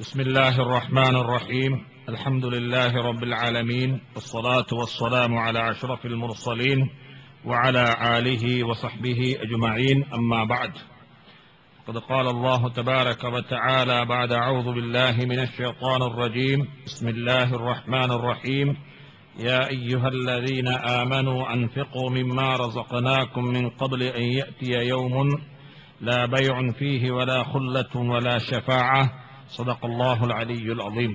بسم الله الرحمن الرحيم الحمد لله رب العالمين والصلاة والسلام على أشرف المرسلين وعلى آله وصحبه أجمعين أما بعد قد قال الله تبارك وتعالى بعد أعوذ بالله من الشيطان الرجيم بسم الله الرحمن الرحيم يا أيها الذين آمنوا أنفقوا مما رزقناكم من قبل أن يأتي يوم لا بيع فيه ولا خلة ولا شفاعة صدق الله العلي العظيم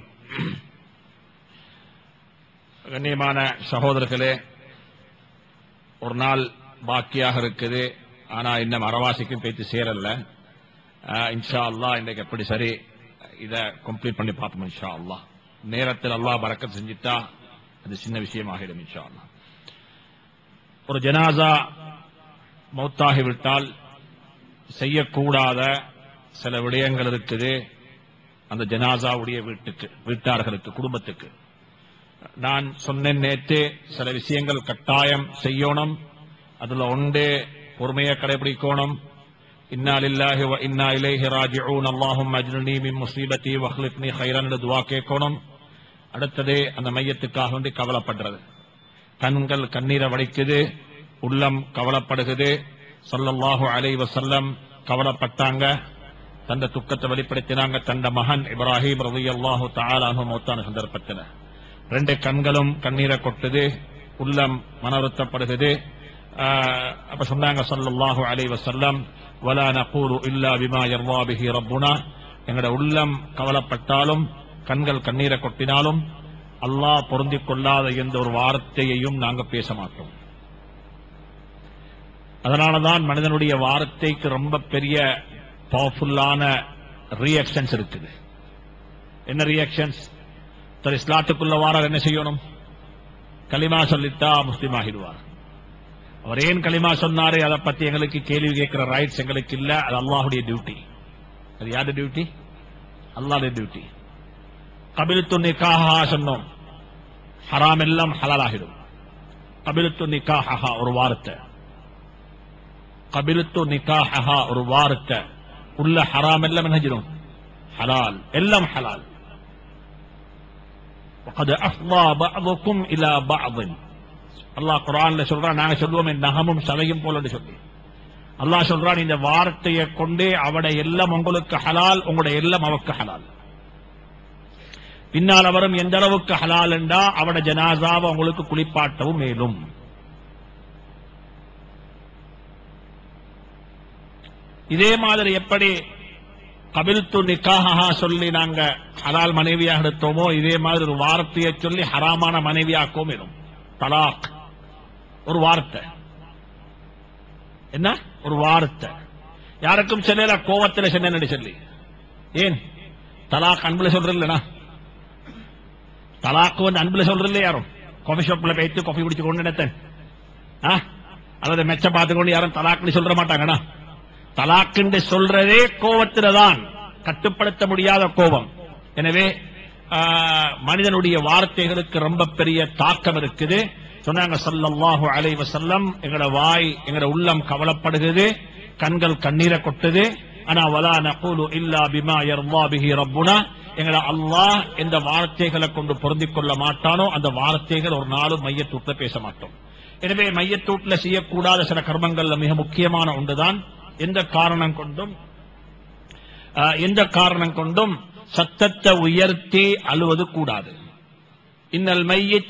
கண்ணியமான சகோதரர்களே ஒரு நாள் பாக்கியாக இருக்குது ஆனா இன்னும் அரவாசிக்கும் பேச்சு சேரல ஆஹ், இன்ஷா அல்லாஹ் இன்றைக்கு எப்படி சரி இதை கம்ப்ளீட் பண்ணி பார்ப்போம் இன்ஷா அல்லாஹ் நேரத்தில் அல்லாஹ் பறக்கத் செஞ்சுட்டா அது சின்ன விஷயமாகிடும் இன்ஷா அல்லாஹ் ஒரு ஜனாசா மௌத்தாகிவிட்டால் செய்யக்கூடாத சில விடயங்கள் இருக்குது அந்த ஜனாசாவுடைய வீட்டுக்கு வீட்டார்களுக்கு குடும்பத்துக்கு நான் சொன்னேன் நேற்று சில விஷயங்கள் கட்டாயம் செய்யணும் அதுல ஒன்று பொறுமையை கடைபிடிக்கணும் இன்னா லில்லாஹி வ இன்னா இலைஹி ராஜிஊன் அல்லாஹும் அஜ்னுனி மின் முஸீபத்தி வஹ்லிஃப்னி கைரன் துவா கேட்கணும் அடுத்தது அந்த மையத்துக்காக வேண்டி கவலைப்படுறது கண்கள் கண்ணீரை வடிக்குது உள்ளம் கவலைப்படுகுது ஸல்லல்லாஹு அலைஹி வஸல்லம் கவலைப்பட்டாங்க தந்த துக்கத்தை வெளிப்படுத்தினாங்க தந்த மகன் இப்ராஹிம் ரலியல்லாஹு தஆலா அன்ஹு மௌத்தான சந்தர்ப்பத்தில் ரெண்டு கண்களும் கண்ணீரை கொட்டுது உள்ளம் மனவருத்தப்படுகிறது ஆஹ், அப்ப சொன்னாங்க ஸல்லல்லாஹு அலைஹி வஸல்லம் வலா நகூலு இல்லா பிமா யர்வா பிஹி ரப்புனா எங்கட உள்ளம் கவலைப்பட்டாலும் கண்கள் கண்ணீரை கொட்டினாலும் அல்லாஹ் பொருந்திக் கொள்ளாத எந்த ஒரு வார்த்தையையும் நாங்க பேச மாட்டோம் அதனாலதான் மனிதனுடைய வார்த்தைக்கு ரொம்ப பெரிய பவர்ஃபுல்லான ரியாக்ஷன்ஸ் இருக்குது என்ன ரியாக்ஷன்ஸ் தர் இஸ்லாத்துக்குள்ள வாரார் என்ன செய்யணும் கலிமா சொல்லித்தா முஸ்லீம் ஆகிடுவார் அவர் ஏன் கலிமா சொன்னாரு அதை பத்தி எங்களுக்கு கேள்வி கேட்கிற ரைட்ஸ் எங்களுக்கு இல்ல அது அல்லாஹுடைய டியூட்டி அது யாரு டியூட்டி அல்லாஹ்வுடைய டியூட்டி கபிலுத்து நிக்காஹா சொன்னோம் ஹராம் எல்லாம் ஹலால் ஆகிடும் கபிலுத்து நிக்காஹா ஒரு வார்த்தை கபிலுத்து நிக்காஹா ஒரு வார்த்தை உள்ள ஹராம் எல்லாம் என்ன செஞ்சிடும் ஹலால் எல்லாம் ஹலால் وقد أفضى بعضكم إلى بعض அல்லாஹ் குரான்ல சொல்றான் நாங்க சொல்லுவோம் நகமும் சதையும் போல சொல்லி அல்லாஹ் சொல்றான் இந்த வார்த்தையை கொண்டே அவட எல்லாம் உங்களுக்கு ஹலால் உங்களோட எல்லாம் அவக்கு ஹலால் பின்னால் அவரும் எந்த அளவுக்கு ஹலால் என்றா அவட ஜனாசாவை உங்களுக்கு குளிப்பாட்டவும் மேலும் இதே மாதிரி எப்படி கபில்து நிக்காஹா சொல்லி நாங்க ஹலால் மனைவியாக எடுத்தோமோ இதே மாதிரி ஒரு வார்த்தையை சொல்லி ஹராமான மனைவியாக்கவும் வேணும் தலாக் ஒரு வார்த்தை என்ன ஒரு வார்த்தை யாருக்கும் சொல்லல கோவத்தில் சொன்னேன்னு சொல்லி ஏன் தலாக் அன்புல சொல்றது இல்லனா தலாக்கு வந்து அன்புல சொல்றது இல்லையா யாரும் காஃபி ஷாப்ல போயிட்டு காஃபி குடிச்சு கொண்டு நினைத்தேன் ஆ? அல்லது மெச்ச பார்த்துக்கொண்டு யாரும் தலாக்னு சொல்ற மாட்டாங்கண்ணா தலாக்குன்னு சொல்றதே கோபத்தில தான் கட்டுப்படுத்த முடியாத கோபம் எனவே ஆ, மனிதனுடைய வார்த்தைகளுக்கு ரொம்ப பெரிய தாக்கம் இருக்குது சொன்னாங்க ஸல்லல்லாஹு அலைஹி வஸல்லம் எங்கட வாய் எங்கட உள்ளம் கவலைப்படுகிறது கண்கள் கண்ணீரை கொட்டுது ஆனா வலா நகூலு இல்லா பிமா யர்வா பிஹி ரப்புனா எங்கட அல்லாஹ் எந்த வார்த்தைகளை கொண்டு பொருந்திக் கொள்ள மாட்டானோ அந்த வார்த்தைகள் ஒரு நாளும் மையத்தூட்ல பேச மாட்டோம் எனவே மையத்தூட்ல செய்யக்கூடாத சில கர்மங்கள்ல மிக முக்கியமான ஒன்றுதான் எந்த காரணம் கொண்டும் ஆஹ், எந்த காரணம் கொண்டும் சத்தத்தை உயர்த்தி அழுவது கூடாது இன்னல் மையத்த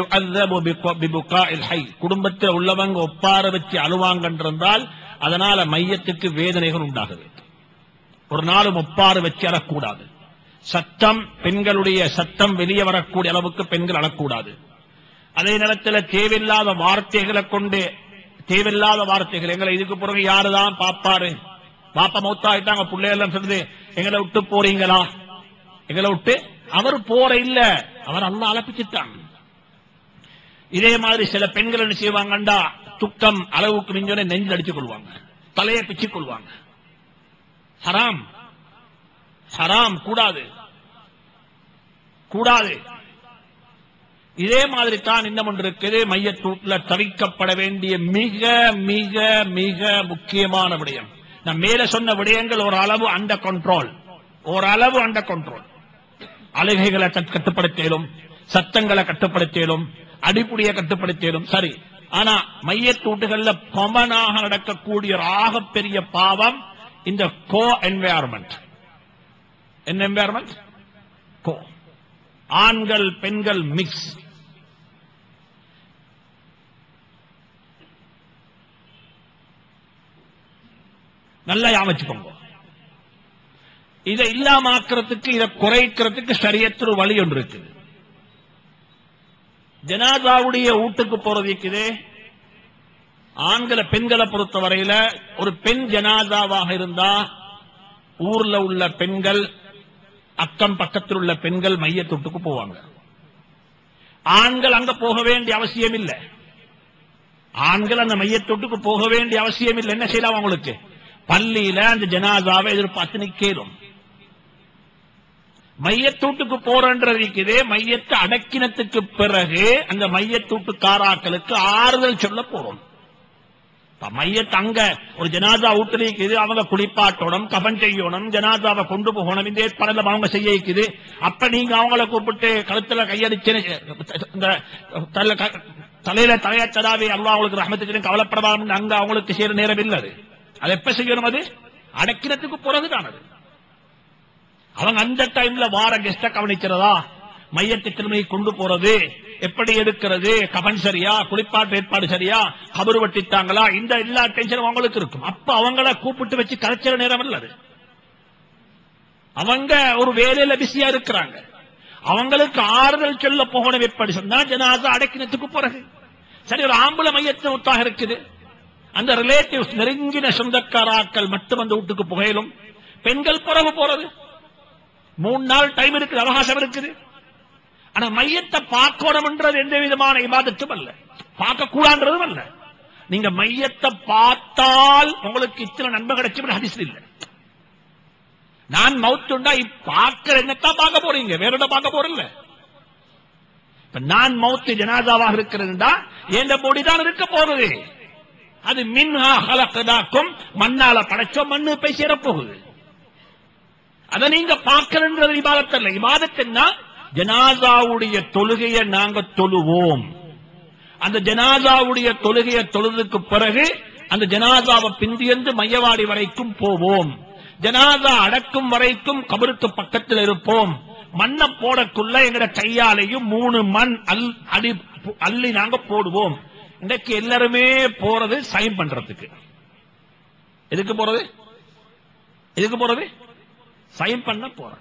ஹை குடும்பத்தில் உள்ளவங்க ஒப்பார வச்சு அழுவாங்கன்றிருந்தால் அதனால மையத்துக்கு வேதனைகள் உண்டாகுது ஒரு நாளும் ஒப்பாறு வச்சு அழக்கூடாது சத்தம் பெண்களுடைய சத்தம் வெளியே வரக்கூடிய அளவுக்கு பெண்கள் அழக்கூடாது அதே நேரத்தில் தேவையில்லாத வார்த்தைகளை கொண்டு தேவையில்லாத வார்த்தைகள் எங்களை இதுக்கு பிறகு யாருதான் பாப்பாரு பாப்பா மௌத்தாயிட்டாங்க பிள்ளைகள் சொல்லுது எங்களை விட்டு போறீங்களா எங்களை விட்டு அவர் போற இல்ல அவர் அல்ல அழப்பிச்சுட்டாங்க இதே மாதிரி சில பெண்கள் என்ன செய்வாங்கண்டா துக்கம் அளவுக்கு மிஞ்சோட நெஞ்சில் அடிச்சுக் கொள்வாங்க தலையை பிச்சுக் கொள்வாங்க ஹராம் ஹராம் கூடாது கூடாது இதே மாதிரி தான் இன்னும் ஒன்று இருக்குது மையத்தூட்ல தவிக்கப்பட வேண்டிய மிக மிக மிக முக்கியமான விடயம் நான் மேல சொன்ன விடயங்கள் ஒரு அளவு அண்டர் கண்ட்ரோல் ஓரளவு அண்டர் கண்ட்ரோல் அழுகைகளை கட்- கட்டுப்படுத்தியலும் சத்தங்களை கட்டுப்படுத்தியலும் அடிப்புடியை கட்டுப்படுத்தியலும் சரி ஆனா மையத்தூட்டுகள்ல கொமனாக நடக்கக்கூடிய ஒரு ஆகப்பெரிய பாவம் இந்த கோ என்வாயர்மெண்ட் என்ன என்வாயர்மெண்ட் கோ ஆண்கள் பெண்கள் மிக்ஸ் நல்லா யாமச்சுக்கோங்க இதை இல்லாம ஆக்கிறதுக்கு இதை குறைக்கிறதுக்கு சரியத்துல ஒரு வழி ஒன்று இருக்குது ஜனாதாவுடைய வீட்டுக்கு போறது இருக்குது ஆண்களை பெண்களை பொறுத்த வரையில ஒரு பெண் ஜனாதாவாக இருந்தா ஊர்ல உள்ள பெண்கள் அக்கம் பக்கத்தில் உள்ள பெண்கள் மையத்தொட்டுக்கு போவாங்க ஆண்கள் அங்க போக வேண்டிய அவசியம் இல்லை ஆண்கள் அந்த மையத்தொட்டுக்கு போக வேண்டிய அவசியம் இல்லை என்ன செய்யலாம் அவங்களுக்கு பள்ளியில அந்த ஜனாதாவை எதிர்பார்த்து நிக்கலும் மையத்தூட்டுக்கு போறன்றது இருக்குது மையத்தை அடக்கினத்துக்கு பிறகு அந்த மையத்தூட்டு காராக்களுக்கு ஆறுதல் சொல்ல போறோம் இப்ப மையத்தை அங்க ஒரு ஜனாதா வீட்டுல இருக்குது அவங்க குளிப்பாட்டணும் கபன் செய்யணும் ஜனாதாவை கொண்டு போகணும் இந்த ஏற்பாடுல அவங்க செய்ய இருக்குது அப்ப நீங்க அவங்கள கூப்பிட்டு கழுத்துல கையடிச்சு இந்த தல- க- தலையில தலைய தடாவி அல்லா அவங்களுக்கு ரஹமத்துக்கு கவலைப்படலாம் அங்க அவங்களுக்கு செய்யற நேரம் இல்ல அது அது எப்ப செய்யணும் அது அடக்கினத்துக்கு பிறகுதான் அது அவங்க அந்த டைம்ல வார கெஸ்ட கவனிக்கிறதா மையத்தை திரும்பி கொண்டு போறது எப்படி எடுக்கிறது கபன் சரியா குளிப்பாட்டு ஏற்பாடு சரியா கபரு வட்டித்தாங்களா இந்த எல்லா டென்ஷனும் அவங்களுக்கு இருக்கும் அப்ப அவங்கள கூப்பிட்டு வச்சு கலைச்சிற நேரம் இல்ல அது அவங்க ஒரு வேலையில பிஸியா இருக்கிறாங்க அவங்களுக்கு ஆறுதல் சொல்ல போகணும் எப்படி சொன்னா ஜனாதா அடக்கினத்துக்கு பிறகு சரி ஒரு ஆம்பளை மையத்தின் ஒத்தாக இருக்குது அந்த ரிலேட்டிவ்ஸ் நெருங்கின சொந்தக்காராக்கள் மட்டும் அந்த வீட்டுக்கு புகையிலும் பெண்கள் பிறகு போறது மூணு நாள் டைம் இருக்குது அவகாசம் இருக்குது ஆனா மையத்தை பார்க்கணும்ன்றது எந்த விதமான இபாதத்தும் அல்ல பார்க்க கூடாதுன்றதும் அல்ல நீங்க மையத்தை பார்த்தால் உங்களுக்கு இத்தனை நன்மை கிடைச்சும் ஹதீஸ் இல்ல நான் மவுத்துண்டா பார்க்கிற என்னத்தான் பார்க்க போறீங்க வேற என்ன பார்க்க போறல இப்ப நான் மவுத்து ஜனாதாவாக இருக்கிறதுண்டா எந்த பொடி தான் இருக்க போறது அது மின்ஹா ஹலக்கதாக்கும் மண்ணால படைச்சோம் மண்ணு போய் சேரப்போகுது அதை நீங்க பார்க்கறது இபாதத் அல்ல இபாதத் என்ன ஜனாதாவுடைய தொழுகையை நாங்க தொழுவோம் அந்த ஜனாதாவுடைய தொழுகையை தொழுதுக்கு பிறகு அந்த ஜனாதாவை பிந்தியந்து மையவாடி வரைக்கும் போவோம் ஜனாதா அடக்கும் வரைக்கும் கபருக்கு பக்கத்தில் இருப்போம் மண்ணை போடக்குள்ள எங்கட கையாலையும் மூணு மண் அல் அடி அள்ளி நாங்க போடுவோம் இன்றைக்கு எல்லாருமே போறது சைன் பண்றதுக்கு எதுக்கு போறது எதுக்கு போறது சைன் பண்ண போறேன்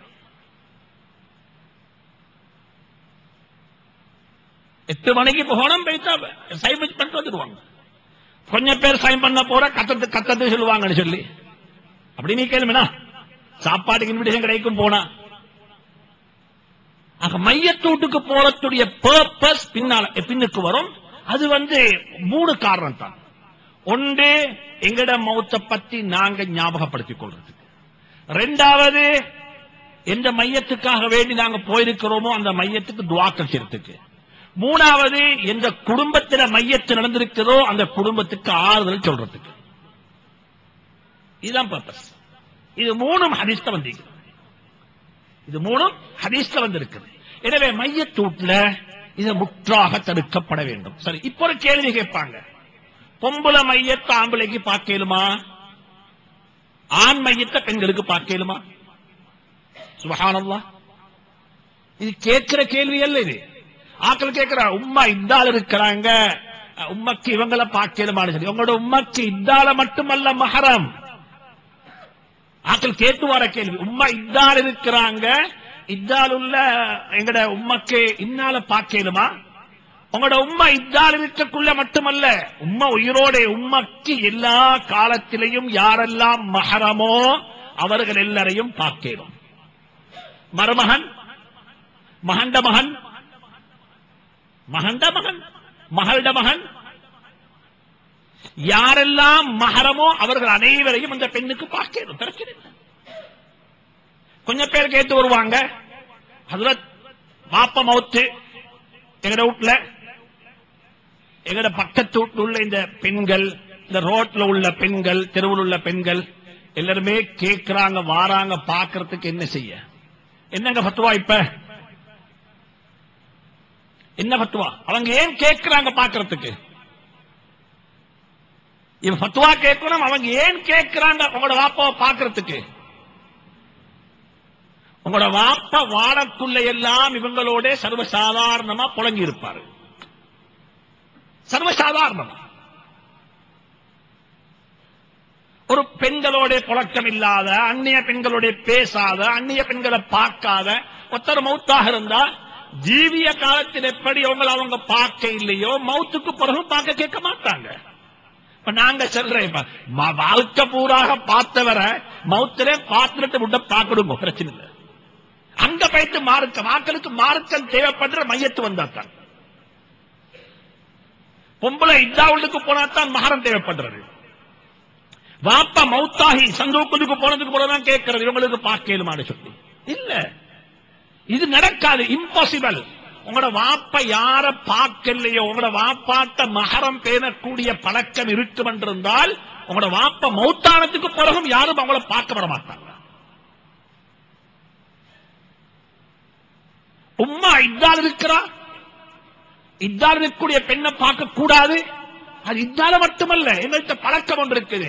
எட்டு மணிக்கு போகணும் போயிட்டா சைன் பண்ணிட்டு வந்துடுவாங்க கொஞ்சம் பேர் சைன் பண்ண போற கத்தத்து கத்தத்து சொல்லுவாங்கன்னு சொல்லி அப்படி நீ கேளுமேனா சாப்பாட்டுக்கு இன்விடேஷன் கிடைக்கும் போனா ஆக மையத்தூட்டுக்கு போறதுடைய பர்பஸ் பின்னால பின்னுக்கு வரும் அது வந்து மூணு காரணம் தான் ஒன்று எங்கட மௌத்த பத்தி நாங்க ஞாபகப்படுத்திக் கொள்றதுக்கு ரெண்டாவது எந்த மையத்துக்காக வேண்டி நாங்க போயிருக்கிறோமோ அந்த மையத்துக்கு துவாக்கள் செய்யறதுக்கு மூணாவது எந்த குடும்பத்தில மையத்து நடந்திருக்கிறதோ அந்த குடும்பத்துக்கு ஆறுதல் சொல்றதுக்கு இதுதான் பர்பஸ் இது மூணும் ஹதீஸ்ல வந்திருக்கு இது மூணும் ஹதீஸ்ல வந்திருக்குது எனவே மையத்தூட்ல இது முற்றாக தடுக்கப்பட வேண்டும் சரி இப்போ ஒரு கேள்வி கேட்பாங்க பொம்பளை மையத்தை ஆம்பளைக்கு பார்க்கலுமா ஆண் மையத்தை பெண்களுக்கு பார்க்கலுமா சுபஹானல்லாஹ் இது கேட்கிற கேள்வி அல்ல இது ஆக்கள் கேட்கிற உம்மா இந்தால் இருக்கிறாங்க உம்மக்கு இவங்களை பார்க்கலுமான்னு சொல்லி உங்களோட உம்மக்கு இந்தால மட்டுமல்ல மஹரம் ஆக்கள் கேட்டு வர கேள்வி உம்மா இத்தால் இருக்கிறாங்க இத்தால் உள்ள எங்கட உம்மக்கு இன்னால பார்க்கலுமா உங்களோட உம்மா இத்தால் இருக்கக்குள்ள மட்டுமல்ல உம்மா உயிரோட உம்மக்கு எல்லா காலத்திலையும் யாரெல்லாம் மஹரமோ அவர்கள் எல்லாரையும் பார்க்கலும் மருமகன் மகண்ட மகன் மகண்ட மகன் மகள்ட மகன் யாரெல்லாம் மகரமோ அவர்கள் அனைவரையும் அந்த பெண்ணுக்கு பார்க்கணும் பிரச்சனை இல்லை. கொஞ்சம் பேர் கேட்டு வருவாங்க ஹசரத் பாப்ப மவுத்து எங்கட வீட்டுல எங்கட பக்கத்து வீட்டுல உள்ள இந்த பெண்கள் இந்த ரோட்ல உள்ள பெண்கள் தெருவில் உள்ள பெண்கள் எல்லாருமே கேட்கிறாங்க வாராங்க பாக்குறதுக்கு என்ன செய்ய என்னங்க ஃபத்வா இப்ப என்ன ஃபத்வா அவங்க ஏன் கேட்கிறாங்க பாக்குறதுக்கு இவன் ஃபத்வா கேட்கணும் அவங்க ஏன் கேட்கிறாங்க உங்களோட வாப்பாவை பாக்குறதுக்கு உங்களோட வாப்ப வாழக்குள்ள எல்லாம் இவங்களோட சர்வசாதாரணமா புழங்கி இருப்பாரு சர்வசாதாரணமா ஒரு பெண்களோட புழக்கம் இல்லாத அந்நிய பெண்களோட பேசாத அந்நிய பெண்களை பார்க்காத ஒருத்தர் மௌத்தாக இருந்தா ஜீவிய காலத்தில் எப்படி அவங்களை அவங்க பார்க்க இல்லையோ மௌத்துக்கு பிறகு பார்க்க கேட்க மாட்டாங்க இப்ப நாங்க சொல்றேன் இப்ப, ம- வாழ்க்கை பூராக பார்த்தவரை மௌத்திலே பார்த்துட்டு விட்ட பார்க்கணும் பிரச்சனை இல்லை அங்க போயிட்டு மார்க்கம் மக்களுக்கு மார்க்கம் தேவைப்படுற மையத்து வந்தாத்தான் பொம்பளை இத்தாவுளுக்கு போனா தான் மகரம் தேவைப்படுறது வாப்பா மௌத்தாகி சந்தோக்கத்துக்கு போனதுக்கு போலதான் கேட்கறது இவங்களுக்கு பார்க்கலுமான்னு சொல்லி இல்ல இது நடக்காது இம்பாசிபிள் உங்களோட வாப்ப யார பார்க்கலையோ உங்களோட வாப்பாட்ட மகரம் பேணக்கூடிய பழக்கம் இருக்கும் என்றிருந்தால் உங்களோட வாப்ப மௌத்தானத்துக்கு பிறகும் யாரும் அவங்கள பார்க்க வர மாட்டாங்க உம்மா இத்தால் இருக்கிறா இத்தால் இருக்கக்கூடிய பெண்ணை பார்க்க கூடாது அது இத்தால மட்டுமல்ல எங்கள்கிட்ட பழக்கம் ஒன்று இருக்குது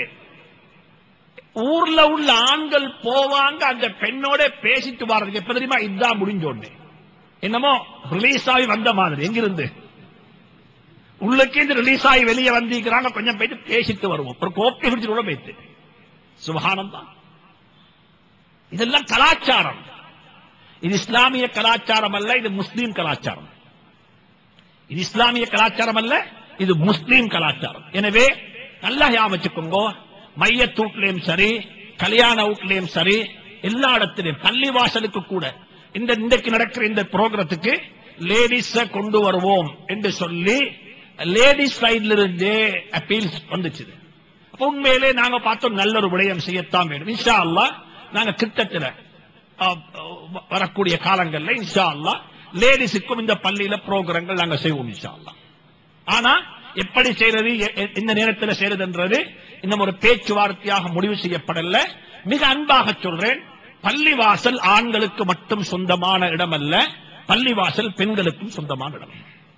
ஊர்ல உள்ள ஆண்கள் போவாங்க அந்த பெண்ணோட பேசிட்டு வர்றதுக்கு எப்ப தெரியுமா இதா முடிஞ்சோன்னு என்னமோ ரிலீஸ் ஆகி வந்த மாதிரி எங்கிருந்து உள்ளுக்கு இந்த ரிலீஸ் ஆகி வெளியே வந்திருக்கிறாங்க கொஞ்சம் போயிட்டு பேசிட்டு வருவோம் ஒரு கோப்பை குடிச்சிட்டு கூட போயிட்டு சுபகானம் தான் இதெல்லாம் கலாச்சாரம் இது இஸ்லாமிய கலாச்சாரம் அல்ல இது முஸ்லீம் கலாச்சாரம் இது இஸ்லாமிய கலாச்சாரம் அல்ல இது முஸ்லீம் கலாச்சாரம் எனவே நல்லா ஞாபகம் வச்சுக்கோங்க மையத்து வீட்லயும் சரி கல்யாண வீட்லயும் சரி எல்லா இடத்திலையும் பள்ளி வாசலுக்கு கூட இந்த இன்றைக்கு நடக்கிற இந்த ப்ரோக்ரத்துக்கு லேடிஸ கொண்டு வருவோம் என்று சொல்லி லேடிஸ் சைட்ல இருந்தே அப்பீல்ஸ் வந்துச்சு அப்ப உண்மையிலே நாங்க பார்த்தோம் நல்ல ஒரு விடயம் செய்யத்தான் வேணும் இன்ஷா அல்லாஹ் நாங்க கிட்டத்தில் அஹ், அஹ், வரக்கூடிய காலங்கள்ல இன்ஷா அல்லாஹ் லேடிஸுக்கும் இந்த பள்ளியில ப்ரோக்ராம்கள் நாங்க செய்வோம் இன்ஷா அல்லாஹ் ஆனா எப்படி செய்யறது எ- எ- எந்த நேரத்தில் செய்யறதுன்றது இன்னும் ஒரு பேச்சுவார்த்தையாக முடிவு செய்யப்படல மிக அன்பாக சொல்றேன் பள்ளிவாசல் ஆண்களுக்கு மட்டும் சொந்தமான இடம் அல்ல பள்ளிவாசல் பெண்களுக்கும் சொந்தமான இடம்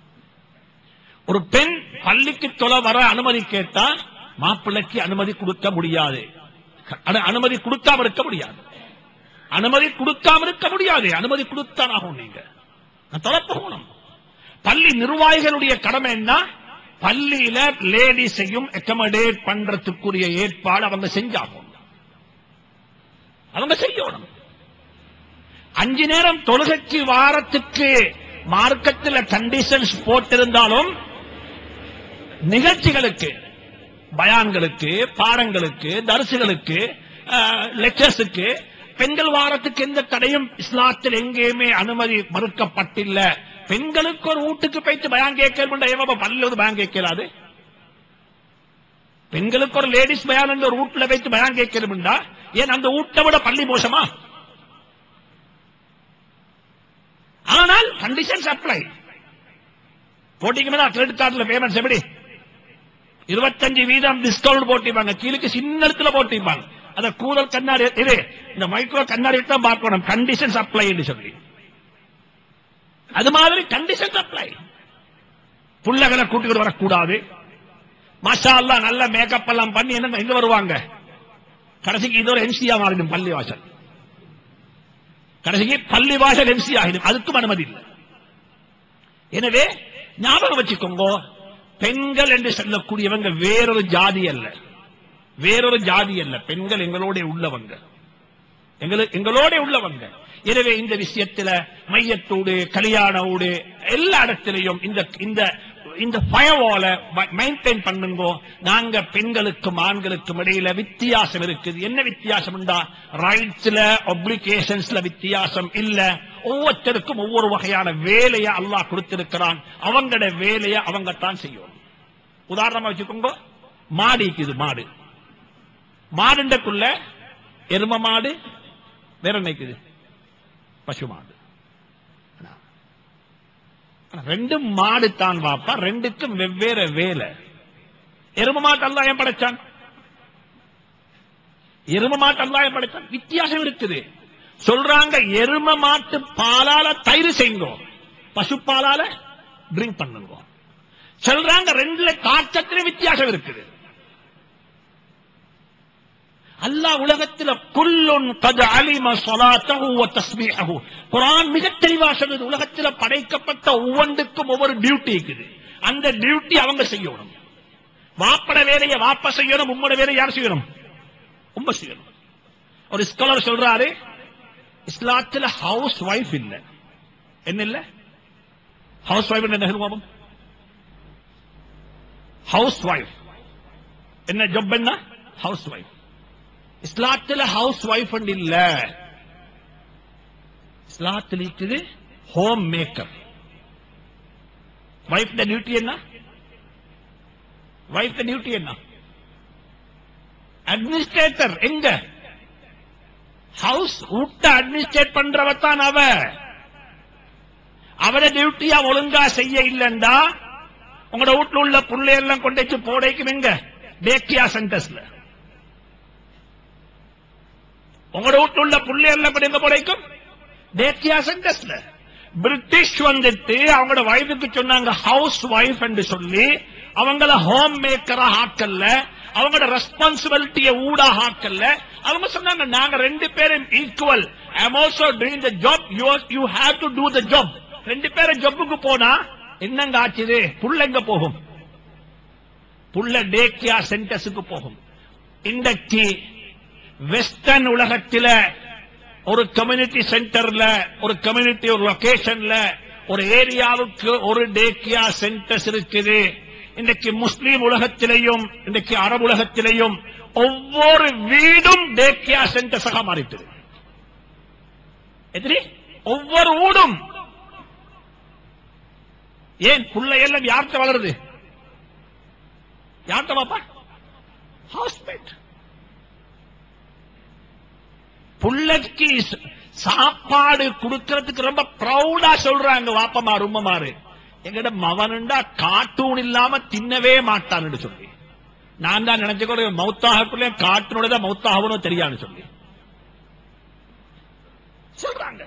ஒரு பெண் பள்ளிக்கு தொலை வர அனுமதி கேட்டா மாப்பிள்ளைக்கு அனுமதி கொடுக்க முடியாது அனு- அனுமதி கொடுக்காம இருக்க முடியாது அனுமதி கொடுக்காம இருக்க முடியாது அனுமதி கொடுத்தான் ஆகும் நீங்க நான் தொலை போகணும் பள்ளி நிர்வாகிகளுடைய கடமை என்ன பள்ளியில லேடிஸையும் அக்கமடேட் பண்றதுக்குரிய ஏற்பாடு அவங்க செஞ்சாகும் அவங்க செய்யணும் அஞ்சு நேரம் தொழுகைக்கு வாரத்துக்கு மார்க்கத்தில் கண்டிஷன்ஸ் போட்டிருந்தாலும் நிகழ்ச்சிகளுக்கு பயான்களுக்கு பாடங்களுக்கு தரிசுகளுக்கு லெக்சர்ஸுக்கு பெண்கள் வாரத்துக்கு எந்த தடையும் இஸ்லாத்தில் எங்கேயுமே அனுமதி மறுக்கப்பட்டில்ல பெண்களுக்கு ஒரு வீட்டுக்கு போயிட்டு பயான் கேட்கணும் ஏவா பள்ளி வந்து பயான் கேட்கலாது பெண்களுக்கு ஒரு லேடிஸ் பயான் என்று ஒரு வீட்டுல வைத்து பயான் கேட்கணும்டா ஏன் அந்த வீட்டை விட பள்ளி மோசமா ஆனால் கண்டிஷன்ஸ் அப்ளை போட்டிங்கன்னா கிரெடிட் கார்டுல பேமெண்ட்ஸ் எப்படி இருபத்தஞ்சு வீதம் டிஸ்கவுண்ட் போட்டிருப்பாங்க கீழுக்கு சின்ன இடத்துல போட்டிருப்பாங்க அத கூதல் கண்ணாடி இது இந்த மைக்ரோ கண்ணாடி தான் பார்க்கணும் கண்டிஷன்ஸ் அப்ளை என்று சொல்லி அது மாதிரி கண்டிஷன்ஸ் அப்ளை புள்ளகளை கூட்டிட்டு வரக்கூடாது மாஷா அல்லாஹ் நல்ல மேக்கப் எல்லாம் பண்ணி என்ன எங்க வருவாங்க கடைசிக்கு இது ஒரு எம்சியா மாறிடும் பள்ளி வாசல் கடைசிக்கு பள்ளி வாசல் எம்சி ஆகிடும் அதுக்கும் அனுமதி இல்லை எனவே ஞாபகம் வச்சுக்கோங்க பெண்கள் என்று சொல்லக்கூடியவங்க வேறொரு ஜாதி அல்ல வேறொரு ஜாதி அல்ல பெண்கள் எங்களோட உள்ளவங்க எங்களு- எங்களோட உள்ளவங்க எனவே இந்த விஷயத்துல மையத்தோடு கல்யாணோடு எல்லா இடத்திலையும் இந்த இந்த இந்த ஃபயர்வால மெயின்டைன் பண்ணுங்க நாங்க பெண்களுக்கும் ஆண்களுக்கும் இடையில வித்தியாசம் இருக்குது என்ன வித்தியாசம் ரைட்ஸ்ல ஒப்ளிகேஷன்ஸ்ல வித்தியாசம் இல்ல ஒவ்வொருத்தருக்கும் ஒவ்வொரு வகையான வேலையை அல்லாஹ் கொடுத்திருக்கிறான் அவங்களோட வேலையை அவங்க தான் செய்யணும் உதாரணமா வச்சுக்கோங்க மாடு இருக்குது மாடு மாடுண்டக்குள்ள எரும மாடு வேற என்ன இருக்குது பசு மாடு ஆனா, ரெண்டும் மாடு தான் வாப்பா ரெண்டுக்கும் வெவ்வேறு வேலை எரும மாட்டு அல்லா ஏன் படைச்சான் எரும மாட்டு அல்லா ஏன் படைச்சான் வித்தியாசம் இருக்குது சொல்றாங்க எரும மாட்டு பாலால தயிர் செய்யுங்க பசு பாலால ட்ரிங்க் பண்ணுங்க சொல்றாங்க ரெண்டுல காற்றத்துல வித்தியாசம் இருக்குது அல்லாஹ் உலகத்தில் குல்லுன் கது அலிம சொலாத்தஹு வ தஸ்பீஹு குர்ஆன் மிக தெளிவா சொல்லுது உலகத்தில் படைக்கப்பட்ட ஒவ்வொன்றுக்கும் ஒவ்வொரு டியூட்டி இருக்குது அந்த டியூட்டி அவங்க செய்யணும் வாப்பட வேலையை வாப்ப செய்யணும் உம்மோட வேலையை யார் செய்யணும் உம்ம செய்யணும் ஒரு ஸ்காலர் சொல்றாரு இஸ்லாத்துல ஹவுஸ் ஒய்ஃப் இல்ல என்ன இல்ல ஹவுஸ் ஒய்ஃப் என்ன சொல்லுவோம் ஹவுஸ் ஒய்ஃப் என்ன ஜப் என்ன ஹவுஸ் ஒய்ஃப் இஸ்லாத்துல ஹவுஸ் ஒய்ஃப் இல்ல இஸ்லாத்தில் இருக்குது ஹோம் மேக்கர் வைஃப் டியூட்டி என்ன வைஃப் டியூட்டி என்ன அட்மினிஸ்ட்ரேட்டர் எங்க ஹவுஸ் விட்ட அட்மினிஸ்ட்ரேட் பண்றவ தான் அவ அவர டியூட்டியா ஒழுங்கா செய்ய இல்லண்டா உங்களோட வீட்டுல உள்ள புள்ளை எல்லாம் கொண்டு வச்சு போடைக்கும் எங்க டேக்கியா சென்டர்ஸ்ல உங்களோட வீட்டுல உள்ள புள்ளை எல்லாம் கொண்டு எங்க போடைக்கும் டேக்கியா சென்டர்ஸ்ல பிரிட்டிஷ் வந்துட்டு அவங்களோட வைஃபுக்கு சொன்னாங்க ஹவுஸ் ஒய்ஃப் என்று சொல்லி அவங்கள ஹோம் மேக்கரா ஆக்கல்ல அவங்களோட ரெஸ்பான்சிபிலிட்டியை ஊடா ஆக்கல்ல அவங்க சொன்னாங்க நாங்க ரெண்டு பேரும் equal I'm also doing the job you you have to do the job ரெண்டு பேரும் ஜப்புக்கு போனா என்னங்க ஆச்சுது புள்ள எங்க போகும் புள்ள டேக்கியா சென்டர்ஸுக்கு போகும் இன்றைக்கு வெஸ்டர்ன் உலகத்தில ஒரு கம்யூனிட்டி சென்டர்ல ஒரு கம்யூனிட்டி ஒரு லொகேஷன்ல ஒரு ஏரியாவுக்கு ஒரு டேக்கியா சென்டர்ஸ் இருக்குது இன்றைக்கு முஸ்லீம் உலகத்திலேயும் இன்றைக்கு அரபு உலகத்திலேயும் ஒவ்வொரு வீடும் டேக்கியா சென்டர்ஸாக மாறிட்டது எதிரி ஒவ்வொரு ஊடும் ஏன் புள்ள எல்லாம் யார்கிட்ட வளருது யார்கிட்ட பாப்பா ஹாஸ்பிட் புள்ளக்கு சாப்பாடு கொடுக்கறதுக்கு ரொம்ப ப்ரௌடா சொல்றாங்க வாப்பமாரு உம்மமாரு எங்கட மவனுண்டா கார்ட்டூன் இல்லாம தின்னவே மாட்டான்னு சொல்லி நான் தான் நினைச்சுக்கொண்டு மௌத்தாகக்குள்ளே கார்ட்டூனோட தான் மௌத்தாகணும் தெரியான்னு சொல்லி சொல்றாங்க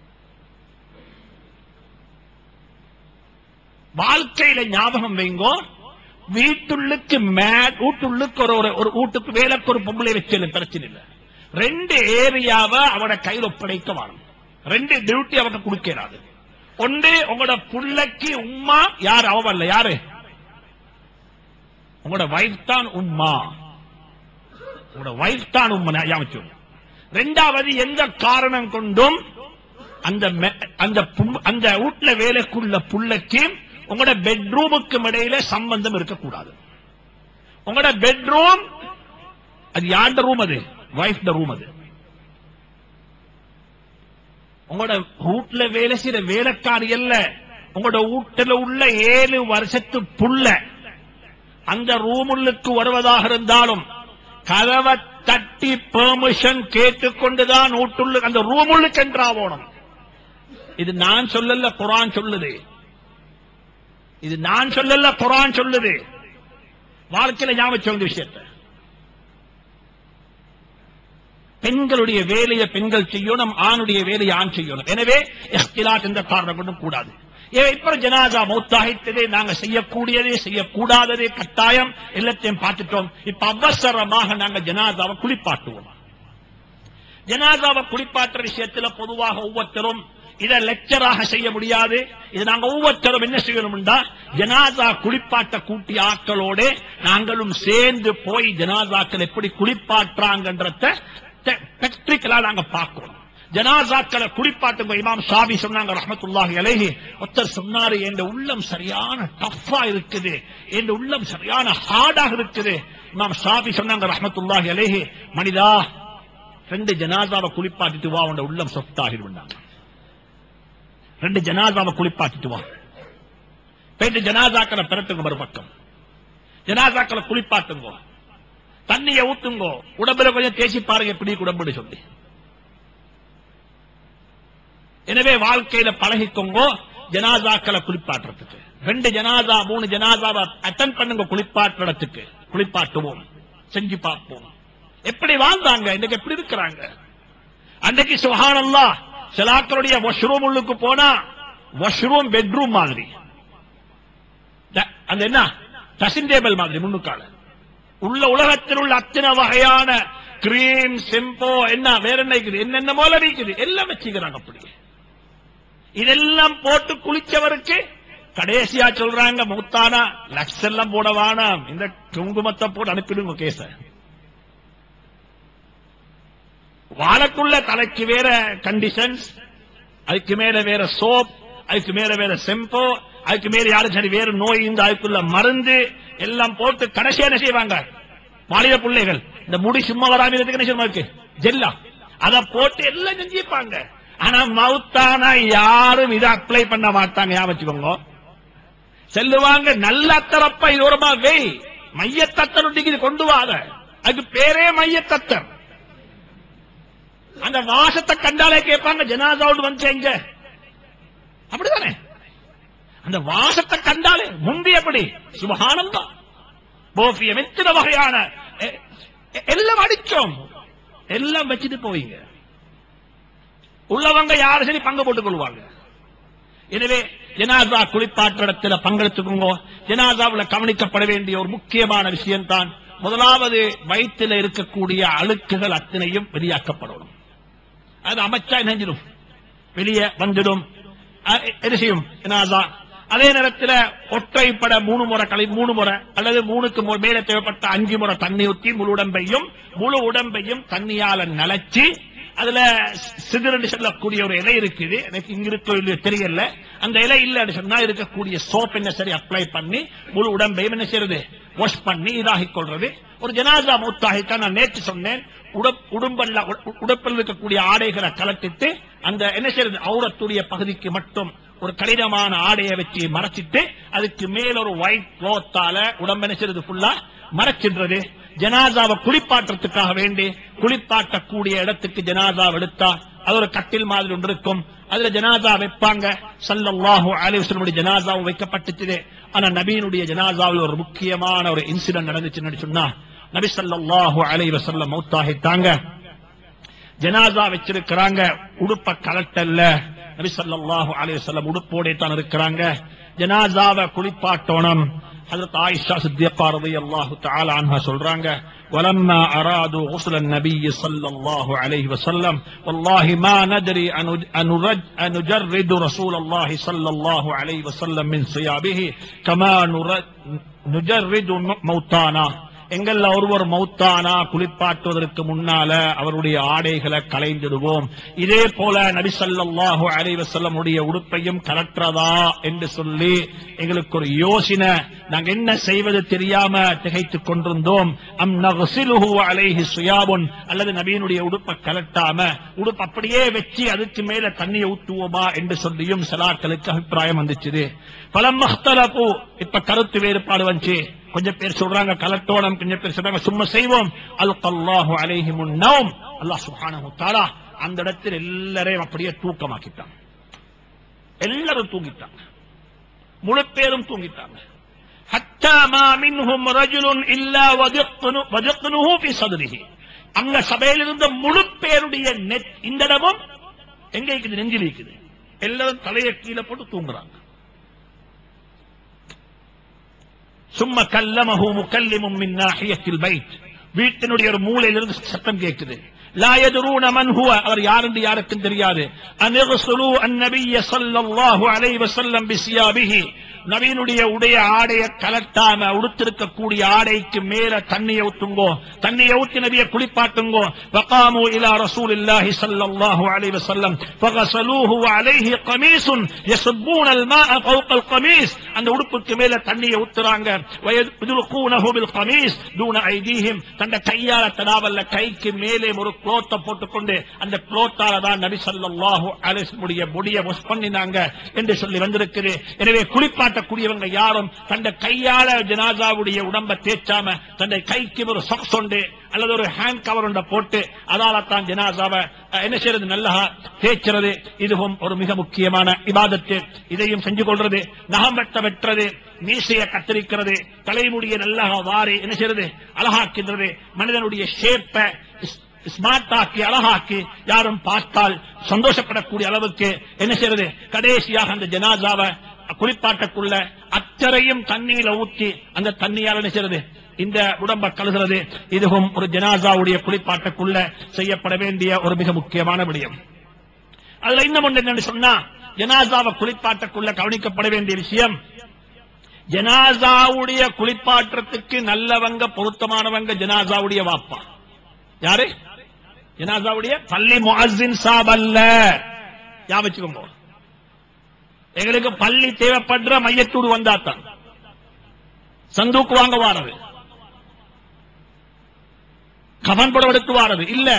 வாழ்க்கையில ஞாபகம் வைங்கோ வீட்டுள்ளுக்கு மே வீட்டுள்ளுக்கு ஒரு ஒரு- ஒரு வீட்டுக்கு வேலைக்கு ஒரு பொம்பளை வச்சு பிரச்சனை இல்லை ரெண்டு ஏரியாவை அவட கையில் ஒப்படைக்க வேணும் ரெண்டு டியூட்டி அவங்க கொடுக்கிறாது ஒன்று உங்களோட புள்ளைக்கு உம்மா யார் அவ யாரு உங்களோட வைஃப் தான் உம்மா உங்களோட வைஃப் தான் உம்மா ஞாபகம் வச்சுக்கோங்க. ரெண்டாவது எந்த காரணம் கொண்டும் அந்த மெ- அந்த பும்- அந்த வீட்டுல வேலைக்குள்ள புள்ளைக்கு உங்களோட பெட்ரூமுக்கும் இடையில சம்பந்தம் இருக்கக்கூடாது உங்களோட பெட்ரூம் அது யாண்ட ரூம் அது வைஃப் ரூம் அது உங்களோட வீட்டுல வேலை செய்யற வேலைக்காரி அல்ல உங்களோட வீட்டுல உள்ள ஏழு வருஷத்து புள்ள அந்த ரூமுள்ளுக்கு வருவதாக இருந்தாலும் கதவை தட்டி பெர்மிஷன் கேட்டுக்கொண்டுதான் வீட்டுள்ள அந்த ரூமுள்ளுக்கு என்றாவோணும் இது நான் சொல்லல குரான் சொல்லுது இது நான் சொல்லல குரான் சொல்லுது வாழ்க்கையில ஞாபகம் சொல்லுங்க விஷயத்தை பெண்களுடைய வேலையை பெண்கள் செய்யணும் ஆணுடைய வேலையை ஆண் செய்யணும் எனவே இஹ்திலாத் என்ற காரணம் கொண்டும் கூடாது ஏன் இப்ப ஜனாதா மௌத்தாகித்ததே நாங்க செய்யக்கூடியதே செய்யக்கூடாததே கட்டாயம் எல்லாத்தையும் பார்த்துட்டோம் இப்ப அவசரமாக நாங்க ஜனாதாவை குளிப்பாட்டுவோம் ஜனாதாவை குளிப்பாட்டுற விஷயத்துல பொதுவாக ஒவ்வொருத்தரும் இதை லெக்சராக செய்ய முடியாது இது நாங்க ஒவ்வொருத்தரும் என்ன செய்யணும்டா ஜனாதா குளிப்பாட்ட கூட்டி ஆட்களோட நாங்களும் சேர்ந்து போய் ஜனாதாக்கள் எப்படி குளிப்பாட்டுறாங்கன்றத பெக்ட்ரிக்கலா நாங்க பார்க்கணும் ஜனாசாக்களை குளிப்பாட்டுங்க இமாம் ஷாபி சொன்னாங்க ரஹமத்துல்லாஹி அலைஹி ஒருத்தர் சொன்னாரு என் உள்ளம் சரியான டஃப்பா இருக்குது என் உள்ளம் சரியான ஹார்டாக இருக்குது இமாம் ஷாபி சொன்னாங்க ரஹமத்துல்லாஹி அலைஹி மனிதா ரெண்டு ஜனாதாவை குளிப்பாட்டிட்டு வா உன் உள்ளம் சொத்தாகிடுவாங்க ரெண்டு ஜனாதாவை குளிப்பாட்டிட்டு வா போயிட்டு ஜனாதாக்களை பிறட்டுங்க மறுபக்கம் ஜனாதாக்களை குளிப்பாட்டுங்க தண்ணியை ஊத்துங்கோ உடம்புல கொஞ்சம் தேய்ச்சி பாருங்க எப்படி உடம்புன்னு சொல்லி எனவே வாழ்க்கையில பழகிக்கோங்கோ ஜனாதாக்களை குளிப்பாட்டுறதுக்கு ரெண்டு ஜனாதா மூணு ஜனாதாவை அட்டன் பண்ணுங்க குளிப்பாட்டுறதுக்கு குளிப்பாட்டுவோம் செஞ்சு பார்ப்போம் எப்படி வாழ்ந்தாங்க இன்னைக்கு எப்படி இருக்கிறாங்க அன்றைக்கு சுஹானல்லா சிலாக்களுடைய வாஷ்ரூம் உள்ளுக்கு போனா வாஷ்ரூம் பெட்ரூம் மாதிரி த- அந்த என்ன டசிங் டேபிள் மாதிரி முன்னுக்கால உள்ள உலகத்தில் உள்ள அத்தனை வகையான கிரீம் செம்போ என்ன வேற என்ன இருக்குது என்னென்ன போல இருக்குது எல்லாம் வச்சுக்கிறாங்க அப்படியே இதெல்லாம் போட்டு குளிச்சவருக்கு கடைசியா சொல்றாங்க மூத்தானா லக்ஸ் எல்லாம் போட வேணாம் இந்த குங்குமத்தை போட்டு அனுப்பிடுங்க கேச வாழக்குள்ள தலைக்கு வேற கண்டிஷன்ஸ் அதுக்கு மேல வேற சோப் அதுக்கு மேல வேற செம்போ அதுக்கு மேல யாரும் சரி வேற நோய் இந்த அதுக்குள்ள மருந்து எல்லாம் போட்டு கடைசியா என்ன செய்வாங்க வாலிப பிள்ளைகள் இந்த முடி சும்மா வராம இருக்கிறதுக்கு என்ன செய்யணுமா இருக்கு ஜெல்லா அத போட்டு எல்லாம் செஞ்சிருப்பாங்க ஆனா மவுத்தானா யாரும் இதை அப்ளை பண்ண மாட்டாங்க யா வச்சுக்கோங்க செல்லுவாங்க நல்ல அத்தரப்பா இது ஓரமா வெய் மையத்தத்தர் டிகிரி கொண்டு வாத அதுக்கு பேரே மையத்தத்தர் அந்த வாசத்தை கண்டாலே கேட்பாங்க ஜனாதாவோடு வந்து எங்க அப்படிதானே அந்த வாசத்தை கண்டாலே முந்தி எப்படி சுபகானந்தா போஃபியம் எத்தனை வகையான எ- எ- எல்லாம் அடிச்சோம் எல்லாம் வச்சுட்டு போவீங்க உள்ளவங்க யாரும் சரி பங்கு போட்டுக் கொள்வாங்க எனவே ஜனாசா குளிப்பாற்றிடத்துல பங்கெடுத்துக்கோங்க ஜனாசாவுல கவனிக்கப்பட வேண்டிய ஒரு முக்கியமான விஷயம் தான் முதலாவது வயிற்றில் இருக்கக்கூடிய அழுக்குகள் அத்தனையும் வெளியாக்கப்படணும் அது அமைச்சா நெஞ்சிடும் வெளியே வந்துடும் அ- என்ன செய்யும் ஜனாசா அதே நேரத்தில் ஒற்றைப்பட மூணு முறை களி மூணு முறை அல்லது மூணுக்கு மு- மேலே தேவைப்பட்ட அஞ்சு முறை தண்ணி ஊற்றி முழு உடம்பையும் முழு உடம்பையும் தண்ணியால நனைச்சு அதுல சிதறண்டு செல்லக்கூடிய ஒரு இலை இருக்குது எனக்கு இங்க இருக்கோ இல்லையோ தெரியல அந்த இலை இல்லைன்னு சொன்னா இருக்கக்கூடிய சோப் என்ன சரி அப்ளை பண்ணி முழு உடம்பையும் என்ன செய்யறது வாஷ் பண்ணி இதாகிக் கொள்றது ஒரு ஜனாசா மூத்தாகித்தான் நான் நேற்று சொன்னேன் உடப்- உடும்பல்ல உ- உடுப்பில் இருக்கக்கூடிய ஆடைகளை கலட்டிட்டு அந்த என்ன செய்யறது அவுரத்துடைய பகுதிக்கு மட்டும் ஒரு கடினமான ஆடையை வச்சு மறைச்சிட்டு அதுக்கு மேல ஒரு ஒயிட் க்ளோத்தால உடம்பு என்ன செய்யறது ஃபுல்லா மறைச்சின்றது ஜனாசாவை குளிப்பாட்டுறதுக்காக வேண்டி குளிப்பாட்டக்கூடிய இடத்துக்கு ஜனாசாவை எடுத்தா அது ஒரு கட்டில் மாதிரி ஒன்று இருக்கும் அதுல ஜனாசா வைப்பாங்க சல்லல்லாஹு அலைஹி வஸல்லம் ஜனாசாவும் வைக்கப்பட்டுச்சு ஆனா நபியினுடைய ஜனாசாவில் ஒரு முக்கியமான ஒரு இன்சிடென்ட் நடந்துச்சுன்னு சொன்னா நபி ஸல்லல்லாஹு அலைஹி வஸல்லம் மௌத்தாகிட்டாங்க ஜனாசா வச்சிருக்கிறாங்க உடுப்ப கலட்டல்ல நபி ஸல்லல்லாஹு அலைஹி வஸல்லம் உடுப்போடே தான் இருக்கிறாங்க ஜனாசாவை குளிப்பாட்டோணும் ஹஜரத் ஆயிஷா சித்தியப்பா ரலியல்லாஹு தஆலா அன்ஹா சொல்றாங்க ولما أرادوا غسل النبي صلى الله عليه وسلم والله ما ندري أن أن- أن نجرد رسول الله صلى الله عليه وسلم من ثيابه كما نر- نجرد موتانا எங்கள்ல ஒருவர் மௌத்தானா குளிப்பாட்டுவதற்கு முன்னால அவருடைய ஆடைகளை களைந்திடுவோம் இதே போல நபி ஸல்லல்லாஹு அலைஹி வஸல்லமுடைய உடுப்பையும் கலற்றதா என்று சொல்லி எங்களுக்கு ஒரு யோசனை நாங்க என்ன செய்வது தெரியாம திகைத்துக் கொண்டிருந்தோம் அம் நக்ஸிலுஹு அலைஹி சுயாபுன் அல்லது நபியினுடைய உடுப்பை கலட்டாம உடுப்பு அப்படியே வச்சு அதுக்கு மேல தண்ணியை ஊத்துவோமா என்று சொல்லியும் சலாக்களுக்கு அபிப்பிராயம் வந்துச்சு பலம் மஹ்தலபு இப்ப கருத்து வேறுபாடு வந்துச்சு கொஞ்சம் பேர் சொல்றாங்க கலட்டோனம் கொஞ்சம் பேர் சொல்றாங்க சும்மா செய்வோம் அல்கல்லாஹு அலைஹிமுன் நௌம் அல்லாஹ் சுப்ஹானஹு தஆலா அந்த இடத்தில் எல்லாரையும் அப்படியே தூக்கமாக்கிட்டான் எல்லாரும் தூங்கிட்டாங்க முழு பேரும் தூங்கிட்டாங்க ஹத்தா மா மின்ஹும் ரஜுலுன் இல்லா வஜக்னு வஜக்னுஹு ஃபி சத்ரிஹி அங்க சபையில் இருந்த முழு பேருடைய நெத் இந்த இடமும் எங்க இருக்குது நெஞ்சில் இருக்குது எல்லாரும் தலையை கீழே போட்டு தூங்குறாங்க சும்மா கல்லமஹு முக்கல்லிமும் மின் நாஹியத்தில் பைத் வீட்டினுடைய ஒரு மூலையிலிருந்து சத்தம் கேட்குது லா யதுரூன மன் ஹுவ அவர் யார் என்று யாருக்கும் தெரியாது அன்இக்ஸுலு அந்நபிய ஸல்லல்லாஹு அலைஹி வஸல்லம் பிசியாபிஹி நபியினுடைய உடைய ஆடைய கலட்டாம உடுத்திருக்கக்கூடிய ஆடைக்கு மேல தண்ணியை ஊத்துங்கோ தண்ணியை ஊத்தி நபியை குளிப்பாட்டுங்கோ வகாமு இலா ரசூலில்லாஹி ஸல்லல்லாஹு அலைஹி வஸல்லம் ஃபகஸலூஹு வஅலைஹி கமீஸுன் யஸுப்பூன அல்-மாஅ ஃபௌக அல்-கமீஸ் அந்த உடுப்புக்கு மேல தண்ணியை ஊத்துறாங்க வயதுல்கூனஹு பில் கமீஸ் தூன ஐதீஹிம் தந்த கையால தடாவல்ல கைக்கு மேலே ஒரு குளோத்தை போட்டுக்கொண்டு அந்த குளோத்தால தான் நபி ஸல்லல்லாஹு அலைஹி வஸல்லம் முடிய வாஷ் பண்ணினாங்க என்று சொல்லி வந்திருக்குது எனவே குளிப்பாட்டக்கூடியவங்க யாரும் தந்த கையால ஜனாசாவுடைய உடம்ப தேய்ச்சாம தந்த கைக்கு ஒரு சொக்ஸ் உண்டு அல்லது ஒரு ஹேண்ட் கவர் ஒன்றை போட்டு அதால தான் ஜனாசாவை அஹ், என்ன செய்யறது நல்லா தேய்க்கிறது இதுவும் ஒரு மிக முக்கியமான இபாதத்து இதையும் செஞ்சு கொள்றது நகம் வெட்ட வெட்டுறது மீசையை கத்தரிக்கிறது தலைமுடியை நல்லா வாரி என்ன செய்யறது அழகாக்கின்றது மனிதனுடைய ஷேப்பை ஸ்மார்ட் ஆக்கி அழகாக்கி யாரும் பார்த்தால் சந்தோஷப்படக்கூடிய அளவுக்கு என்ன செய்யறது கடைசியாக அந்த ஜனாசாவை குளிப்பாட்டக்குள்ள அச்சரையும் தண்ணீரை ஊற்றி அந்த தண்ணியால் என்ன செய்யறது இந்த உடம்ப கழுகிறது இதுவும் ஒரு ஜனாசாவுடைய குளிப்பாட்டக்குள்ள செய்யப்பட வேண்டிய ஒரு மிக முக்கியமான விடயம் அதுல இன்னும் ஒன்று என்னன்னு சொன்னா ஜனாசாவை குளிப்பாட்டக்குள்ள கவனிக்கப்பட வேண்டிய விஷயம் ஜனாசாவுடைய குளிப்பாட்டத்துக்கு நல்லவங்க பொருத்தமானவங்க ஜனாசாவுடைய வாப்பா யாரு ஜனாசாவுடைய பள்ளி முஅஸ்ஸின் சாப் அல்ல யா வச்சுக்கோங்க எங்களுக்கு பள்ளி தேவைப்படுற மையத்தூடு வந்தாத்தான் சந்தூக்கு வாங்க வாரது கவன் படம் எடுத்து வாரது இல்ல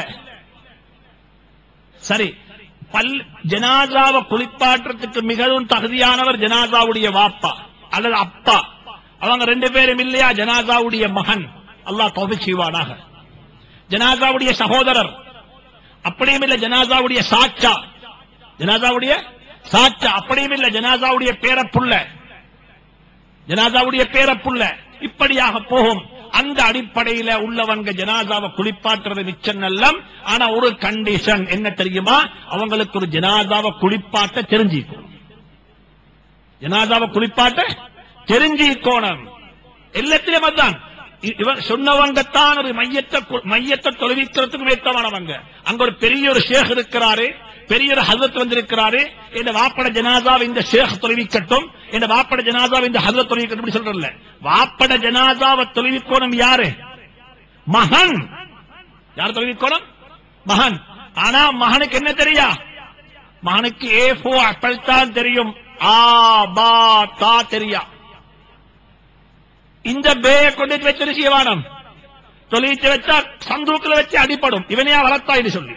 சரி பல் ஜனாசாவை குளிப்பாட்டுறதுக்கு மிகவும் தகுதியானவர் ஜனாசாவுடைய வாப்பா அல்லது அப்பா அவங்க ரெண்டு பேரும் இல்லையா ஜனாசாவுடைய மகன் அல்லாஹ் தௌஃபீக் செய்வானாக ஜனாசாவுடைய சகோதரர் அப்படியும் இல்ல ஜனாசாவுடைய சாச்சா ஜனாசாவுடைய சாச்சா அப்படியும் இல்ல ஜனாசாவுடைய பேரப்புள்ள ஜனாசாவுடைய பேரப்புள்ள இப்படியாக போகும் அந்த அடிப்படையில உள்ளவங்க ஜனாசாவை குளிப்பாட்டுறது மிச்சம் நல்லம் ஆனா ஒரு கண்டிஷன் என்ன தெரியுமா அவங்களுக்கு ஒரு ஜனாசாவை குளிப்பாட்ட தெரிஞ்சுக்கணும் ஜனாதாவை குளிப்பாட்ட தெரிஞ்சிக்கோணும் எல்லாத்திலும் அதுதான் இ- இவன் சொன்னவங்கத்தான் ஒரு மையத்தை கு- மையத்தை தொலைவிக்கிறதுக்கு ஏத்தமானவங்க அங்க ஒரு பெரிய ஒரு ஷேக் இருக்கிறாரு பெரிய ஒரு ஹசரத் வந்திருக்கிறாரு இந்த வாப்பட ஜனாதாவை இந்த ஷேக் தொலைவிக்கட்டும் இந்த வாப்பட ஜனாதாவை இந்த ஹசரத் தொலைவிக்கட்டும் இப்படி சொல்றல வாப்பட ஜனாதாவை தொலைவிக்கோணும் யாரு மகன் யார் தொலைவிக்கோணும் மகன் ஆனா மகனுக்கு என்ன தெரியா மகனுக்கு ஏ ஃபோ அப்பல் தான் தெரியும் ஆ பா தா தெரியா இந்த பேய கொண்டு வச்சு செய்வானம் தொழிச்சு வச்சா சந்தூக்கில் வச்சு அடிப்படும் இவனையா வளர்த்தா இது சொல்லி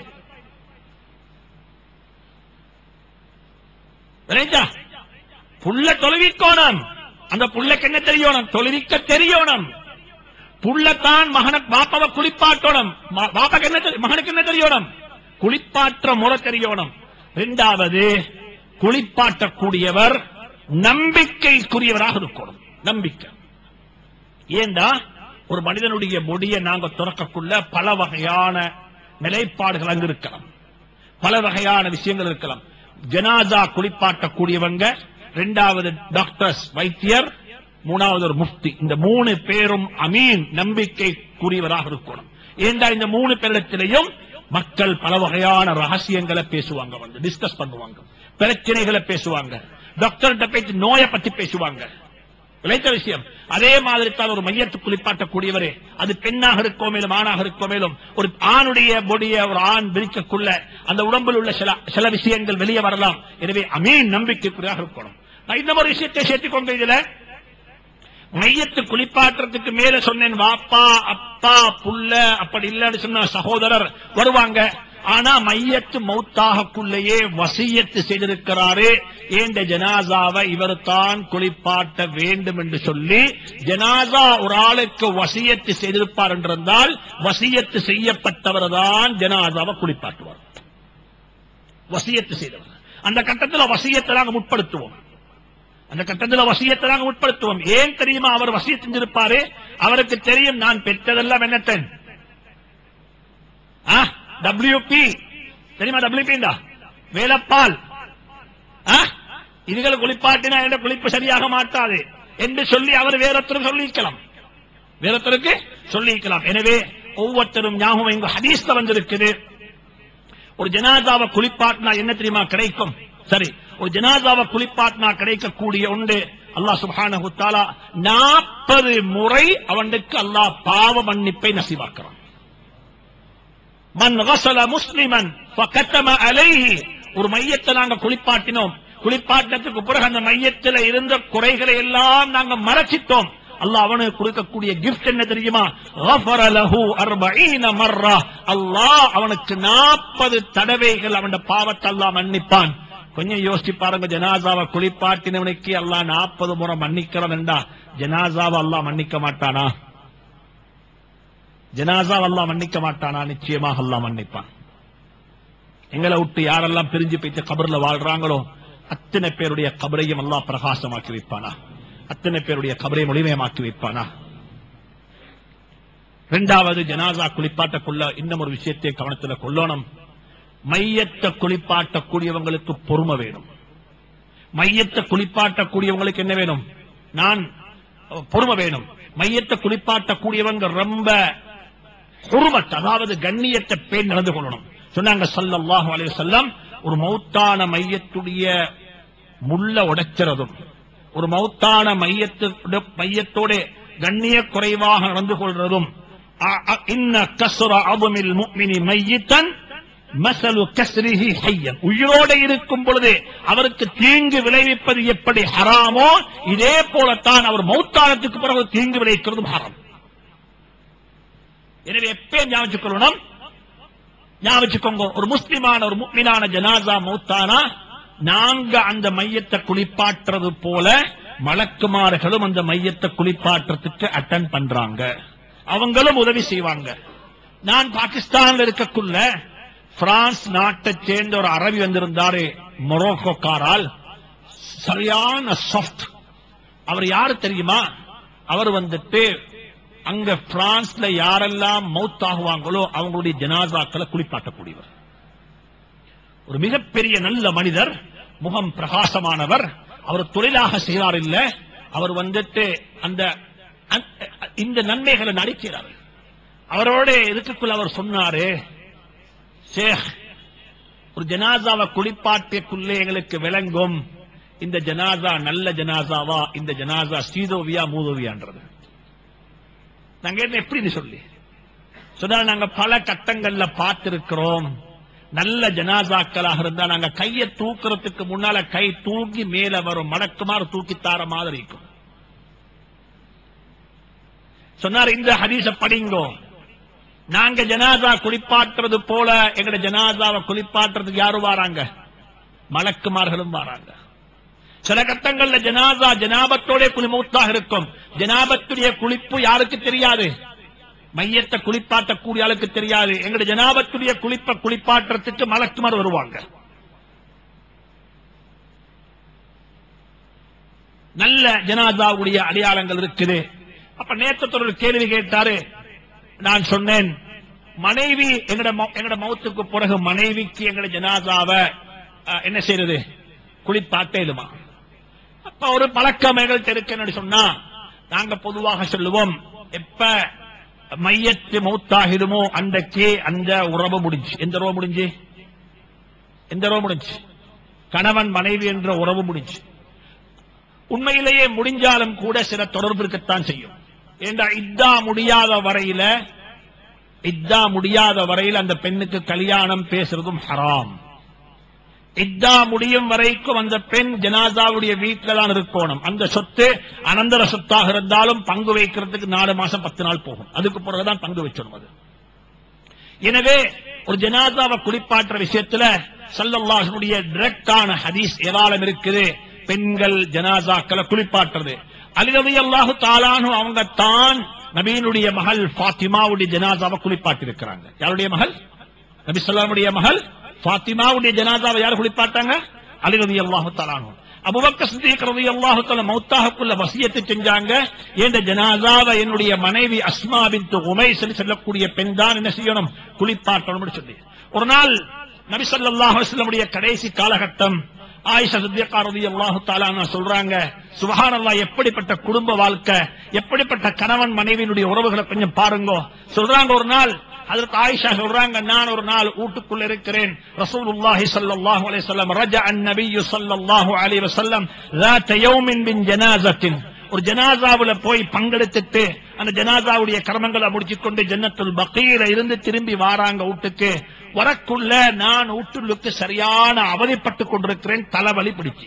விளைஞ்சா புள்ள தொழுவிக்கோணும் அந்த புள்ளைக்கு என்ன தெரியணும் தொழுவிக்க தெரியணும் புள்ளத்தான் மகன பாப்பாவை குளிப்பாட்டணும் ம- பாப்பாக்கு என்ன தெரி- மகனுக்கு என்ன தெரியணும் குளிப்பாற்ற முறை தெரியணும் இரண்டாவது குளிப்பாட்டக்கூடியவர் நம்பிக்கைக்குரியவராக இருக்கணும் நம்பிக்கை ஏண்டா ஒரு மனிதனுடைய பொடியை நாங்க துறக்கக்குள்ள பல வகையான நிலைப்பாடுகள் அங்கு இருக்கலாம் பல வகையான விஷயங்கள் இருக்கலாம் ஜனாதா குளிப்பாட்டக்கூடியவங்க இரண்டாவது டாக்டர்ஸ் வைத்தியர் மூணாவது ஒரு முஃப்தி இந்த மூணு பேரும் அமீன் நம்பிக்கைக்குரியவராக இருக்கணும் ஏண்டா இந்த மூணு பேரிடத்திலையும் மக்கள் பல வகையான ரகசியங்களை பேசுவாங்க வந்து டிஸ்கஸ் பண்ணுவாங்க பிரச்சனைகளை பேசுவாங்க டாக்டர்கிட்ட பேசி நோயை பத்தி பேசுவாங்க விளைத்த விஷயம் அதே மாதிரி தான் ஒரு மையத்து குளிப்பாட்டக்கூடியவரே அது பெண்ணாக இருக்கோ மேலும் ஆணாக இருக்கோ மேலும் ஒரு ஆணுடைய பொடிய ஒரு ஆண் விரிக்கக்குள்ள அந்த உடம்பில் உள்ள சில சில விஷயங்கள் வெளியே வரலாம் எனவே அமீன் நம்பிக்கைக்குரியாக இருக்கணும் நான் இந்த ஒரு விஷயத்தை சேர்த்துக் கொண்டு இதுல மையத்து குளிப்பாட்டுறதுக்கு மேல சொன்னேன் வாப்பா அப்பா புள்ள அப்படி இல்லன்னு சொன்ன சகோதரர் வருவாங்க ஆனா மையத்து மௌத்தாகக்குள்ளேயே வசியத்து செய்திருக்கிறாரு ஏண்ட ஜனாசாவை இவர் தான் குளிப்பாட்ட வேண்டும் என்று சொல்லி ஜனாசா ஒரு ஆளுக்கு வசியத்து செய்திருப்பார் என்றிருந்தால் வசியத்து செய்யப்பட்டவர் தான் ஜனாசாவை குளிப்பாட்டுவார் வசியத்து செய்தவர் அந்த கட்டத்தில் வசியத்தை நாங்க முற்படுத்துவோம் அந்த கட்டத்தில் வசியத்தை நாங்க உட்படுத்துவோம் ஏன் தெரியுமா அவர் வசிய செஞ்சிருப்பாரு அவருக்கு தெரியும் நான் பெற்றதெல்லாம் என்னத்தன் டபிள்யூபி தெரியுமா டபிள்யூபி வேலப்பால் ஆ? இதுகளை குளிப்பாட்டினா என்ற குளிப்பு சரியாக மாட்டாது என்று சொல்லி அவர் வேறொருத்தரும் சொல்லிக்கலாம் வேறொருத்தருக்கு சொல்லிக்கலாம் எனவே ஒவ்வொருத்தரும் ஞாபகம் இங்கு ஹதீஸ்ல வந்திருக்குது ஒரு ஜனாதாவை குளிப்பாட்டினா என்ன தெரியுமா கிடைக்கும் சரி ஒரு ஜனாதாவை குளிப்பாட்டினா கிடைக்கக்கூடிய உண்டு அல்லாஹ் சுப்ஹானஹு தஆலா 40 முறை அவனுக்கு அல்லாஹ் பாவ மன்னிப்பை நசீவாக்குறான் மன் கஸல முஸ்லிமன் ஃபகத்தம அலைஹி ஒரு மையத்தை நாங்க குளிப்பாட்டினோம் குளிப்பாட்டத்துக்கு பிறகு அந்த மையத்தில் இருந்த குறைகளை எல்லாம் நாங்க மறைச்சிட்டோம் அல்லாஹ் அவனுக்கு கொடுக்கக்கூடிய கிஃப்ட் என்ன தெரியுமா غفر له 40 மர்ரா அல்லாஹ் அவனுக்கு 40 தடவைகள் அவன் பாவத்தை அல்லாஹ் மன்னிப்பான் கொஞ்சம் யோசிச்சு பாருங்க ஜனாசாவை குளிப்பாட்டினவனுக்கு அல்லாஹ் 40 முறை மன்னிக்கிறான் என்றா ஜனாசாவை அல்லாஹ் மன்னிக்க மாட்டானா ஜனாசா அல்லாஹ் மன்னிக்க மாட்டானா நிச்சயமாக அல்லாஹ் மன்னிப்பான் எங்களை விட்டு யாரெல்லாம் பிரிஞ்சு போயிட்டு கபர்ல வாழ்றாங்களோ அத்தனை பேருடைய கபரையும் அல்லாஹ் பிரகாசமாக்கி வைப்பானா அத்தனை பேருடைய கபரையும் ஒளிமயமாக்கி வைப்பானா இரண்டாவது ஜனாசா குளிப்பாட்டக்குள்ள இன்னும் ஒரு விஷயத்தை கவனத்துல கொள்ளணும் மையத்தை குளிப்பாட்டக்கூடியவங்களுக்கு பொறுமை வேணும் மையத்தை குளிப்பாட்டக்கூடியவங்களுக்கு என்ன வேணும் நான் அஹ், பொறுமை வேணும் மையத்தை குளிப்பாட்டக்கூடியவங்க ரொம்ப குருமத் அதாவது கண்ணியத்தை பேர் நடந்து கொள்ளணும் சொன்னாங்க ஸல்லல்லாஹு அலைஹி வஸல்லம் ஒரு மௌத்தான மையத்துடைய முள்ள உடைக்கிறதும் ஒரு மௌத்தான மையத்தோட மையத்தோட கண்ணிய குறைவாக நடந்து கொள்றதும் அ- அ- இன்ன கஸ்ர அபமில் முஃமினி மையித்தன் மசலு கஸ்ரிஹி ஹையன் உயிரோட இருக்கும் பொழுது அவருக்கு தீங்கு விளைவிப்பது எப்படி ஹராமோ இதே போலத்தான் அவர் மௌத்தானத்துக்கு பிறகு தீங்கு விளைவிக்கிறதும் ஹராம் எனவே எப்பயும் ஞாபகம் கொள்ளணும் ஞாபகம் வச்சுக்கோங்க ஒரு முஸ்லிமான ஒரு முக்மினான ஜனாசா மௌத்தானா நாங்க அந்த மையத்தை குளிப்பாட்டுறது போல மலக்குமார்களும் அந்த மையத்தை குளிப்பாட்டுறதுக்கு அட்டன் பண்றாங்க அவங்களும் உதவி செய்வாங்க நான் பாகிஸ்தான்ல இருக்கக்குள்ள பிரான்ஸ் நாட்டை சேர்ந்த ஒரு அரபி வந்திருந்தாரு மொரோக்கோக்காரால் சரியான சாஃப்ட் அவர் யாரு தெரியுமா அவர் வந்துட்டு அங்க பிரான்ஸ்ல யாரெல்லாம் மவுத் ஆகுவாங்களோ அவங்களுடைய ஜனாசாக்களை குளிப்பாட்டக்கூடியவர் ஒரு மிகப்பெரிய நல்ல மனிதர் முகம் பிரகாசமானவர் அவர் தொழிலாக செய்வார் இல்ல அவர் வந்துட்டு அந்த அந்த- இந்த நன்மைகளை நடிக்கிறார் அவரோட இதுக்குள்ள அவர் சொன்னாரு ஷேக் ஒரு ஜனாசாவை குளிப்பாட்டியக்குள்ளே எங்களுக்கு விளங்கும் இந்த ஜனாசா நல்ல ஜனாசாவா இந்த ஜனாசா ஸ்ரீதோவியா மூதோவியான்றது நாங்க என்ன எப்படி சொல்லி சொன்னா நாங்க பல கட்டங்கள்ல பார்த்திருக்கிறோம் நல்ல ஜனாசாக்களாக இருந்தா நாங்க கையை தூக்குறதுக்கு முன்னால கை தூக்கி மேல வரும் மடக்குமாறு தூக்கி தார மாதிரி இருக்கும் சொன்னார் இந்த ஹதீஸ படிங்கோ நாங்க ஜனாசா குளிப்பாட்டுறது போல எங்கட ஜனாசாவை குளிப்பாட்டுறதுக்கு யாரு வராங்க மலக்குமார்களும் வராங்க சில கட்டங்கள்ல ஜனாசா ஜனாபத்தோட குளிமூத்தாக இருக்கும் ஜனாபத்துடைய குளிப்பு யாருக்கு தெரியாது மையத்தை குளிப்பாட்டக்கூடிய ஆளுக்கு தெரியாது எங்களுடைய ஜனாபத்துடைய குளிப்ப குளிப்பாட்டுறதுக்கு மலக்குமார் வருவாங்க நல்ல ஜனாதாவுடைய அடையாளங்கள் இருக்குது அப்ப நேத்தத்தோட ஒரு கேள்வி கேட்டாரு நான் சொன்னேன் மனைவி எங்கட மௌ- எங்கட மௌத்துக்கு பிறகு மனைவிக்கு எங்கட ஜனாதாவை அஹ், என்ன செய்யறது குளிப்பாட்டேலுமா அப்ப ஒரு பழக்கம் எங்கள்கிட்ட இருக்குன்னு சொன்னா நாங்க பொதுவாக சொல்லுவோம் எப்ப மையத்து மௌத்தாகிடுமோ அன்றைக்கு அந்த உறவு முடிஞ்சு எந்த உறவு முடிஞ்சு எந்த உறவு முடிஞ்சு கணவன் மனைவி என்ற உறவு முடிஞ்சு உண்மையிலேயே முடிஞ்சாலும் கூட சில தொடர்பு இருக்கத்தான் செய்யும் ஏண்டா இத்தா முடியாத வரையில இத்தா முடியாத வரையில் அந்த பெண்ணுக்கு கல்யாணம் பேசுறதும் ஹராம் இத்தா முடியும் வரைக்கும் அந்த பெண் ஜனாதாவுடைய வீட்டில தான் இருக்கணும் அந்த சொத்து அனந்தர சொத்தாக இருந்தாலும் பங்கு வைக்கிறதுக்கு நாலு மாசம் பத்து நாள் போகும் அதுக்கு பிறகுதான் பங்கு வச்சிடும் அது எனவே ஒரு ஜனாதாவை குளிப்பாட்டுற விஷயத்துல சல்லல்லாஹுடைய டிரெக்டான ஹதீஸ் ஏராளம் இருக்குது பெண்கள் ஜனாசாக்களை குளிப்பாட்டுறது அலிரவி அல்லாஹு தாலானு அவங்க தான் நபீனுடைய மகள் ஃபாத்திமாவுடைய ஜனாசாவை குளிப்பாட்டி இருக்கிறாங்க யாருடைய மகள் நபி சொல்லாமுடைய மகள் ஃபாத்திமாவுடைய ஜனாதாவை யார் குளிப்பாட்டாங்க அலிரவி அல்லாஹு தாலானு அபுபக்க சித்திக் ரவி அல்லாஹு தாலா மௌத்தாகக்குள்ள வசியத்தை செஞ்சாங்க என்ற ஜனாதாவை என்னுடைய மனைவி அஸ்மா பின் உமைஸ் என்று சொல்லக்கூடிய பெண் தான் என்ன செய்யணும் குளிப்பாட்டணும் சொல்லி ஒரு நாள் நபி ஸல்லல்லாஹு அலைஹி வஸல்லமுடைய கடைசி காலகட்டம் ஆயிஷா சித்திகா ரலியல்லாஹு தஆலா சொல்றாங்க சுப்ஹானல்லாஹ் எப்படிப்பட்ட குடும்ப வாழ்க்கை எப்படிப்பட்ட கணவன் மனைவியினுடைய உறவுகளை கொஞ்சம் பாருங்க சொல்றாங்க ஒரு நாள் அதற்கு ஆயிஷா சொல்றாங்க நான் ஒரு நாள் வீட்டுக்குள்ள இருக்கிறேன் ரசூலுல்லாஹி ஸல்லல்லாஹு அலைஹி வஸல்லம் ரஜா அன்-நபிய் ஸல்லல்லாஹு அலைஹி வஸல்லம் ذات يوم من جنازة ஒரு ஜனாசாவுல போய் பங்கெடுத்துட்டு அந்த ஜனாசாவுடைய கர்மங்களை முடிச்சுக்கொண்டு ஜன்னத்துல் பக்கீர இருந்து திரும்பி வாராங்க வீட்டுக்கு வரக்குள்ள நான் வீட்டுக்கு சரியான அவதிப்பட்டுக் கொண்டிருக்கிறேன் தலைவலி பிடிச்சு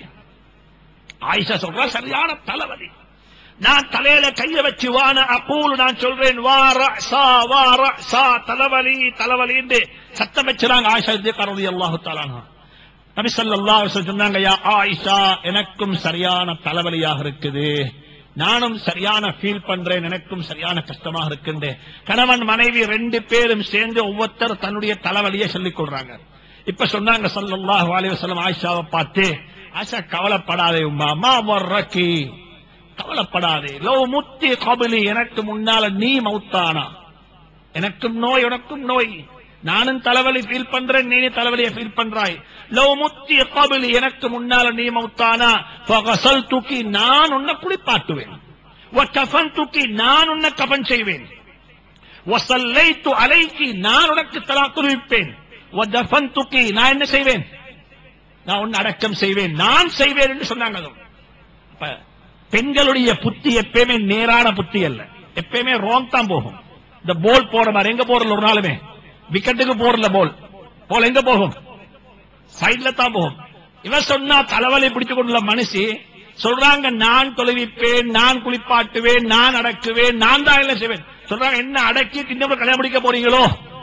ஆயிஷா சொல்றா சரியான தலைவலி நான் தலையில கைய வச்சு வான அப்பூல் நான் சொல்றேன் வார சா வார சா தலைவலி தலைவலி என்று சத்தம் வச்சுறாங்க ஆயிஷா கருதி அல்லாஹு தாலானா நபி ஸல்லல்லாஹு அலைஹி வஸல்லம் சொன்னாங்க யா ஆயிஷா எனக்கும் சரியான தலைவலியாக இருக்குது நானும் சரியான ஃபீல் பண்றேன் எனக்கும் சரியான கஷ்டமாக இருக்கின்றேன் கணவன் மனைவி ரெண்டு பேரும் சேர்ந்து ஒவ்வொருத்தர் தன்னுடைய தலைவலியை சொல்லிக் கொள்றாங்க இப்ப சொன்னாங்க ஸல்லல்லாஹு அலைஹி வஸல்லம் ஆயிஷாவை பார்த்து ஆயிஷா கவலைப்படாதே உம்மா மா வர்ரகி கவலைப்படாதே லோ முத்தி கபிலி எனக்கு முன்னால நீ மௌத்தானா எனக்கும் நோய் உனக்கும் நோய் நானும் தலைவலி ஃபீல் பண்றேன் நீ தலைவலியை ஃபீல் பண்றாய் லவ் முத்தி கபிலி எனக்கு முன்னால நீ மௌத்தானா ஃபகசல் தூக்கி நான் உன்னை குளிப்பாட்டுவேன் கஃபன் தூக்கி நான் உன்னை கபன் செய்வேன் வசல்லைத்து அலைக்கு நான் உனக்கு தலா குருவிப்பேன் வதஃபன் தூக்கி நான் என்ன செய்வேன் நான் உன்னை அடக்கம் செய்வேன் நான் செய்வேன் என்று சொன்னாங்க அதுவும். அப்ப பெண்களுடைய புத்தி எப்பயுமே நேரான புத்தி அல்ல எப்பயுமே ரோங் தான் போகும் இந்த போல் போற மாதிரி எங்க போறல ஒரு நாளுமே விக்கெட்டுக்கு போறல போல் போல் எங்க போகும் சைட்ல தான் போகும் இவ சொன்னா தலைவலி பிடிச்சு கொண்டுள்ள மனுஷி சொல்றாங்க நான் தொலைவிப்பேன் நான் குளிப்பாட்டுவேன் நான் அடக்குவேன் நான் தான் எல்லாம் செய்வேன் சொல்றாங்க என்ன அடக்கி இன்னும் கல்யாணம் முடிக்க போறீங்களோ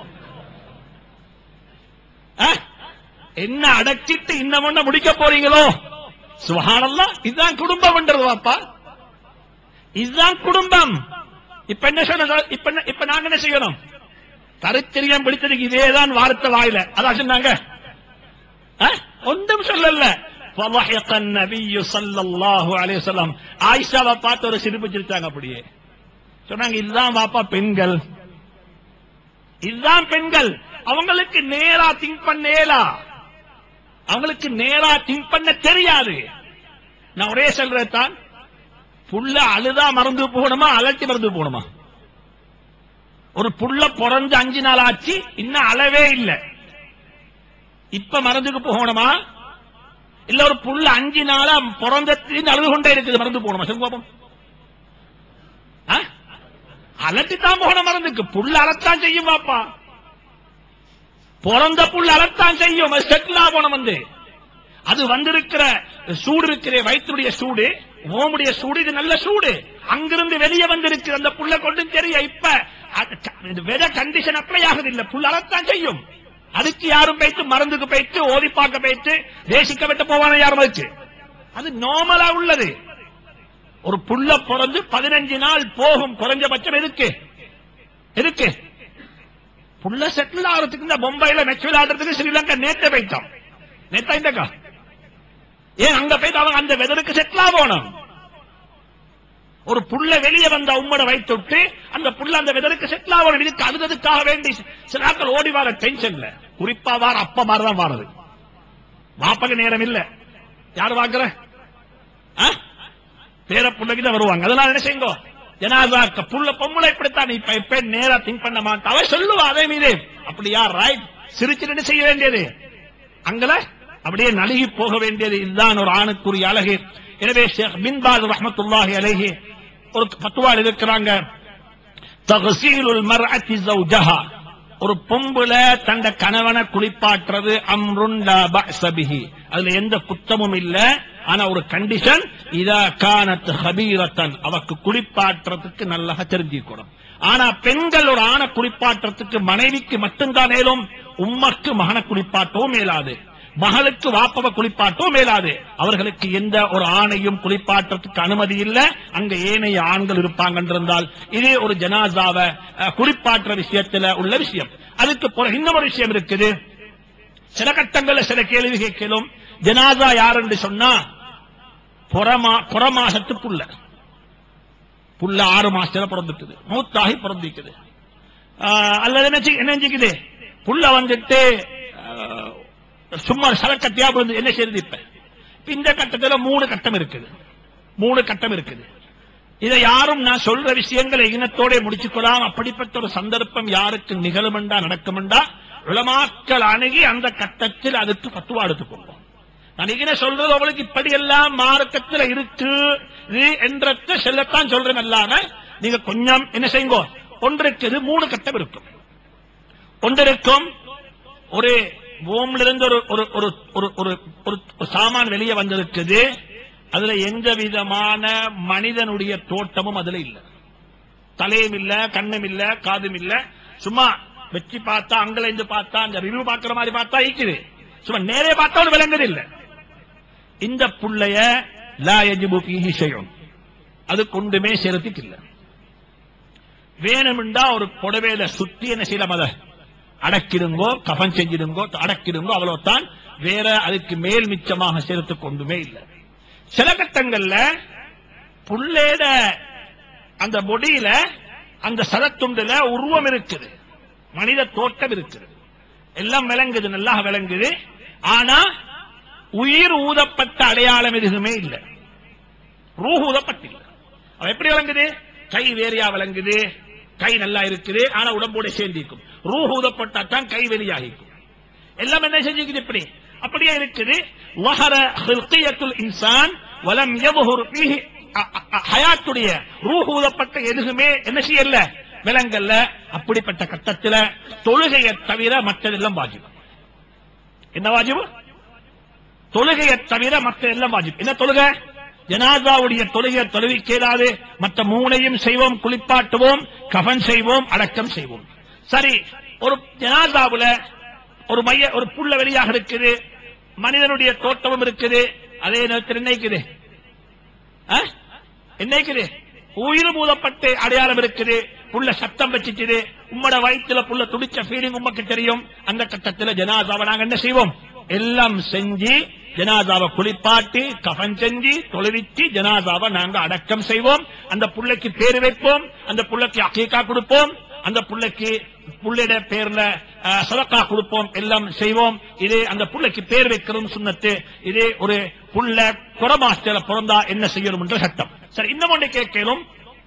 ஆ? என்ன அடக்கிட்டு இன்னமும் முடிக்க போறீங்களோ சுகானல்லா இதுதான் குடும்பம்ன்றது வாப்பா இதுதான் குடும்பம் இப்ப என்ன சொன்ன இப்ப என்ன- இப்ப நாங்க என்ன செய்யணும் கருத்தெரியம் பிடித்ததுக்கு இதேதான் வார்த்தை வாயில அதான் சொன்னாங்க ஆ? ஒன்றும் சொல்லல فضحك النبي صلى الله عليه وسلم ஆயிஷாவை பார்த்து ஒரு சிரிப்பு சிரிச்சாங்க அப்படியே சொன்னாங்க இதுதான் வாப்பா பெண்கள் இதுதான் பெண்கள் அவங்களுக்கு நேரா திங்க் பண்ணேலா அவங்களுக்கு நேரா திங்க் பண்ண தெரியாது நான் ஒரே சொல்றதான் புள்ள அழுதா மறந்து போகணுமா அலட்டி மறந்து போகணுமா ஒரு புள்ள பிறந்து அஞ்சு நாள் ஆச்சு இன்னும் அளவே இல்லை இப்ப மறந்துக்கு போகணுமா இல்ல ஒரு புள்ள அஞ்சு நாளா பிறந்தத்திலிருந்து அழுது கொண்டே இருக்குது மறந்து போகணுமா சொல்லுங்க பாப்போம் ஆ? அலட்டித்தான் போகணும் மறந்துக்கு புள்ள அலத்தான் செய்யும் பாப்பா பிறந்த புள்ள அலத்தான் செய்யும் அது செட்டில் ஆகணும் வந்து அது வந்திருக்கிற சூடு இருக்கிற வயிற்றுடைய சூடு ஓமுடைய சூடு இது நல்ல சூடு அங்கிருந்து வெளியே வந்திருக்கு அந்த புள்ள கொண்டு தெரிய இப்ப வெத கண்டிஷன் அப்ளை ஆகுது இல்ல புள்ள அலத்தான் செய்யும் அதுக்கு யாரும் போயிட்டு மருந்துக்கு போயிட்டு ஓதி பார்க்க போயிட்டு தேசிக்க விட்டு போவான யாரும் அதுக்கு அது நார்மலா உள்ளது ஒரு புள்ள பிறந்து பதினஞ்சு நாள் போகும் குறைஞ்சபட்சம் எதுக்கு எதுக்கு புள்ள செட்டில் ஆகிறதுக்கு இந்த மும்பைல மெச்சுவல் ஆடுறதுக்கு ஸ்ரீலங்கா நேத்த போயிட்டோம் நேத்தா இந்தக்கா ஏன் அங்க போயிட்டு அவங்க அந்த வெதருக்கு செட்டில் ஆகணும் ஒரு புள்ள வெளியே வந்த உம்மட வைத்துட்டு அந்த புள்ள அந்த வெதருக்கு செட்டில் ஆகணும் இதுக்கு அழுததுக்காக வேண்டி சில நாட்கள் ஓடி வர டென்ஷன்ல குறிப்பா வார அப்ப மாதிரிதான் வாரது மாப்பக நேரம் இல்ல யாரு வாக்குற ஆ? பேர பிள்ளைக்கு தான் வருவாங்க அதெல்லாம் என்ன செய்யுங்க ஜனாதா புள்ள பொம்பளை இப்படித்தான் இப்ப இப்ப நேரா திங்க் பண்ண மாட்டா அவ சொல்லுவா அதே மீது அப்படியா ரைட் சிரிச்சு என்ன செய்ய வேண்டியது அங்கல அப்படியே நழுகி போக வேண்டியது இதுதான் ஒரு ஆணுக்குரிய அழகு எனவே ஷேக் பின்பாத் ரஹமத்துல்லாஹி அலைஹி ஒரு பத்துவாள் இருக்கிறாங்க தகசீலுல் மர்அத்தி ஜௌஜஹா ஒரு பொம்புல தந்த கணவனை குளிப்பாட்டுறது அம்ருன் லா பஅஸ பிஹி அதுல எந்த குத்தமும் இல்ல ஆனா ஒரு கண்டிஷன் இதா கானத் ஹபீரத்தன் அவக்கு குளிப்பாட்டுறதுக்கு நல்லா தெரிஞ்சுக்கணும் ஆனா பெண்கள் ஒரு ஆணை குளிப்பாட்டுறதுக்கு மனைவிக்கு மட்டும்தான் மேலும் உம்மக்கு மகனை குளிப்பாட்டவும் மேலாது மகளுக்கு வாப்பவ குளிப்பாட்டவும் மேலாது அவர்களுக்கு எந்த ஒரு ஆணையும் குளிப்பாட்டத்துக்கு அனுமதி இல்ல அங்க ஏனைய ஆண்கள் இருப்பாங்க இருந்தால் இது ஒரு ஜனாசாவை அஹ், குளிப்பாட்டுற விஷயத்துல உள்ள விஷயம் அதுக்கு பிறகு இன்னொரு விஷயம் இருக்குது சில கட்டங்கள்ல சில கேள்வி கேட்கலும் ஜனாசா யார் என்று சொன்னா புறமா புறமாசத்து புள்ள புள்ள ஆறு மாசத்துல பிறந்துட்டுது மூத்தாகி பிறந்திக்குது ஆஹ், அல்லது என்ன செய்- என்ன செஞ்சுக்குது புள்ள வந்துட்டு ஆஹ், சும்மா சலக்கத்தியா விழுந்து என்ன செய்யுது இப்ப இப்ப இந்த கட்டத்துல மூணு கட்டம் இருக்குது மூணு கட்டம் இருக்குது இதை யாரும் நான் சொல்ற விஷயங்களை இனத்தோட முடிச்சுக்கலாம் அப்படிப்பட்ட ஒரு சந்தர்ப்பம் யாருக்கு நிகழுமெண்டா நடக்குமெண்டா உளமாக்கல் அணுகி அந்த கட்டத்தில் அதுக்கு பத்துவா எடுத்துக்கொள்வோம் நான் இங்கே சொல்றது உங்களுக்கு இப்படி எல்லாம் மார்க்கத்தில் இருக்கு இது என்றத செல்லத்தான் சொல்றேன் அல்லாம நீங்க கொஞ்சம் என்ன செய்யுங்க ஒன்று இருக்குது மூணு கட்டம் இருக்கும் ஒன்று இருக்கும் ஒரு ஓம்ல இருந்து ஒரு ஒரு ஒரு ஒரு ஒரு ஒரு ஒரு சாமான் வெளியே வந்திருக்குது அதுல எந்த விதமான மனிதனுடைய தோட்டமும் அதுல இல்ல தலையும் இல்ல கண்ணும் இல்ல காதும் இல்ல சும்மா வெற்றி பார்த்தா அங்கல இருந்து பார்த்தா அந்த ரிவ்யூ பாக்குற மாதிரி பார்த்தா ஈக்குது சும்மா நேரே பார்த்தா ஒரு விளங்குது இல்ல இந்த புள்ளைய லா யஜிபு ஃபீஹி ஷைஉன் அது கொண்டுமே சேரத்துக்கு இல்ல வேணும்டா ஒரு புடவையில சுத்தி என்ன செய்யலாம் அத அடக்கிடுங்கோ கஃன் செஞ்சிடுங்கோ அடக்கிடுங்கோ அவ்வளவுதான் வேற அதுக்கு மேல் மிச்சமாக சேர்த்து கொண்டுமே இல்லை சில கட்டங்கள்ல புள்ளேட அந்த பொடியில அந்த சதத்துண்டுல உருவம் இருக்குது மனித தோட்டம் இருக்குது எல்லாம் விளங்குது நல்லா விளங்குது ஆனா உயிர் ஊதப்பட்ட அடையாளம் எதுவுமே இல்லை ரூஹ் ஊதப்பட்டில்லை அவ எப்படி விளங்குது கை வேறையா விளங்குது கை நல்லா இருக்குது ஆனா உடம்போட சேர்ந்திருக்கும் ரூஹ் ஊதப்பட்டா தான் கை வெளியாகிக்கும் எல்லாம் என்ன செஞ்சுக்குது இப்படி அப்படியே இருக்குது வஹர ஹில்கியத்துல் இன்சான் வலம் யபுஹுர் ஃபீஹி அ- அ- அ- ஹயாத்துடைய ரூஹ் ஊதப்பட்ட எதுவுமே என்ன செய்யல விலங்கல்ல அப்படிப்பட்ட கட்டத்துல தொழுகையை தவிர மற்றதெல்லாம் வாஜிப் என்ன வாஜிப் தொழுகையை தவிர மற்ற எல்லாம் வாஜிப் என்ன தொழுகை ஜனாதாவுடைய தொழுகையை தொழுவிக்கேதாது மற்ற மூணையும் செய்வோம் குளிப்பாட்டுவோம் கஃன் செய்வோம் அடக்கம் செய்வோம் சரி ஒரு ஜனாதாவுல ஒரு மைய ஒரு புள்ள வெளியாக இருக்குது மனிதனுடைய தோட்டமும் இருக்குது அதே நேரத்தில் என்ன இருக்குது ஆ? என்ன இருக்குது உயிர் மூதப்பட்டு அடையாளம் இருக்குது புள்ள சத்தம் வச்சுச்சுது உம்மட வயிற்றுல புள்ள துடிச்ச ஃபீலிங் உமக்கு தெரியும் அந்த கட்டத்துல ஜனாதாவை நாங்க என்ன செய்வோம் எல்லாம் செஞ்சு ஜனாதாவை குளிப்பாட்டி கஃன் செஞ்சு தொழுவிச்சு ஜனாதாவை நாங்க அடக்கம் செய்வோம் அந்த புள்ளைக்கு பேர் வைப்போம் அந்த புள்ளைக்கு அக்கீக்கா கொடுப்போம் அந்த புள்ளைக்கு புள்ளைட பேர்ல அஹ், சதக்கா கொடுப்போம் எல்லாம் செய்வோம் இது அந்த புள்ளைக்கு பேர் வைக்கிறோம் சுண்ணத்து இது ஒரு புள்ள குடமாஸ்டர்ல பிறந்தா என்ன செய்யணும் என்ற சட்டம் சரி இன்னும் ஒன்று கேட்கலும்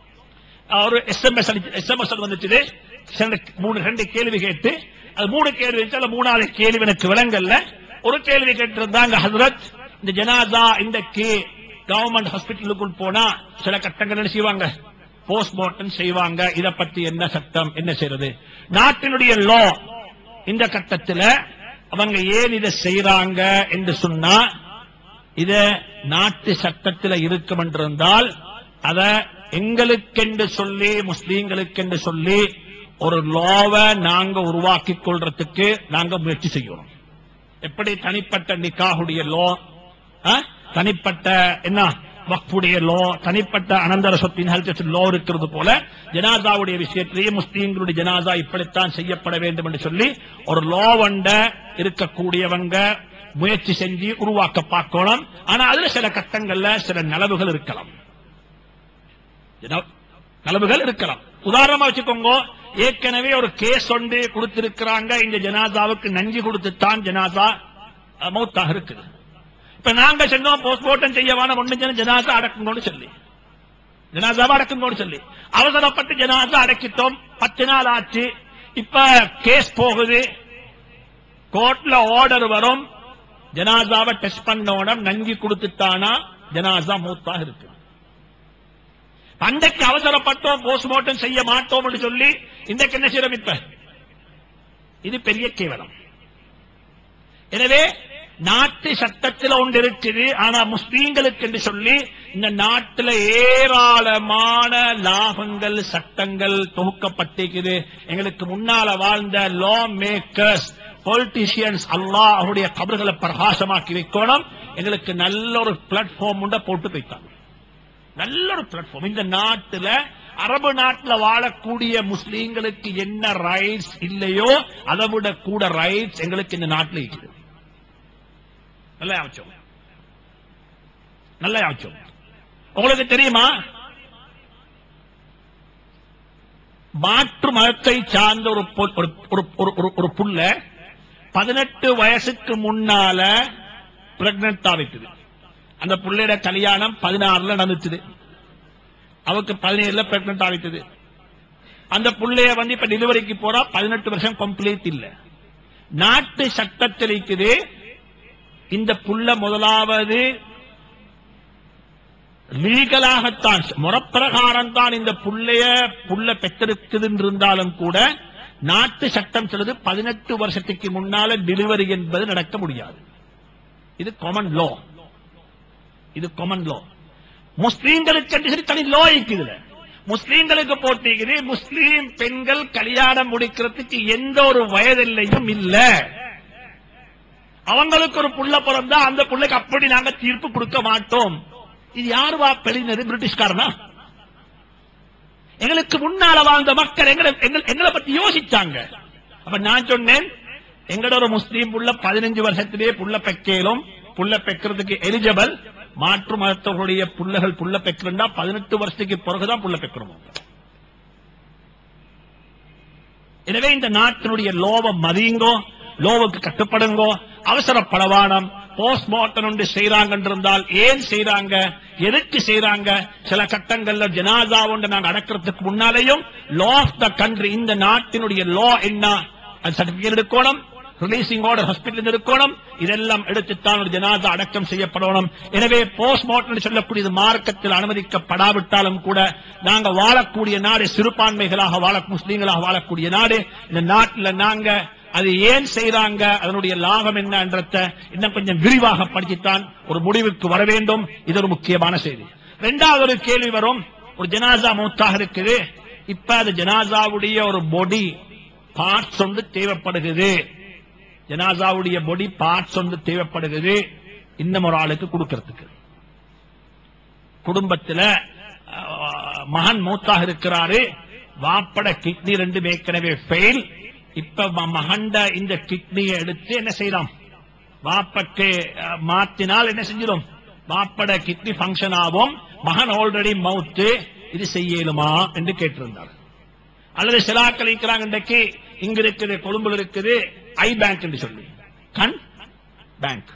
ஒரு எஸ்எம்எஸ் எஸ்எம்எஸ் வந்துச்சு சில மூணு ரெண்டு கேள்வி கேட்டு அது மூணு கேள்வி இருந்துச்சு அதுல மூணாவது கேள்வி எனக்கு விளங்கல்ல ஒரு கேள்வி கேட்டிருந்தாங்க ஹசரத் இந்த ஜனாதா இன்றைக்கு கவர்மெண்ட் ஹாஸ்பிட்டலுக்குள் போனா சில கட்டங்கள் என்ன செய்வாங்க போஸ்ட்மார்ட்டம் செய்வாங்க இத பத்தி என்ன சட்டம் என்ன செய்யறது நாட்டினுடைய லா இந்த கட்டத்துல அவங்க ஏன் இதை செய்யறாங்க என்று சொன்னா இத நாட்டு சட்டத்தில் இருக்கும் என்றிருந்தால் அத எங்களுக்கென்று சொல்லி முஸ்லீம்களுக்கென்று சொல்லி ஒரு லாவை நாங்க உருவாக்கிக் கொள்றதுக்கு நாங்க முயற்சி செய்யணும் எப்படி தனிப்பட்ட நிக்காஹுடைய லோ தனிப்பட்ட என்ன வக்ஃபுடைய லோ தனிப்பட்ட அனந்தர சொத்தின் ஹெல்த் லோ இருக்கிறது போல ஜனாதாவுடைய விஷயத்திலேயே முஸ்லீம்களுடைய ஜனாதா இப்படித்தான் செய்யப்பட வேண்டும் என்று சொல்லி ஒரு லோ வண்ட இருக்கக்கூடியவங்க முயற்சி செஞ்சு உருவாக்க பார்க்கணும் ஆனா அதுல சில கட்டங்கள்ல சில நலவுகள் இருக்கலாம் நலவுகள் இருக்கலாம் உதாரணமா வச்சுக்கோங்க ஏற்கனவே ஒரு கேஸ் ஒன்று கொடுத்திருக்கிறாங்க இந்த ஜனாதாவுக்கு நஞ்சு கொடுத்துத்தான் ஜனாதா அஹ், மௌத்தாக இருக்குது இப்ப நாங்க சொன்னோம் போஸ்ட்மார்ட்டம் செய்யவான ஒண்ணு ஜன ஜனாதா அடக்குங்கன்னு சொல்லி ஜனாதாவை அடக்குங்கன்னு சொல்லி அவசரப்பட்டு ஜனாதா அடக்கிட்டோம் பத்து நாள் ஆச்சு இப்ப கேஸ் போகுது கோர்ட்ல ஆர்டர் வரும் ஜனாதாவை டெஸ்ட் பண்ணோடம் நஞ்சு கொடுத்துட்டானா ஜனாதா மூத்தாக இருக்கு அன்றைக்கு அவசரப்பட்டோம் போஸ்ட்மார்ட்டம் செய்ய மாட்டோம் என்று சொல்லி இன்றைக்கு என்ன செய்யறோம் இப்ப இது பெரிய கேவலம் எனவே நாட்டு சட்டத்தில் ஒன்று இருக்குது ஆனா முஸ்லீம்களுக்கு என்று சொல்லி இந்த நாட்டில் ஏராளமான லாபங்கள் சட்டங்கள் தொகுக்கப்பட்டிருக்குது எங்களுக்கு முன்னால வாழ்ந்த லா மேக்கர்ஸ் பொலிட்டீஷியன்ஸ் அல்லாஹ் அவருடைய கபர்களை பிரகாசமாக்கி வைக்கணும் எங்களுக்கு நல்ல ஒரு பிளாட்ஃபார்ம் உண்ட போட்டு வைத்தாங்க நல்ல ஒரு பிளாட்ஃபார்ம் இந்த நாட்டுல அரபு நாட்டுல வாழக்கூடிய முஸ்லீம்களுக்கு என்ன ரைட்ஸ் இல்லையோ அதை விட கூட ரைட்ஸ் எங்களுக்கு இந்த நாட்டில் இருக்குது நல்ல யாச்சம் நல்ல யாச்சம் உங்களுக்கு தெரியுமா மாற்று மதத்தை சார்ந்த ஒரு பொ- ஒரு- ஒரு- ஒரு- ஒரு- ஒரு புள்ள பதினெட்டு வயசுக்கு முன்னால பிரெக்னன்ட் ஆகிட்டுது அந்த புள்ளையோட கல்யாணம் பதினாறுல நடந்துச்சுது அவருக்கு பதினேழுல பிரெக்னன்ட் ஆகிட்டுது அந்த புள்ளைய வந்து இப்ப டெலிவரிக்கு போறா பதினெட்டு வருஷம் கம்ப்ளீட் இல்ல நாட்டு சட்டத்தில் இருக்குது இந்த புள்ள முதலாவது லீகலாகத்தான் முறப்பிரகாரம் தான் இந்த புள்ளைய புள்ள பெற்றிருக்குது இருந்தாலும் கூட நாட்டு சட்டம் சொல்லுது பதினெட்டு வருஷத்துக்கு முன்னால டெலிவரி என்பது நடக்க முடியாது இது காமன் லோ இது காமன் லோ முஸ்லீம்களுக்கு என்று சொல்லி தனி லோ இருக்குதுல முஸ்லீம்களுக்கு போட்டிக்குது முஸ்லீம் பெண்கள் கல்யாணம் முடிக்கிறதுக்கு எந்த ஒரு வயதில்லையும் இல்ல அவங்களுக்கு ஒரு புள்ள பிறந்தா அந்த புள்ளைக்கு அப்படி நாங்க தீர்ப்பு கொடுக்க மாட்டோம் இது யாரு வா பெளினது பிரிட்டிஷ்காரனா எங்களுக்கு முன்னால வாழ்ந்த மக்கள் எங்களை எங்களை- எங்களை பத்தி யோசிச்சாங்க அப்ப நான் சொன்னேன் எங்கட ஒரு முஸ்லீம் புள்ள பதினஞ்சு வருஷத்திலேயே புள்ள பெக்கேலும் புள்ள பெக்கிறதுக்கு எலிஜிபிள் மாற்று மதத்தவர்களுடைய புள்ளகள் புள்ள பெக்கிறா பதினெட்டு வருஷத்துக்கு பிறகுதான் புள்ள பெக்கிறோம் எனவே இந்த நாட்டினுடைய லோவை மதியுங்கோ லோவுக்கு கட்டுப்படுங்கோ அவசரப்படவானம் போஸ்ட்மார்ட்டம் ஒன்று செய்யறாங்க இருந்தால் ஏன் செய்யறாங்க எதுக்கு செய்யறாங்க சில கட்டங்கள்ல ஜனாதா ஒன்று நாங்க அடக்கிறதுக்கு முன்னாலேயும் லா ஆஃப் த கண்ட்ரி இந்த நாட்டினுடைய லா என்ன அது சர்டிபிகேட் எடுக்கணும் ரிலீசிங் ஆர்டர் ஹாஸ்பிட்டல் இருக்கணும் இதெல்லாம் எடுத்துத்தான் ஒரு ஜனாதா அடக்கம் செய்யப்படணும் எனவே போஸ்ட்மார்ட்டம் சொல்லக்கூடியது மார்க்கத்தில் அனுமதிக்கப்படாவிட்டாலும் கூட நாங்க வாழக்கூடிய நாடு சிறுபான்மைகளாக வாழ முஸ்லீம்களாக வாழக்கூடிய நாடு இந்த நாட்டில் நாங்க அது ஏன் செய்றாங்க அதனுடைய லாபம் என்னன்றத இன்னும் கொஞ்சம் விரிவாக படிச்சுத்தான் ஒரு முடிவுக்கு வர வேண்டும் இது ஒரு முக்கியமான செய்தி இரண்டாவது ஒரு கேள்வி வரும் ஒரு ஜனாசா மூத்தாக இருக்குது இப்ப அது ஜனாசாவுடைய ஒரு பொடி பார்ட்ஸ் ஒன்று தேவைப்படுகிறது ஜனாசாவுடைய பொடி பார்ட்ஸ் ஒன்று தேவைப்படுகிறது இன்னும் ஒரு ஆளுக்கு கொடுக்கறதுக்கு குடும்பத்துல அஹ், மகன் மூத்தாக இருக்கிறாரு வாப்பட கிட்னி ரெண்டு ஏற்கனவே ஃபெயில் இப்ப ம- மகண்ட இந்த கிட்னியை எடுத்து என்ன செய்யலாம் வாப்பக்கு அஹ், மாத்தினால் என்ன செஞ்சிடும் வாப்பட கிட்னி ஃபங்க்ஷன் ஆகும் மகன் ஆல்ரெடி மவுத்து இது செய்யலுமா என்று கேட்டிருந்தார் அல்லது சிலாக்கள் இருக்கிறாங்க இன்றைக்கு இங்க இருக்குது கொழும்புல இருக்குது ஐ பேங்க் என்று சொல்லி கண் பேங்க்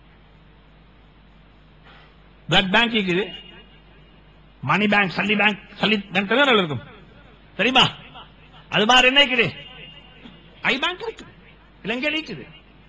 பிளட் பேங்க் இருக்குது மணி பேங்க் சல்லி பேங்க் சல்லி பேங்க் தான் இருக்கும் தெரியுமா அது மாதிரி என்ன இருக்குது ஐ பேங்க் இருக்குது இலங்கையில் இருக்குது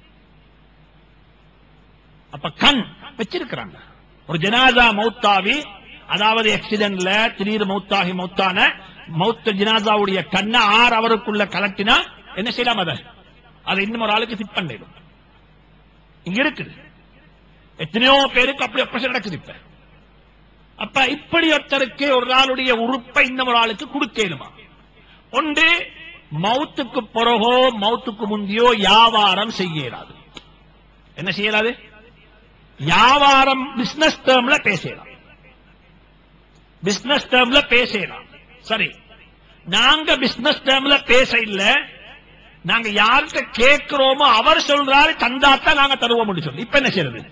அப்ப கண் வச்சிருக்கிறாங்க ஒரு ஜனாதா மௌத்தாவி அதாவது ஆக்சிடென்ட்ல திடீர் மௌத்தாகி மௌத்தான மௌத்த ஜனாதாவுடைய கண்ணை ஆறு அவருக்குள்ள கலட்டினா என்ன செய்யலாம் அதை அதை இன்னும் ஒரு ஆளுக்கு ஃபிட் பண்ணிடும் இங்க இருக்குது எத்தனையோ பேருக்கு அப்படி ஆபரேஷன் நடக்குது இப்ப அப்ப இப்படி ஒருத்தருக்கு ஒரு ஆளுடைய உறுப்பை இன்னும் ஒரு ஆளுக்கு கொடுக்கலுமா ஒன்று மௌத்துக்கு பிறகோ மௌத்துக்கு முந்தியோ வியாபாரம் செய்யலாது என்ன செய்யலாது வியாபாரம் பிசினஸ் டேர்ம்ல பேசலாம் பிசினஸ் டேர்ம்ல பேசலாம் சரி நாங்க பிசினஸ் டேர்ம்ல பேச இல்ல நாங்க யார்கிட்ட கேட்கிறோமோ அவர் சொல்றாரு தந்தாத்தான் நாங்க தருவோம் சொல்லி இப்ப என்ன செய்யறது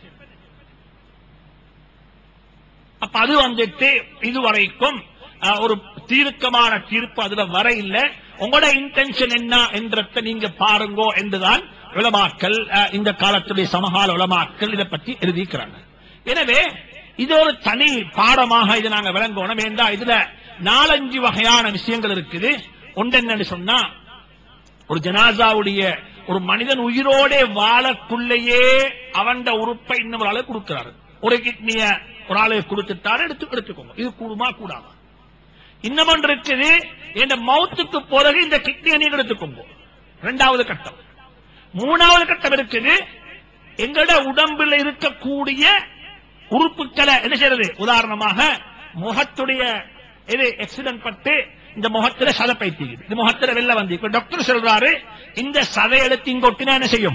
அப்ப அது வந்துட்டு இதுவரைக்கும் அஹ், ஒரு தீர்க்கமான தீர்ப்பு அதுல வர இல்ல உங்களோட இன்டென்ஷன் என்ன என்றத நீங்க பாருங்கோ என்றுதான் உலமாக்கள் அஹ், இந்த காலத்துடைய சமகால உலமாக்கள் இதை பற்றி எழுதிக்கிறாங்க எனவே இது ஒரு தனி பாடமாக இதை நாங்க விளங்கணும் ஏண்டா இதுல நாலஞ்சு வகையான விஷயங்கள் இருக்குது ஒன்று என்னன்னு சொன்னா ஒரு ஜனாசாவுடைய ஒரு மனிதன் உயிரோட வாழக்குள்ளேயே அவன் உறுப்பை இன்னும் ஒரு ஆளு கொடுக்கிறாரு ஒரு கிட்னிய ஒரு ஆளு கொடுத்துட்டாரு எடுத்து எடுத்துக்கோங்க இது கூடுமா கூடாதா இன்னும் ஒன்று இருக்குது இந்த மௌத்துக்கு பிறகு இந்த கிட்னியை நீங்க எடுத்துக்கோங்க இரண்டாவது கட்டம் மூணாவது கட்டம் இருக்குது எங்களோட உடம்புல இருக்கக்கூடிய உறுப்புகளை என்ன செய்யறது உதாரணமாக முகத்துடைய இது ஆக்சிடென்ட் பட்டு இந்த முகத்துல சதை பைத்திக்குது இந்த முகத்துல வெளில வந்து இப்ப டாக்டர் சொல்றாரு இந்த சதை எடுத்து இங்க ஒட்டினா என்ன செய்யும்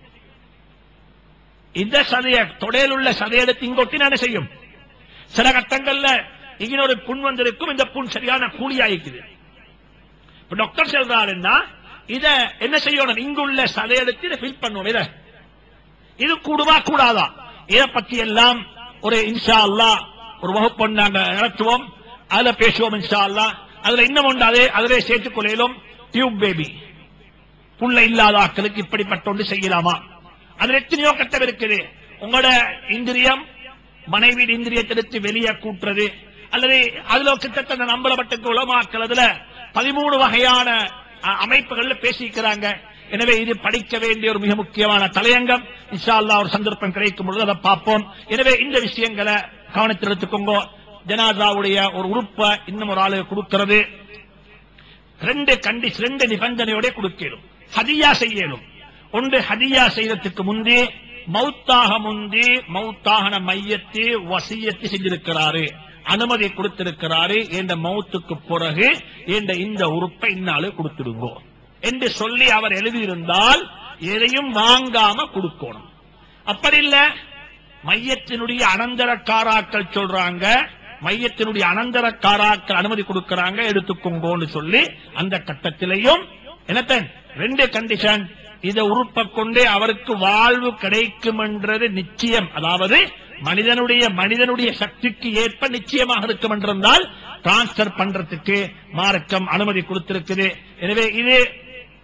இந்த சதைய தொடையில் உள்ள சதை எடுத்து இங்க ஒட்டினா என்ன செய்யும் சில கட்டங்கள்ல இங்க ஒரு புண் வந்திருக்கும் இந்த புண் சரியான கூலியாயிக்குது இப்ப டாக்டர் சொல்றாருன்னா இத என்ன செய்யணும் இங்குள்ள சதை எடுத்து இதை ஃபில் பண்ணுவோம் இத இது கூடுமா கூடாதா இதை பத்தி எல்லாம் ஒரு இன்ஷா அல்லாஹ் ஒரு வகுப்பு நாங்க நடத்துவோம் அதுல பேசுவோம் இன்ஷா அல்லாஹ் அதுல இன்னும் ஒன்று அதே அதிலே சேர்த்துக் கொள்ளையிலும் டியூப் பேபி புள்ள இல்லாத ஆட்களுக்கு இப்படிப்பட்ட ஒன்று செய்யலாமா அதுல எத்தனையோ கட்டம் இருக்குது உங்களோட இந்திரியம் மனைவி இந்திரியத்திலிருந்து வெளியே கூட்டுறது அல்லது அதுல கிட்டத்தட்ட நம்பலப்பட்ட உலமாக்கள் அதுல பதிமூணு வகையான அ, அமைப்புகள்ல பேசிக்கிறாங்க எனவே இது படிக்க வேண்டிய ஒரு மிக முக்கியமான தலையங்கம் இன்ஷா அல்லாஹ் ஒரு சந்தர்ப்பம் கிடைக்கும் பொழுது அதை பார்ப்போம் எனவே இந்த விஷயங்களை கவனத்தில் எடுத்துக்கோங்க ஜனாதாவுடைய ஒரு உறுப்பை இன்னும் ஒரு ஆளு கொடுக்கிறது ரெண்டு கண்டிஷ் ரெண்டு நிபந்தனையோட கொடுக்கலும் ஹதியா செய்யலும் ஒன்று ஹதியா செய்யறதுக்கு முந்தி மௌத்தாக முந்தி மௌத்தாகன மையத்தை வசியத்தை செஞ்சிருக்கிறாரு அனுமதி கொடுத்திருக்கிறாரு என்ற மௌத்துக்கு பிறகு என்ற இந்த உறுப்பை இன்னாலு கொடுத்துடுங்கோ என்று சொல்லி அவர் எழுதியிருந்தால் எதையும் வாங்காம கொடுக்கணும் அப்படி இல்ல மையத்தினுடைய அனந்தரக்காராக்கள் சொல்றாங்க மையத்தினுடைய அனந்தரக்காராக்கள் அனுமதி கொடுக்கறாங்க எடுத்துக்கோங்கன்னு சொல்லி அந்த கட்டத்திலையும் என்னத்தன் ரெண்டு கண்டிஷன் இதை உறுப்பை கொண்டே அவருக்கு வாழ்வு கிடைக்கும் என்றது நிச்சயம் அதாவது மனிதனுடைய மனிதனுடைய சக்திக்கு ஏற்ப நிச்சயமாக இருக்கும் என்றிருந்தால் டிரான்ஸ்பர் பண்றதுக்கு மார்க்கம் அனுமதி கொடுத்திருக்குது எனவே இது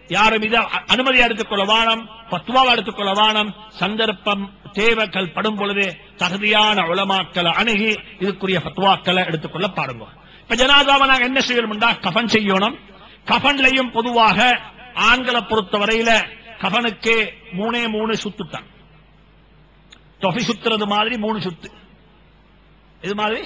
யாரும் இதை அ- அனுமதியா எடுத்துக்கொள்ள வானம் பத்துவாவை எடுத்துக்கொள்ள வானம் சந்தர்ப்பம் தேவைகள் படும் பொழுது தகுதியான உலமாக்களை அணுகி இதுக்குரிய பத்துவாக்களை எடுத்துக்கொள்ள பாருங்க இப்ப ஜனாதாவை நாங்க என்ன செய்யணும்டா கஃன் செய்யணும் கஃன்லையும் பொதுவாக ஆண்களை பொறுத்தவரையில கஃனுக்கு மூணே மூணு சுத்து தான் தொகை சுத்துறது மாதிரி மூணு சுத்து இது மாதிரி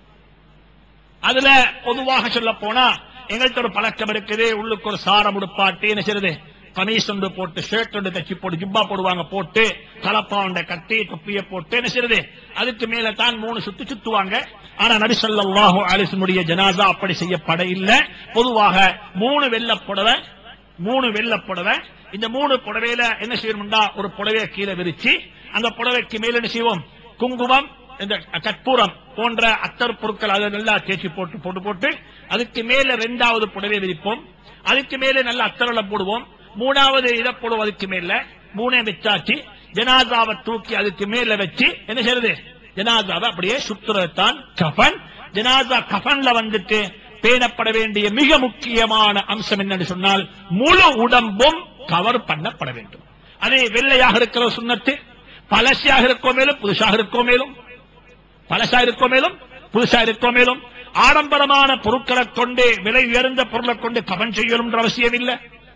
அதுல பொதுவாக சொல்ல போனா எங்கள்கிட்ட ஒரு பழக்கம் இருக்குது உள்ளுக்கு ஒரு சாரம் உடுப்பாட்டி என்ன செய்யறது கமீஸ் ஒன்று போட்டு ஷர்ட் ஒன்று தச்சு போட்டு ஜிப்பா போடுவாங்க போட்டு கலப்பா ஒன்றை கட்டி தொப்பியை போட்டு என்ன செய்யறது அதுக்கு மேல தான் மூணு சுத்து சுத்துவாங்க ஆனா நபி ஸல்லல்லாஹு அலைஹி வஸல்லுடைய ஜனாசா அப்படி செய்யப்பட இல்ல பொதுவாக மூணு வெள்ளை புடவை மூணு வெள்ளை புடவை இந்த மூணு புடவையில என்ன செய்யணும்டா ஒரு புடவையை கீழே விரிச்சு அந்த புடவைக்கு மேல என்ன செய்வோம் குங்குமம் இந்த கற்பூரம் போன்ற அத்தர் பொருட்கள் அதை நல்லா தேய்ச்சி போட்டு போட்டு போட்டு அதுக்கு மேல ரெண்டாவது புடவை விரிப்போம் அதுக்கு மேல நல்ல அத்தரலை போடுவோம் மூணாவது இதை போடுவோம் அதுக்கு மேல மூணே வச்சாச்சு ஜனாதாவை தூக்கி அதுக்கு மேல வச்சு என்ன செய்யறது ஜனாதாவை அப்படியே சுத்துறதுதான் கஃன் ஜனாதா கஃன்ல வந்துட்டு பேணப்பட வேண்டிய மிக முக்கியமான அம்சம் என்னன்னு சொன்னால் முழு உடம்பும் கவர் பண்ணப்பட வேண்டும் அதே வெள்ளையாக இருக்கிற சுண்ணத்து பழசியாக இருக்கோ மேலும் புதுசாக இருக்கோ மேலும் பழசா இருக்கோ மேலும் புதுசா இருக்கோ மேலும் ஆடம்பரமான பொருட்களை கொண்டு விலை உயர்ந்த பொருளை கொண்டு கவன் செய்யணும் என்ற அவசியம் இல்லை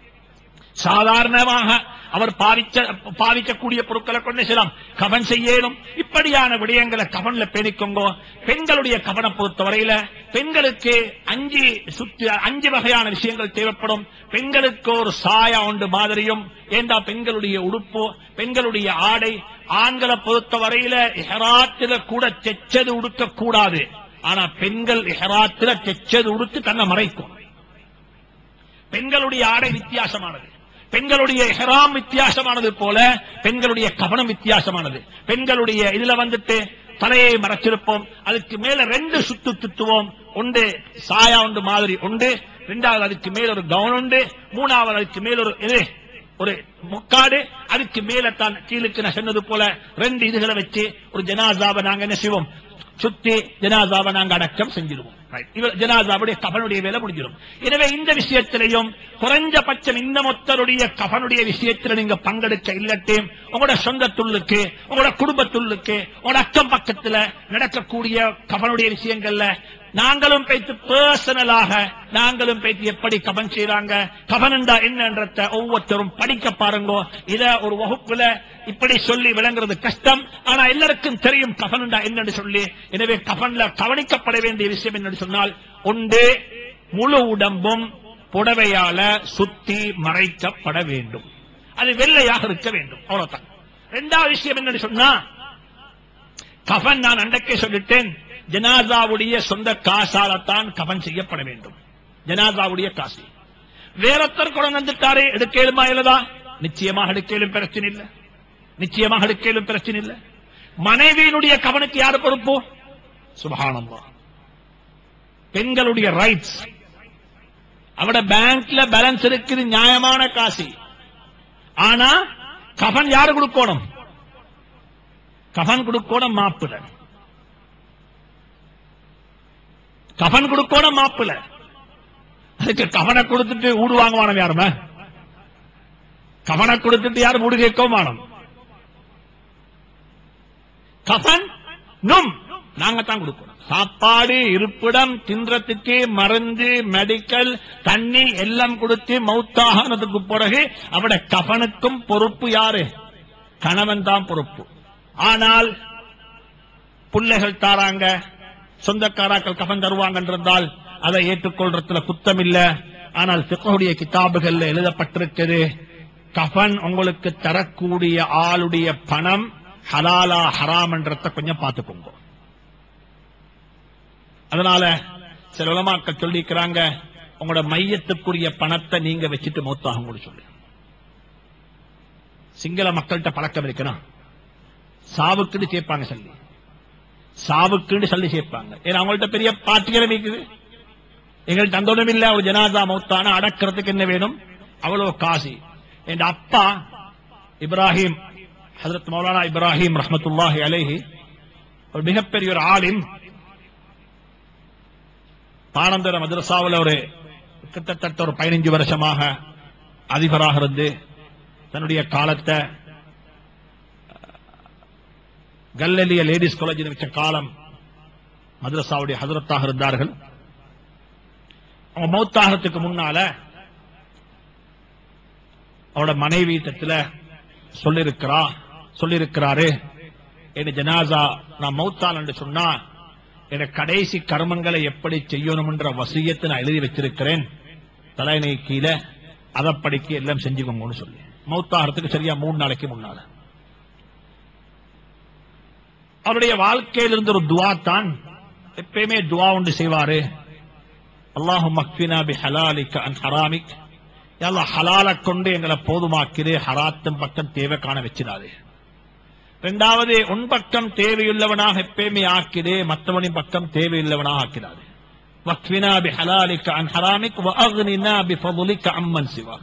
சாதாரணமாக அவர் பாவிச்ச பாவிக்கக்கூடிய பொருட்களை கொண்டு செய்யலாம் கவன் செய்யணும் இப்படியான விடயங்களை கவன்ல பேணிக்கோங்கோ பெண்களுடைய கவனை பொறுத்தவரையில பெண்களுக்கு அஞ்சு சுத்தி அஞ்சு வகையான விஷயங்கள் தேவைப்படும் பெண்களுக்கு ஒரு சாயா உண்டு மாதிரியும் ஏண்டா பெண்களுடைய உடுப்பு பெண்களுடைய ஆடை ஆண்களை பொறுத்தவரையில ஹெராத்தில கூட தெச்சது உடுக்க கூடாது ஆனா பெண்கள் ஹெராத்தில தெச்சது உடுத்து தன்னை மறைக்கும் பெண்களுடைய ஆடை வித்தியாசமானது பெண்களுடைய ஹெராம் வித்தியாசமானது போல பெண்களுடைய கவனம் வித்தியாசமானது பெண்களுடைய இதுல வந்துட்டு தலையை மறைச்சிருப்போம் அதுக்கு மேல ரெண்டு சுத்து சுத்துவோம் உண்டு சாயா உண்டு மாதிரி உண்டு ரெண்டாவது அதுக்கு மேல ஒரு கவுன் உண்டு மூணாவது அதுக்கு மேல ஒரு இது ஒரு முக்காடு அதுக்கு மேல தான் கீழுக்கு நான் சொன்னது போல ரெண்டு இதுகளை வச்சு ஒரு ஜனாசாவை நாங்க என்ன செய்வோம் சுத்தி ஜனாசாவை நாங்க அடக்கம் செஞ்சிருவோம் Right. இவர் ஜனாசாவுடைய கபனுடைய வேலை முடிஞ்சிடும் எனவே இந்த விஷயத்திலையும் குறைஞ்சபட்சம் இந்த மொத்தருடைய கபனுடைய விஷயத்தில் நீங்க பங்கெடுக்க இல்லட்டே உங்களோட சொந்தத்துள்ளுக்கு உங்களோட குடும்பத்துள்ளுக்கு உங்களோட அக்கம் பக்கத்துல நடக்கக்கூடிய கபனுடைய விஷயங்கள்ல நாங்களும் பேத்து பர்சனலாக நாங்களும் பேத்து எப்படி கபன் செய்றாங்க கபனண்டா என்னன்றத ஒவ்வொருத்தரும் படிக்க பாருங்க இத ஒரு வகுப்புல இப்படி சொல்லி விளங்குறது கஷ்டம் ஆனா எல்லாருக்கும் தெரியும் கபனண்டா என்னன்னு சொல்லி எனவே கபன்ல கவனிக்கப்பட வேண்டிய விஷயம் என்னன்னு சொன்னால் ஒன்று முழு உடம்பும் புடவையால சுத்தி மறைக்கப்பட வேண்டும் அது வெள்ளையாக இருக்க வேண்டும் அவ்வளவுதான் இரண்டாவது விஷயம் என்னன்னு சொன்னா கஃன் நான் அன்றைக்கே சொல்லிட்டேன் ஜனாசாவுடைய சொந்த காசாலத்தான் கஃன் செய்யப்பட வேண்டும் ஜனாசாவுடைய காசு வேறொத்தர் குடம் வந்துட்டாரே எடுக்கலுமா இல்லதா நிச்சயமாக எடுக்கலும் பிரச்சனை இல்ல நிச்சயமாக எடுக்கலும் பிரச்சனை இல்ல மனைவியினுடைய கவனுக்கு யாரு பொறுப்பு சுபஹானல்லா பெண்களுடைய ரைட்ஸ் அவட பேங்க்ல பேலன்ஸ் இருக்குது நியாயமான காசு ஆனா கஃன் யாரு கொடுக்கணும் கஃன் கொடுக்கணும் மாப்பிள கஃன் கொடுக்கணும் மாப்பிள அதுக்கு கவனை கொடுத்துட்டு ஊடு வாங்குவானம் யாருமே கவனை கொடுத்துட்டு யாரும் ஊடு கேட்கவும் வானம் கஃன் நும் நாங்க தான் கொடுக்கணும் சாப்பாடு இருப்பிடம் தின்றத்துக்கு மருந்து மெடிக்கல் தண்ணி எல்லாம் கொடுத்து மௌத்தாகனதுக்கு பிறகு அவட கஃனுக்கும் பொறுப்பு யாரு கணவன் தான் பொறுப்பு ஆனால் பிள்ளைகள் தாராங்க சொந்தக்காராக்கள் கஃன் தருவாங்கன்றிருந்தால் அதை ஏற்றுக்கொள்றதுல குத்தம் இல்ல ஆனால் சிக்கோடைய கிதாபுகள்ல எழுதப்பட்டிருக்குது கஃன் உங்களுக்கு தரக்கூடிய ஆளுடைய பணம் ஹலாலா ஹராம்ன்றத கொஞ்சம் பார்த்துக்கோங்க அதனால சில உலமாக்கள் சொல்லிக்கிறாங்க உங்களோட மையத்துக்குரிய பணத்தை நீங்க வச்சுட்டு மௌத்தாகும் சொல்லி சிங்கள மக்கள்கிட்ட பழக்கம் இருக்கணும் சாவுக்குன்னு சேர்ப்பாங்க சொல்லி சாவுக்குன்னு சொல்லி சேர்ப்பாங்க ஏன்னா அவங்கள்ட்ட பெரிய பாட்டிகளை இருக்குது எங்கள்கிட்ட அந்த ஒண்ணும் இல்ல ஒரு ஜனாதா மௌத்தான அடக்கிறதுக்கு என்ன வேணும் அவ்வளவு காசு என் அப்பா இப்ராஹிம் ஹசரத் மௌலானா இப்ராஹிம் ரஹமத்துல்லாஹி அலைஹி ஒரு மிகப்பெரிய ஒரு ஆலிம் பானந்தர மதரசாவில் ஒரு கிட்டத்தட்ட ஒரு பதினஞ்சு வருஷமாக அதிபராக இருந்து தன்னுடைய காலத்தை கல்லலிய லேடிஸ் காலேஜில் வச்ச காலம் மദ്രസാவுடைய ஹதரத்தாக இருந்தார்கள் அவங்க மௌத்தாகிறதுக்கு முன்னால அவரோட மனைவி தத்துல சொல்லிருக்கிறா சொல்லிருக்கிறாரு என் ஜனாசா நான் மௌத்தால் என்று சொன்னா என் கடைசி கர்மங்களை எப்படி செய்யணும்ன்ற வசியத்தை நான் எழுதி வச்சிருக்கிறேன் தலையணை கீழே அதப்படிக்கு எல்லாம் செஞ்சுக்கோங்கன்னு சொல்லி மௌத்தாகிறதுக்கு சரியா மூணு நாளைக்கு முன்னால அவருடைய வாழ்க்கையில் இருந்த ஒரு துவா தான் எப்பயுமே துவா ஒன்று செய்வாரு அல்லாஹு மக்பினா பி ஹலாலிக்க அன் ஹராமிக் எல்லாம் ஹலால கொண்டு எங்களை போதுமாக்கிது ஹராத்தும் பக்கம் தேவை காண வச்சிடாது இரண்டாவது உன் பக்கம் தேவையுள்ளவனாக எப்பயுமே ஆக்கிடு மற்றவனின் பக்கம் தேவையுள்ளவனாக ஆக்கிடாது வக்வினா பி ஹலாலிக்க அன் ஹராமிக் வஅக்னினா பி ஃபதுலிக்க அம்மன் சிவா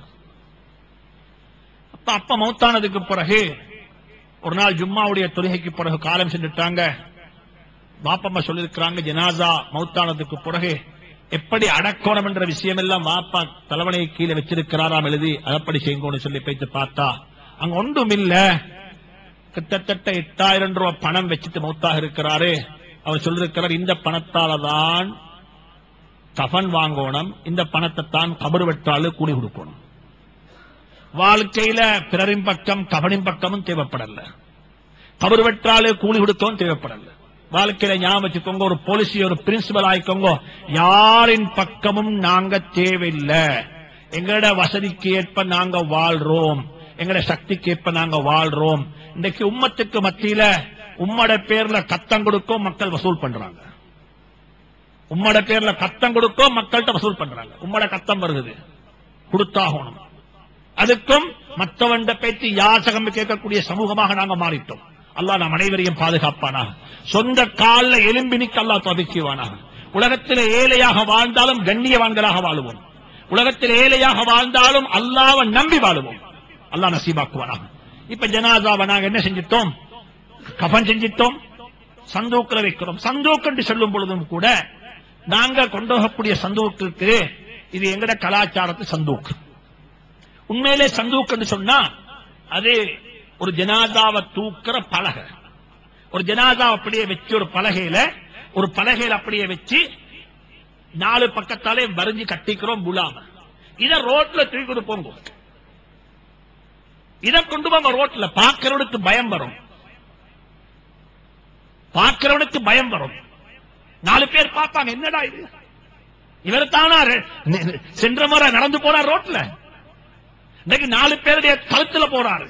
அப்ப அப்ப மௌத்தானதுக்கு பிறகு ஒரு நாள் ஜும்மாவுடைய தொழுகைக்கு பிறகு காலம் சென்றுட்டாங்க பாப்பம்மா சொல்லியிருக்கிறாங்க ஜனாசா மௌத்தானதுக்கு பிறகு எப்படி அடக்கோணம் என்ற விஷயம் எல்லாம் வாப்பா தலைவனை கீழே வச்சிருக்கிறாராம் எழுதி அதப்படி செய்யுங்கன்னு சொல்லி போயிட்டு பார்த்தா அங்க ஒன்றும் இல்ல கிட்டத்தட்ட எட்டாயிரம் ரூபாய் பணம் வச்சுட்டு மௌத்தாக இருக்கிறாரு அவர் சொல்லிருக்கிறார் இந்த பணத்தால தான் கஃன் வாங்கணும் இந்த பணத்தை தான் கபர் வெட்டாலு கூலி கொடுக்கணும் வாழ்க்கையில பிறரின் பக்கம் கவனின் பக்கமும் தேவைப்படல கபர் வெட்டாலு கூலி கொடுக்கவும் தேவைப்படல வாழ்க்கையில ஞாபகம் வச்சுக்கோங்க ஒரு பாலிசி ஒரு பிரின்சிபல் ஆயிக்கோங்க யாரின் பக்கமும் நாங்க தேவையில்லை எங்களோட வசதிக்கு ஏற்ப நாங்க வாழ்றோம் எங்களோட சக்திக்கு ஏற்ப நாங்க வாழ்றோம் இன்னைக்கு உம்மத்துக்கு மத்தியில உம்மட பேர்ல கத்தம் கொடுக்கும் மக்கள் வசூல் பண்றாங்க உம்மட பேர்ல கத்தம் கொடுக்கும் மக்கள்கிட்ட வசூல் பண்றாங்க உம்மட கத்தம் வருது கொடுத்தாகணும் அதுக்கும் மற்றவண்ட பேச்சு யாசகம் கேட்கக்கூடிய சமூகமாக நாங்க மாறிட்டோம் அல்லாஹ் நாம் அனைவரையும் பாதுகாப்பானாக சொந்த கால்ல எலும்பி நிக்க அல்லாஹ் துவக்கிவானாக உலகத்தில் ஏழையாக வாழ்ந்தாலும் கண்ணியவான்களாக வாழுவோம் உலகத்தில் ஏழையாக வாழ்ந்தாலும் அல்லாவை நம்பி வாழுவோம் அல்லாஹ் நசீபாக்குவானாக இப்ப ஜனாதாவை நாங்க என்ன செஞ்சிட்டோம் கஃன் செஞ்சிட்டோம் சந்தூக்கில் வைக்கிறோம் சந்தூக் என்று சொல்லும் பொழுதும் கூட நாங்க கொண்டு போகக்கூடிய சந்தூக்கிற்கு இது எங்கட கலாச்சாரத்து சந்தூக் உண்மையிலே சந்தூக் என்று சொன்னா அது ஒரு ஜனாதாவை தூக்குற பலகை ஒரு ஜனாதாவை அப்படியே வச்சு ஒரு பலகையில ஒரு பலகையில அப்படியே வச்சு நாலு பக்கத்தாலே வரைஞ்சு கட்டிக்கிறோம் புலாம இத ரோட்ல தூக்கிட்டு போங்க இத கொண்டு போங்க ரோட்ல பாக்குறவனுக்கு பயம் வரும் பாக்குறவனுக்கு பயம் வரும் நாலு பேர் பார்ப்பாங்க என்னடா இது இவர் தானா ரெ- நெ- சென்ற முறை நடந்து போறார் ரோட்ல இன்னைக்கு நாலு பேருடைய கழுத்துல போறாரு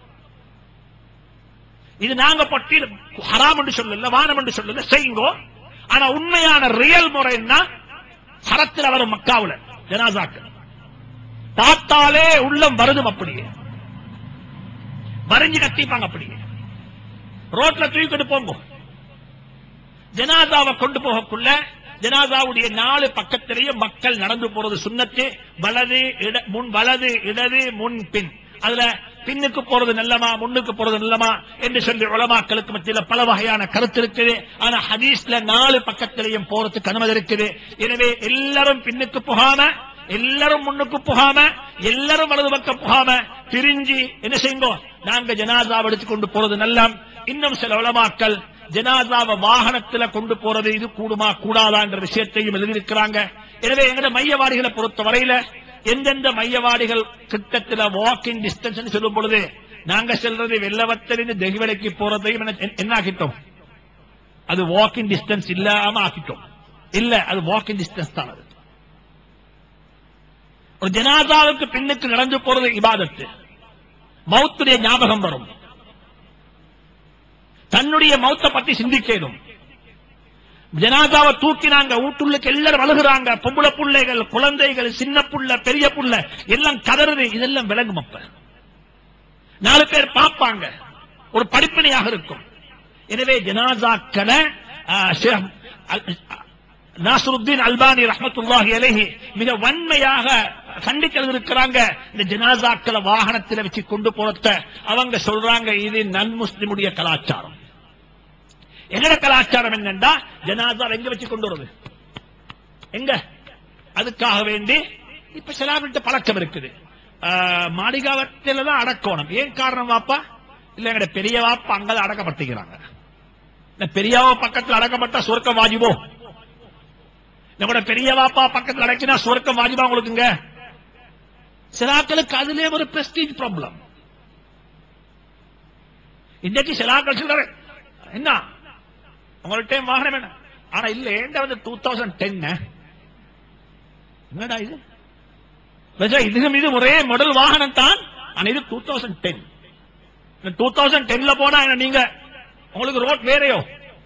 இது நாங்க பட்டி ஹராம் என்று சொல்லல வானம் என்று சொல்லல செய்யுங்கோ ஆனா உண்மையான ரியல் முறைன்னா சரத்தில் வரும் மக்காவுல ஜனாசாக்கள் பார்த்தாலே உள்ளம் வருதும் அப்படியே வரைஞ்சு கட்டிப்பாங்க அப்படியே ரோட்ல தூக்கிட்டு போங்க ஜனாதாவை கொண்டு போகக்குள்ள ஜனாதாவுடைய நாலு பக்கத்திலேயே மக்கள் நடந்து போறது சுண்ணத்து வலது இட முன் வலது இடது முன் பின் அதுல பின்னுக்கு போறது நல்லமா முன்னுக்கு போறது நல்லமா என்று சொல்லி உலமாக்களுக்கு மத்தியில பல வகையான கருத்து இருக்குது ஆனா ஹதீஸ்ல நாலு பக்கத்திலையும் போறதுக்கு அனுமதி இருக்குது எனவே எல்லாரும் பின்னுக்கு போகாம எல்லாரும் முன்னுக்கு போகாம எல்லாரும் வலது பக்கம் போகாம பிரிஞ்சு என்ன செய்யுங்கோ நாங்க ஜனாதாவை எடுத்து கொண்டு போறது நல்லம் இன்னும் சில உலமாக்கள் ஜனாதாவை வாகனத்துல கொண்டு போறது இது கூடுமா கூடாதா என்ற விஷயத்தையும் எழுதியிருக்கிறாங்க எனவே எங்கட மையவாடிகளை பொறுத்த வரையில எந்தெந்த மையவாடிகள் கிட்டத்துல வாக்கிங் டிஸ்டன்ஸ் சொல்லும் பொழுது நாங்க செல்றது வெள்ளவத்திலிருந்து தெகிவலைக்கு போறதையும் என்ன- என்ன ஆக்கிட்டோம் அது வாக்கிங் டிஸ்டன்ஸ் இல்லாம ஆக்கிட்டோம் இல்ல அது வாக்கிங் டிஸ்டன்ஸ் தான் அது ஒரு ஜனாதாவுக்கு பின்னுக்கு நடந்து போறது இபாதத்து மௌத்துடைய ஞாபகம் வரும் தன்னுடைய மௌத்த பத்தி சிந்திக்கணும் ஜனாதாவை தூக்கினாங்க வீட்டுள்ளுக்கு எல்லாரும் அழுகுறாங்க பொம்பளை பிள்ளைகள் குழந்தைகள் சின்ன புள்ள பெரிய புள்ள எல்லாம் கதறுது இதெல்லாம் விளங்கும் அப்ப நாலு பேர் பார்ப்பாங்க ஒரு படிப்பினையாக இருக்கும் எனவே ஜனாதாக்களை ஆ, ஷேக் அல்- நாசருத்தீன் அல்பானி ரஹமத்துல்லாஹி அலைஹி மிக வன்மையாக கண்டித்து இருக்கிறாங்க இந்த ஜனாசாக்களை வாகனத்தில் வச்சு கொண்டு போறத அவங்க சொல்றாங்க இது நன் முஸ்லிமுடைய கலாச்சாரம் எங்கட கலாச்சாரம் என்னண்டா ஜனாசா எங்க வச்சு கொண்டு வருது எங்க அதுக்காக வேண்டி இப்ப சிலாவிட்ட பழக்கம் இருக்குது மாளிகாவத்தில தான் அடக்கணும் ஏன் காரணம் வாப்பா இல்ல எங்கட பெரிய வாப்பா அங்கதான் அடக்கப்பட்டுக்கிறாங்க இந்த பெரியவா பக்கத்துல அடக்கப்பட்டா சொர்க்கம் வாஜிபோ நம்மட பெரிய வாப்பா பக்கத்துல அடக்கினா சொர்க்கம் வாஜிபா உங்களுக்குங்க சிலாக்களுக்கு அதுலயே ஒரு பிரஸ்டீஜ் ப்ராப்ளம் இன்னைக்கு சிலாக்கள் சொல்ற என்ன உங்கள்ட்ட வாகனம் என்ன ஆனா இல்ல ஏண்ட வந்து டூ தௌசண்ட் டென் என்னடா இது பஜா, இதுக்கும் இது ஒரே மாடல் வாகனம் தான் ஆனா இது two thousand ten two thousand டென்ல போனா என்ன நீங்க உங்களுக்கு ரோட் வேறையோ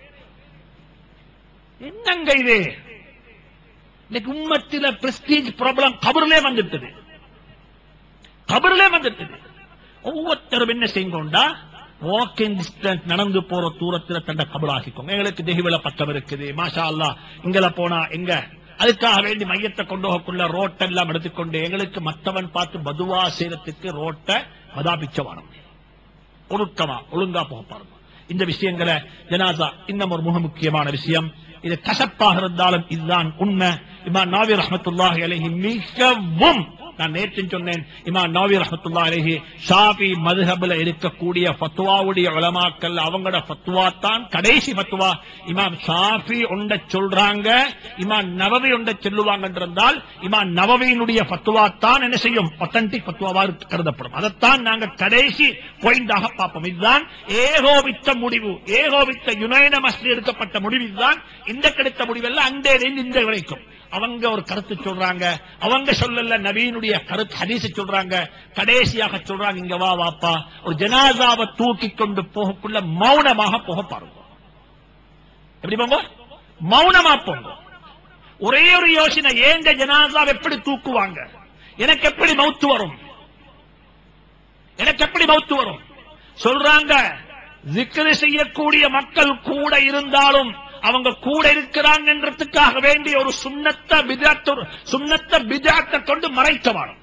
என்னங்க இது இன்னைக்கு உம்மத்தில பிரஸ்டீஜ் ப்ராப்ளம் கபர்லே வந்துட்டது கபர்லே வந்துட்டது ஒவ்வொருத்தரும் என்ன செய்யுங்கோண்டா வாக்கிங் டிஸ்டன்ஸ் நடந்து போற தூரத்துல தன்னை கபலாகிக்கோங்க எங்களுக்கு தெஹிவில பக்கம் இருக்குது மாஷா அல்லா இங்கல போனா எங்க அதுக்காக வேண்டி மையத்தை கொண்டு போகக்குள்ள ரோட்டெல்லாம் எடுத்துக்கொண்டு எங்களுக்கு மத்தவன் பார்த்து பதுவா செய்யறதுக்கு ரோட்டை மதாபிச்சவானம் ஒழுக்கமா ஒழுங்கா போக பாருங்க இந்த விஷயங்களை ஜனாசா இன்னும் ஒரு மிக முக்கியமான விஷயம் இது கசப்பாக இருந்தாலும் இதுதான் உண்மை இமாம் நாவி ரஹமத்துல்லாஹி அலைஹி மிகவும் நான் நேற்று சொன்னேன் இமாம் நாவி ரஹமத்துல்லாஹி அலைஹி ஷாபி மதுஹப்ல இருக்கக்கூடிய ஃபத்வாவுடைய உலமாக்கள் அவங்களோட ஃபத்வா தான் கடைசி ஃபத்வா இமாம் ஷாஃபி ஒண்ட சொல்றாங்க இமாம் நவவி ஒண்ட சொல்லுவாங்க என்றால் இமாம் நவவியினுடைய ஃபத்வா தான் என்ன செய்யும் ஒத்தன்டிக் ஃபத்வாவா கருதப்படும் அதைத்தான் நாங்க கடைசி பாயிண்டாக பார்ப்போம் இதுதான் ஏகோபித்த முடிவு ஏகோபித்த யுனைனமஸ்ல எடுக்கப்பட்ட முடிவு இதுதான் இந்த கிடைத்த முடிவல்ல அந்த இந்த வரைக்கும் அவங்க ஒரு கருத்து சொல்றாங்க அவங்க சொல்லல நவீனுடைய கருத்து ஹதீஸ் சொல்றாங்க கடைசியாக சொல்றாங்க இங்க வா வாப்பா ஒரு ஜனாதாவை தூக்கி கொண்டு போகக்குள்ள மௌனமாக போக பாருங்க எப்படி போங்க மௌனமா போங்க ஒரே ஒரு யோசனை ஏங்க ஜனாதாவை எப்படி தூக்குவாங்க எனக்கு எப்படி மௌத்து வரும் எனக்கு எப்படி மௌத்து வரும் சொல்றாங்க ஜிக்ரு செய்யக்கூடிய மக்கள் கூட இருந்தாலும் அவங்க கூட இருக்கிறாங்கன்றதுக்காக வேண்டிய ஒரு சுண்ணத்த பிதாத்த சுண்ணத்த பிதாத்தை கொண்டு மறைக்க வேணும்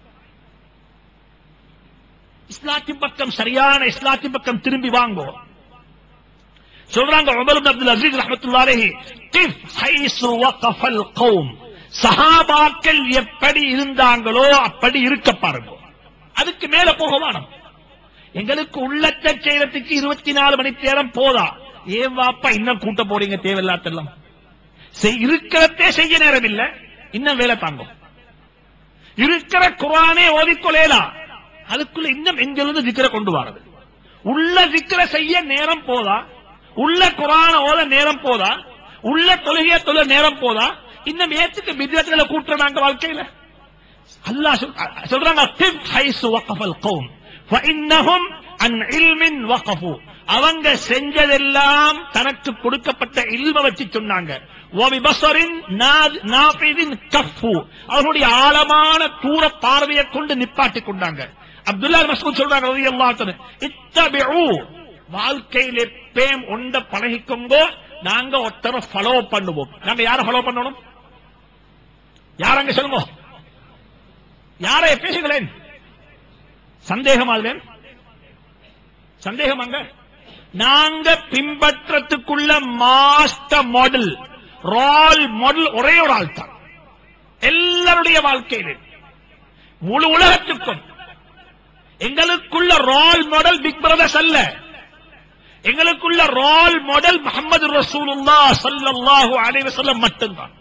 இஸ்லாத்தின் பக்கம் சரியான இஸ்லாத்தின் பக்கம் திரும்பி வாங்கோ சொல்றாங்க உமர் இப்னு அப்துல் அசீஸ் ரஹ்மத்துல்லாஹி அலைஹி கிஃப் ஹைசு வகஃபல் கௌம் சஹாபாக்கள் எப்படி இருந்தாங்களோ அப்படி இருக்க பாருங்க அதுக்கு மேல போக வேணும் எங்களுக்கு உள்ளத்தை செய்யறதுக்கு இருபத்தி நாலு மணி நேரம் போதா ஏன் வாப்பா இன்னும் கூட்ட போறீங்க தேவையில்லாத்தெல்லாம் செய்- இருக்கிறதே செய்ய நேரம் இல்ல இன்னும் வேலை தாங்கும் இருக்கிற குரானே ஓதிக்கொள்ளலாம் அதுக்குள்ள இன்னும் எங்கிருந்து திக்கிற கொண்டு வரது உள்ள திக்கிற செய்ய நேரம் போதா உள்ள குரான ஓத நேரம் போதா உள்ள தொழுகைய தொழ நேரம் போதா இன்னும் ஏத்துக்கு வித்தியாசங்களை கூட்டுறாங்க வாழ்க்கையில அல்லாஹ் சொல்- சொல்றாங்க "கிஃப் ஹைசு வகஃபல் கௌம் ஃபஇன்னஹும் அன் இல்மின் வகஃபு." அவங்க செஞ்சதெல்லாம் தனக்கு கொடுக்கப்பட்ட இல்ம வச்சு சொன்னாங்க "வபிபஸரின் நா- நாஃபிதின் கஃபு." அவர்களுடைய ஆழமான தூர பார்வையை கொண்டு நிப்பாட்டி கொண்டாங்க அப்துல்லா மசூத் சொல்றாங்க ரலியல்லாஹு அன்ஹு, "இத்தபிஉ." வாழ்க்கையில் எப்பயும் ஒண்ட பழகிக்கோங்க நாங்க ஒருத்தரை ஃபாலோ பண்ணுவோம் நாங்க யாரை ஃபாலோ பண்ணணும் யாரங்க சொல்லுங்க யாரை பேசுங்களேன் சந்தேகம் அதுல சந்தேகம் அங்க நாங்க பின்பற்றத்துக்குள்ள மாஸ்டர் மாடல் ரோல் மாடல் ஒரே ஒரு ஆள் தான் எல்லாருடைய வாழ்க்கையிலே முழு உலகத்துக்கும் எங்களுக்குள்ள ரோல் மாடல் பிக் பிரதர்ஸ் அல்ல எங்களுக்குள்ள ரோல் மாடல் முகமது ரசூலுல்லா ஸல்லல்லாஹு அலைஹி வஸல்லம் மட்டும்தான்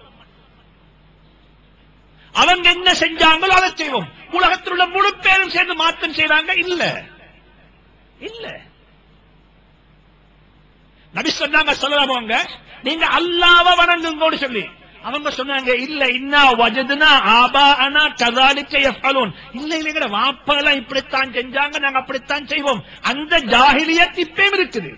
அவங்க என்ன செஞ்சாங்களோ அதை செய்வோம் உலகத்தில் உள்ள முழு பேரும் சேர்ந்து மாற்றம் செய்றாங்க இல்ல இல்ல நபி சொன்னாங்க சொல்லலாமவங்க நீங்க அல்லாவ வணங்குங்கோடு சொல்லி அவங்க சொன்னாங்க இல்ல இன்னா வஜதுனா ஆபா அனா கதாலிக்க எஃபலூன் இல்ல இல்லைங்கிற வாப்பெல்லாம் இப்படித்தான் செஞ்சாங்க நாங்க அப்படித்தான் செய்வோம் அந்த ஜாகிலியத் இப்பயும் இருக்குது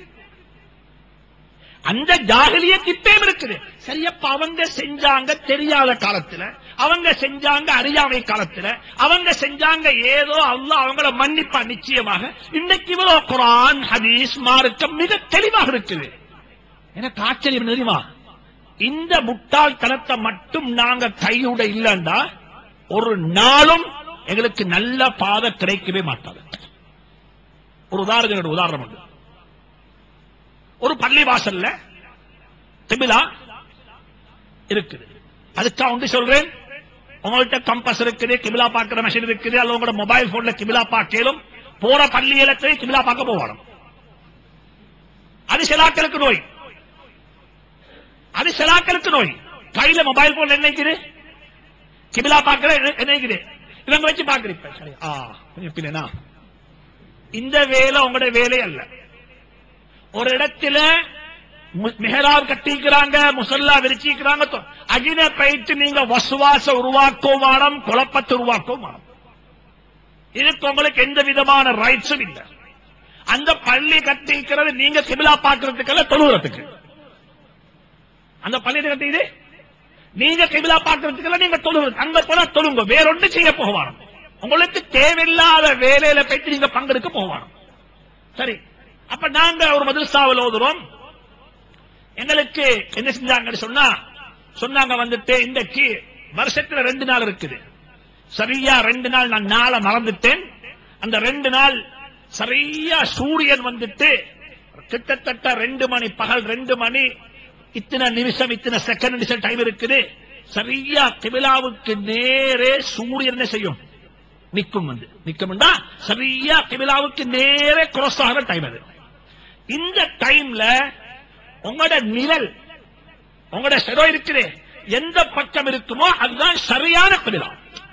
அந்த ஜாகிலியத் இப்பயும் இருக்குது சரியப்ப அவங்க செஞ்சாங்க தெரியாத காலத்துல அவங்க செஞ்சாங்க அறியாமை காலத்துல அவங்க செஞ்சாங்க ஏதோ அல்லாஹ் அவங்கள மன்னிப்பா நிச்சயமாக இன்னைக்கு இவ்வளவு குரான் ஹதீஸ் மார்க்கம் மிக தெளிவாக இருக்குது எனக்கு ஆச்சரியம் என்ன தெரியுமா இந்த முட்டாள்தனத்தை மட்டும் நாங்க கையுட இல்லைண்டா ஒரு நாளும் எங்களுக்கு நல்ல பாதை கிடைக்கவே மாட்டாது ஒரு உதாரணம் உதாரணம் உண்டு ஒரு பள்ளி வாசல்ல திபிலா இருக்குது அதுக்காக ஒன்று சொல்றேன் உங்கள்ட்ட கம்பஸ் இருக்குது கிபிலா பார்க்கிற மெஷின் இருக்குது அல்லது உங்களோட மொபைல் போன்ல கிபிலா பார்க்கலும் போற பள்ளியிலத்தை கிபிலா பார்க்க போகணும் அது சிலாக்களுக்கு நோய் அது சிலாக்களுக்கு நோய் கையில மொபைல் போன் என்னைக்குது கிபிலா பார்க்கிற என்னைக்குது இவங்க வச்சு பாக்குறீங்க சரி ஆ கொஞ்சம் பின்னா இந்த வேலை உங்களோட வேலை அல்ல ஒரு இடத்துல மு- மெஹராப் கட்டிக்கிறாங்க முசல்லா விரிச்சிக்கிறாங்க தொ- அகில பயிற்று நீங்க வசுவாச உருவாக்கவும் வேணும் குழப்பத்தை உருவாக்கவும் வேணும் இதுக்கு உங்களுக்கு எந்த விதமான ரைட்ஸும் இல்லை அந்த பள்ளி கட்டிக்கிறது நீங்க கிபிலா பாக்குறதுக்கல்ல தொழுகிறதுக்கு அந்த பள்ளி கட்டிது நீங்க கிபிலா பாக்குறதுக்கல்ல நீங்க தொழுகிறது அங்க போனா தொழுங்க வேறொன்று செய்ய போகவானம் உங்களுக்கு தேவையில்லாத வேலையில போயிட்டு நீங்க பங்கெடுக்க போகவானம் சரி அப்ப நாங்க ஒரு மதுரசாவில் ஓதுறோம் எங்களுக்கு என்ன செஞ்சாங்கன்னு சொன்னா சொன்னாங்க வந்துட்டு இன்றைக்கு வருஷத்துல ரெண்டு நாள் இருக்குது சரியா ரெண்டு நாள் நான் நாளை மறந்துட்டேன் அந்த ரெண்டு நாள் சரியா சூரியன் வந்துட்டு கிட்டத்தட்ட ரெண்டு மணி பகல் ரெண்டு மணி இத்தனை நிமிஷம் இத்தனை செகண்ட் நிமிஷம் டைம் இருக்குது சரியா கிபிலாவுக்கு நேரே சூரியன் என்ன செய்யும் நிக்கும் வந்து நிக்கும்டா சரியா கிபிலாவுக்கு நேரே cross ஆகிற டைம் அது இந்த டைம்ல உங்களோட நிழல் உங்களோட செரோ இருக்குது எந்த பக்கம் இருக்குமோ அதுதான் சரியான கிபிலா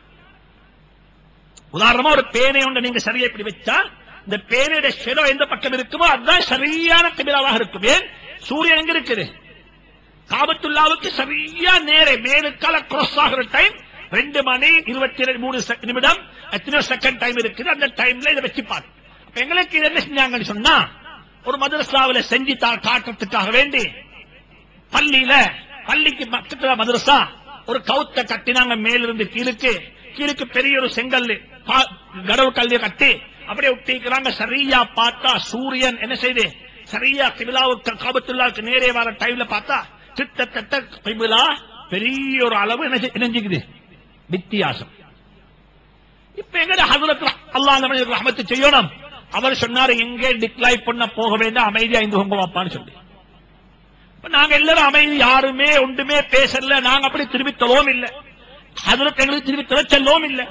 உதாரணமா ஒரு பேனை ஒன்று நீங்க சரியா இப்படி வச்சா இந்த பேனையோட ஷெடோ எந்த பக்கம் இருக்குமோ அதுதான் சரியான கிபிலாவாக இருக்கும் ஏன் சூரியன் எங்க இருக்குது காபத்துல்லாவுக்கு சரியா நேரே மேலுக்கால cross ஆகிற டைம் ரெண்டு மணி இருபத்தி ரெண்டு மூணு செக- நிமிடம் எத்தனையோ செகண்ட் டைம் இருக்குது அந்த டைம்ல இதை வச்சு பாரு அப்ப எங்களுக்கு இது என்ன செஞ்சாங்கன்னு சொன்னா ஒரு மதரசாவில செஞ்சு தா- காட்டுறதுக்காக வேண்டி பள்ளியில பள்ளிக்கு பக்கத்துல மதரசா ஒரு கவுத்த கட்டினாங்க மேலிருந்து கீழுக்கு கீழுக்கு பெரிய ஒரு செங்கல் பா- கடவு கல்லிய கட்டி அப்படியே ஒட்டிக்கிறாங்க சரியா பார்த்தா சூரியன் என்ன செய்து சரியா கிபிலாவுக்கு காபத்துல்லாவுக்கு நேரே வர டைம்ல பார்த்தா கிட்டத்தட்ட கிபிலா பெரிய ஒரு அளவு என்ன செய்- இணைஞ்சுக்குது வித்தியாசம் இப்ப எங்கட ஹசரத் அல்லாஹ் அந்த மனிதருக்கு ரஹமத்து செய்யணும் அவர் சொன்னாரு எங்கே டிக்ளைன் பண்ண போக வேண்டாம் அமைதியா இருந்து உங்க வாப்பான்னு சொல்லி இப்ப நாங்க எல்லாரும் அமைதி யாருமே ஒன்றுமே பேசல நாங்க அப்படி திரும்பி தொழவும் இல்ல ஹசரத் எங்களுக்கு திரும்பி தொலை செல்லவும் இல்ல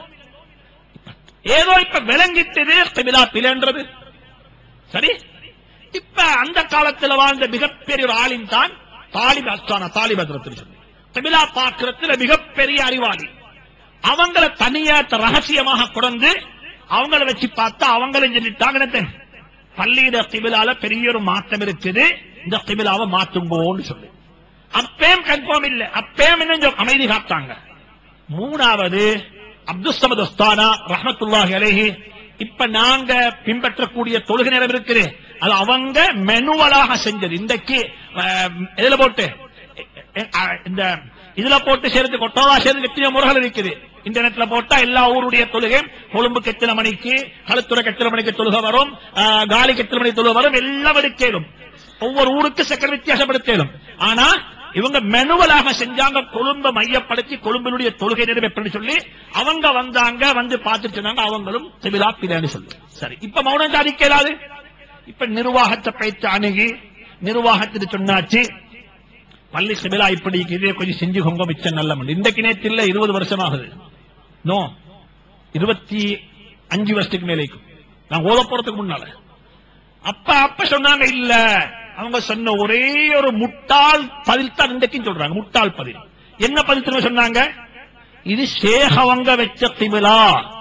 ஏதோ இப்ப விளங்கிட்டது கிபிலா பிளன்றது சரி இப்ப அந்த காலத்துல வாழ்ந்த மிகப்பெரிய ஒரு ஆளின் தான் தாலிப் அஸ்தானா தாலிப் ஹசரத் சொல்லி கிபிலா பாக்குறதுல மிகப்பெரிய அறிவாளி அவங்கள தனியா த- ரகசியமாக கொண்டு அவங்கள வச்சு பார்த்தா அவங்களும் சொல்லிட்டாங்க என்னது? பள்ளியிட கிபிலால பெரிய ஒரு மாற்றம் இருக்குது இந்த கிபிலாவை மாத்துங்கோன்னு சொல்லி அப்பேம் கன்ஃபார்ம் இல்ல அப்பேம் இன்னும் அமைதி காத்தாங்க மூணாவது அப்துல் சமத் ஒஸ்தானா ரஹமத்துல்லாஹி அலைஹி இப்ப நாங்க பின்பற்றக்கூடிய தொழுகை நேரம் இருக்குது அது அவங்க மெனுவலாக செஞ்சது இன்றைக்கு அஹ், இதுல போட்டு எ- அஹ், இந்த இதுல போட்டு சேர்த்து கொட்டோவா சேர்த்து எத்தனை முறைகள் இருக்குது இன்டர்நெட்ல போட்டா எல்லா ஊருடைய தொழுகை கொழும்புக்கு எத்தனை மணிக்கு களுத்துறை எத்தனை மணிக்கு தொழுகை வரும் அஹ், காலிக்கு எத்தனை மணிக்கு தொழுகை வரும் எல்லாம் எடுக்கலும் ஒவ்வொரு ஊருக்கு செகண்ட் வித்தியாசப்படுத்தலும் ஆனா இவங்க மெனுவலாக செஞ்சாங்க கொழும்ப மையப்படுத்தி கொழும்பினுடைய தொழுகை நேரம் எப்படி சொல்லி அவங்க வந்தாங்க வந்து பார்த்துட்டு சொன்னாங்க அவங்களும் சிவிலா பிள்ளைன்னு சொல்லி சரி இப்ப மௌனம் சாதிக்கலாது இப்ப நிர்வாகத்தை பயிற்சி அணுகி நிர்வாகத்துக்கு சொன்னாச்சு பள்ளி சிவிலா இப்படி இதே கொஞ்சம் செஞ்சு கொங்க மிச்சம் நல்ல மணி இன்றைக்கு நேற்று இல்ல இருபது வருஷம் ஆகுது நோ இருபத்தி அஞ்சு வருஷத்துக்கு மேலேக்கும் நான் ஓத போறதுக்கு முன்னால அப்ப அப்ப சொன்னாங்க இல்ல அவங்க சொன்ன ஒரே ஒரு முட்டாள் பதில் தான் இன்றைக்கும் சொல்றாங்க முட்டாள் பதில் என்ன பதில் திரும்ப சொன்னாங்க இது சேகவங்க வச்ச கிபிலா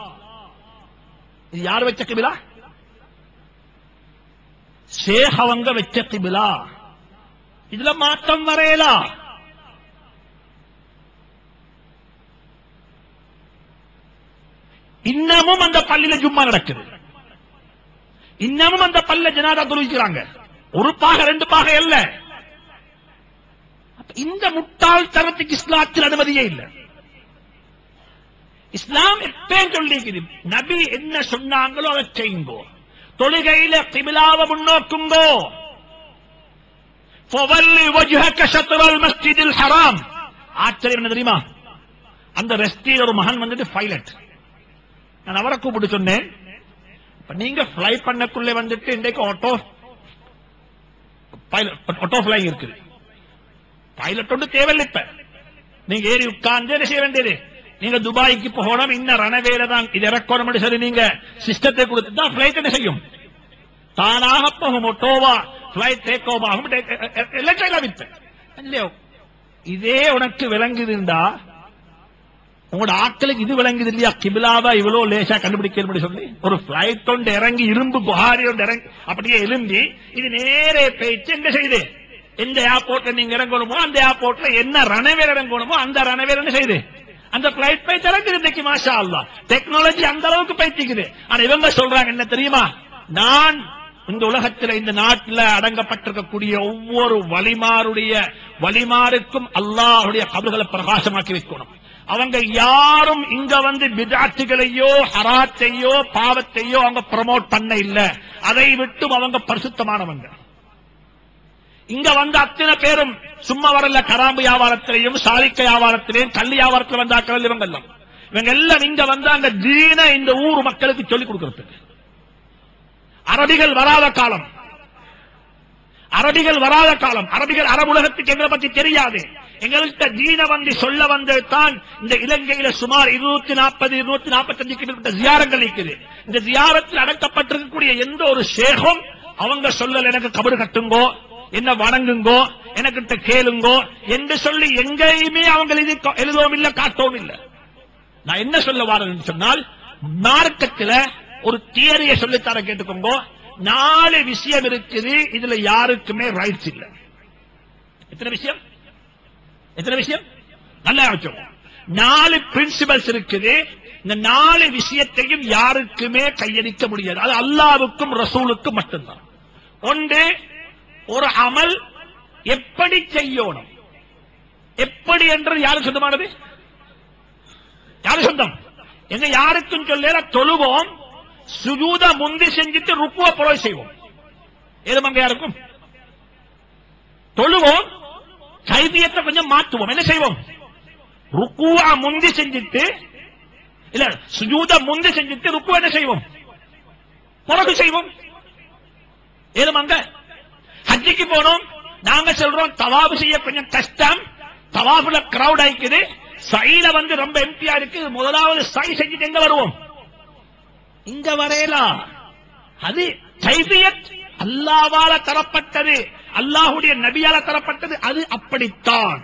இது யார் வச்ச கிபிலா சேகவங்க வச்ச கிபிலா இதுல மாற்றம் வரையலா இன்னமும் அந்த பள்ளியில ஜும்மா நடக்குது இன்னமும் அந்த பல்ல ஜனாதா தொழுவிக்கிறாங்க ஒரு பாக ரெண்டு பாக அல்ல அப்ப இந்த முட்டாள்தனத்துக்கு இஸ்லாத்தில் அனுமதியே இல்லை இஸ்லாம் எப்பயும் சொல்லிக்குது நபி என்ன சொன்னாங்களோ அதை செய்யுங்கோ தொழுகையில கிபிலாவை முன்னோக்குங்கோ فَوَلِّ وَجْهَكَ شَطْرَ الْمَسْجِدِ الْحَرَامِ ஆச்சரியம் என்ன தெரியுமா அந்த ரெஸ்டியில் ஒரு மகன் வந்துட்டு பைலட் நான் அவரை கூப்பிட்டு சொன்னேன் இப்ப நீங்க ஃபிளை பண்ணக்குள்ளே வந்துட்டு இன்றைக்கு ஆட்டோ பைலட் ஆட்டோ ஃபிளைங் இருக்குது பைலட் ஒன்று தேவையில்லை இப்ப நீங்க ஏறி உட்கார்ந்து என்ன செய்ய வேண்டியது நீங்க துபாய்க்கு போகணும் இன்ன ரணவேல தான் இது இறக்கணும் சொல்லி நீங்க சிஸ்டத்தை கொடுத்து தான் பிளைட் என்ன செய்யும் தானாக போகும் ஒட்டோவா பிளைட் டேக் ஓவர் ஆகும் எல்லாம் செய்யலாம் இப்ப இல்லையோ இதே உனக்கு விளங்குதுண்டா உங்களோட ஆட்களுக்கு இது விளங்குது இல்லையா கிபிலாவா இவ்வளவு லேசா கண்டுபிடிக்க சொல்லி ஒரு பிளைட் கொண்டு இறங்கி இரும்பு குஹாரி கொண்டு இறங்கி அப்படியே எலும்பி இது நேரே போயிட்டு என்ன செய்யுது எந்த ஏர்போர்ட்ல நீங்க இறங்கணுமோ அந்த ஏர்போர்ட்ல என்ன ரணவேர் இறங்கணுமோ அந்த ரணவேர் என்ன செய்யுது அந்த பிளைட் போய் திறக்குது இன்னைக்கு மாஷா அல்லா டெக்னாலஜி அந்த அளவுக்கு போயிட்டு ஆனா இவங்க சொல்றாங்க என்ன தெரியுமா நான் இந்த உலகத்தில் இந்த நாட்டில் அடங்கப்பட்டிருக்கக்கூடிய ஒவ்வொரு வலிமாருடைய வலிமாருக்கும் அல்லாஹுடைய கபல்களை பிரகாசமாக்கி வைக்கணும் அவங்க யாரும் இங்க வந்து பிதாட்டுகளையோ ஹராத்தையோ பாவத்தையோ அவங்க ப்ரமோட் பண்ண இல்ல அதை விட்டும் அவங்க பரிசுத்தமானவங்க இங்க வந்த அத்தனை பேரும் சும்மா வரல கராம்பு வியாபாரத்திலையும் சாலிக்க வியாபாரத்திலையும் கல் வியாபாரத்தில் வந்தாக்கள் இவங்க எல்லாம் இவங்க எல்லாம் இங்க வந்தாங்க தீன இந்த ஊர் மக்களுக்கு சொல்லிக் கொடுக்கறதுக்கு அரபிகள் வராத காலம் அரபிகள் வராத காலம் அரபிகள் அரபு உலகத்துக்கு எங்களை பத்தி தெரியாது எங்கள்கிட்ட தீன வந்து சொல்ல வந்தது தான் இந்த இலங்கையில சுமார் இருநூத்தி நாற்பது இருநூத்தி நாற்பத்தஞ்சு கிலோமீட்டர் ஜியாரங்கள் இருக்குது இந்த ஜியாரத்தில் அடக்கப்பட்டிருக்கக்கூடிய எந்த ஒரு சேகம் அவங்க சொல்லல எனக்கு கபடு கட்டுங்கோ என்ன வணங்குங்கோ எனக்கிட்ட கேளுங்கோ என்று சொல்லி எங்கேயுமே அவங்க எழுதி எழுதவும் இல்ல காட்டவும் இல்ல நான் என்ன சொல்ல வரேன்னு சொன்னால் மார்க்கத்துல ஒரு தியரிய சொல்லித்தர கேட்டுக்கோங்க நாலு விஷயம் இருக்குது இதுல யாருக்குமே ரைட்ஸ் இல்ல எத்தனை விஷயம் எத்தனை விஷயம் நல்லா வச்சோம் நாலு பிரின்சிபல்ஸ் இருக்குது இந்த நாலு விஷயத்தையும் யாருக்குமே கையடிக்க முடியாது அது அல்லாவுக்கும் ரசூலுக்கும் மட்டும்தான் ஒன்று ஒரு அமல் எப்படி செய்யணும் எப்படி என்று யாரு சொந்தமானது யாரு சொந்தம் எங்க யாருக்கும் சொல்ல தொழுவோம் சுஜூத முந்தி செஞ்சுட்டு ருக்குவ புறவை செய்வோம் ஏது மங்க யாருக்கும் தொழுவோம் கைதியத்தை கொஞ்சம் மாற்றுவோம் என்ன செய்வோம் ருக்குவா முந்தி செஞ்சுட்டு இல்ல சுஜூத முந்தி செஞ்சுட்டு ருக்கு என்ன செய்வோம் பிறகு செய்வோம் ஏது மங்க ஹஜ்ஜிக்கு போனோம் நாங்க சொல்றோம் தவாபு செய்ய கொஞ்சம் கஷ்டம் தவாபுல கிரௌட் ஆயிக்குது சைல வந்து ரொம்ப எம்பியா இருக்கு முதலாவது சை செஞ்சுட்டு எங்க வருவோம் இங்க வரையலாம் அது கைபியத் அல்லாவால தரப்பட்டது அல்லாஹுடைய நபியால தரப்பட்டது அது அப்படித்தான்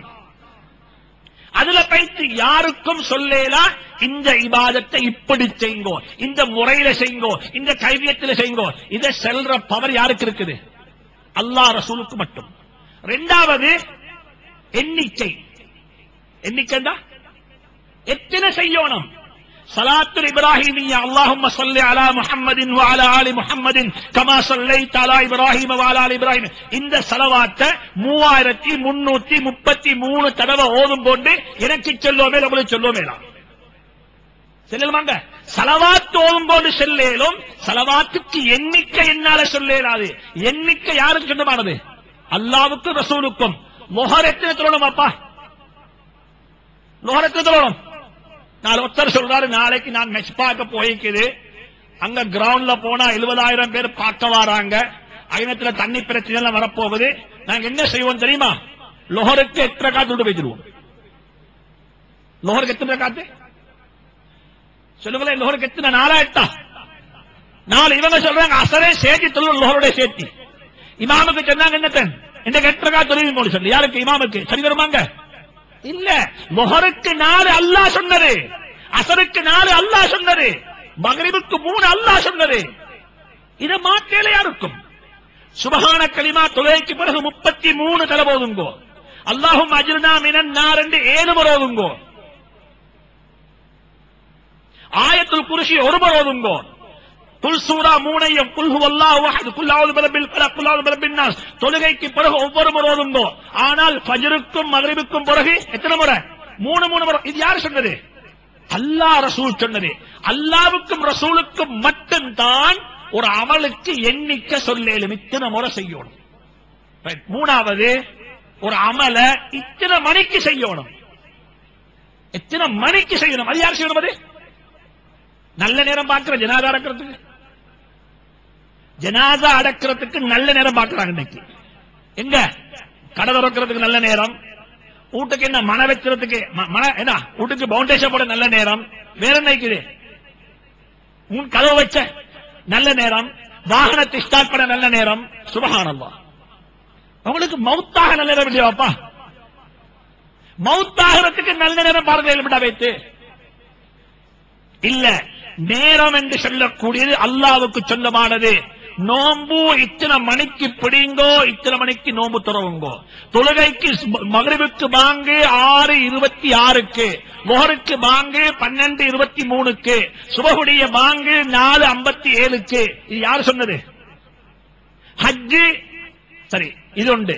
அதுல பைத்து யாருக்கும் சொல்லேலா இந்த இபாதத்தை இப்படி செய்யுங்கோ இந்த முறையில செய்யுங்கோ இந்த கைவியத்தில் செய்யுங்கோ இதை செல்ற பவர் யாருக்கு இருக்குது அல்லாஹ் ரசூலுக்கு மட்டும் ரெண்டாவது எண்ணிக்கை எண்ணிக்கைண்டா எத்தனை செய்யணும் صلاة الإبراهيمية اللهم صل على محمد وعلى آل محمد كما صليت على إبراهيم وعلى آل إبراهيم இந்த செலவாத்தை மூவாயிரத்தி முன்னூத்தி முப்பத்தி மூணு தடவை ஓதும் போண்டு எனக்கு சொல்லுவோமே நம்மளுக்கு சொல்லுவோமேலாம் செல்லலுமாங்க சலவாத்து ஓதும் போது செல்லேலும் சலவாத்துக்கு எண்ணிக்கை என்னால சொல்லேலாது எண்ணிக்கை யாருக்கு சொந்தமானது அல்லாவுக்கும் ரசூலுக்கும் மொஹர் எத்தனை சொல்லணும் அப்பா மொஹர் எத்தனை சொல்லணும் நாலு ஒருத்தர் சொல்றாரு நாளைக்கு நான் மெச் பார்க்க போய்க்குது அங்க கிரவுண்ட்ல போனா எழுபதாயிரம் பேர் பார்க்க வராங்க ஐநத்துல தண்ணி பிரச்சனை எல்லாம் வரப்போகுது நாங்க என்ன செய்வோம் தெரியுமா லோஹருக்கு எத்தனை காத்து விட்டு வச்சிருவோம் லோஹருக்கு எத்தனை காத்து சொல்லுங்களேன் லோஹருக்கு எத்தனை நாலா எட்டா நாலு இவங்க சொல்றாங்க அசரே சேர்த்தி தொழில் லோஹருடைய சேர்த்தி இமாமுக்கு சொன்னாங்க என்னத்தன் இந்த கெட்டகா தொழில் போல சொல்லி யாருக்கு இமாமுக்கு சரி வருமாங்க இல்ல மொஹருக்கு நாலு அல்லாஹ் சொன்னது அசருக்கு நாலு அல்லாஹ் சொன்னது மகரிபுக்கு மூணு அல்லாஹ் சொன்னது இதை மாற்றேல யாருக்கும் சுபகான களிமா தொலைக்கு பிறகு முப்பத்தி மூணு தலை போதுங்கோ அல்லாஹும் அஜிர்னா மினன் நார் என்று ஏழு முறை ஓதுங்கோ ஆயத்துல் குருஷி ஒரு முறை ஓதுங்கோ குல் சூரா மூணையும் குல்ஹு அல்லாஹ் வஹது குல்லாவது பரபில் பல குல்லாவது பரபின் நாஸ் தொழுகைக்கு பிறகு ஒவ்வொரு முறை ஓதுங்கோ ஆனால் ஃபஜ்ருக்கும் மக்ரிபுக்கும் பிறகு எத்தனை முறை மூணு மூணு முறை இது யார் சொன்னது அல்லாஹ் ரசூல் சொன்னது அல்லாவுக்கும் ரசூலுக்கும் மட்டும்தான் ஒரு அமலுக்கு எண்ணிக்கை சொல்லேலும் இத்தனை முறை செய்யணும் Right. மூணாவது ஒரு அமல இத்தனை மணிக்கு செய்யணும் எத்தனை மணிக்கு செய்யணும் அது யார் செய்யணும் அது நல்ல நேரம் பார்க்கிற ஜனாதா அடக்கிறதுக்கு ஜனாதா அடக்கிறதுக்கு நல்ல நேரம் பார்க்கிறாங்க இன்னைக்கு எங்க கடை திறக்கிறதுக்கு நல்ல நேரம் வீட்டுக்கு என்ன மன வைக்கிறதுக்கு ம- மன என்ன வீட்டுக்கு பவுண்டேஷன் போட நல்ல நேரம் வேற என்ன இருக்குது உன் கதவு வச்ச நல்ல நேரம் வாகனத்தை ஸ்டார்ட் பண்ண நல்ல நேரம் சுபகானந்தா உங்களுக்கு மௌத்தாக நல்ல நேரம் இல்லையாப்பா மௌத்தாகிறதுக்கு நல்ல நேரம் பாருங்க விட வைத்து இல்ல நேரம் என்று சொல்லக்கூடியது அல்லாவுக்கு சொந்தமானது நோம்பு இத்தனை மணிக்கு பிடிங்கோ இத்தனை மணிக்கு நோம்பு துறவுங்கோ தொழுகைக்கு மகரிவுக்கு பாங்கு ஆறு இருபத்தி ஆறுக்கு மொஹருக்கு பாங்கு பன்னெண்டு இருபத்தி மூணுக்கு சுபகுடைய பாங்கு நாலு ஐம்பத்தி ஏழுக்கு இது யார் சொன்னது ஹஜ்ஜு சரி இது உண்டு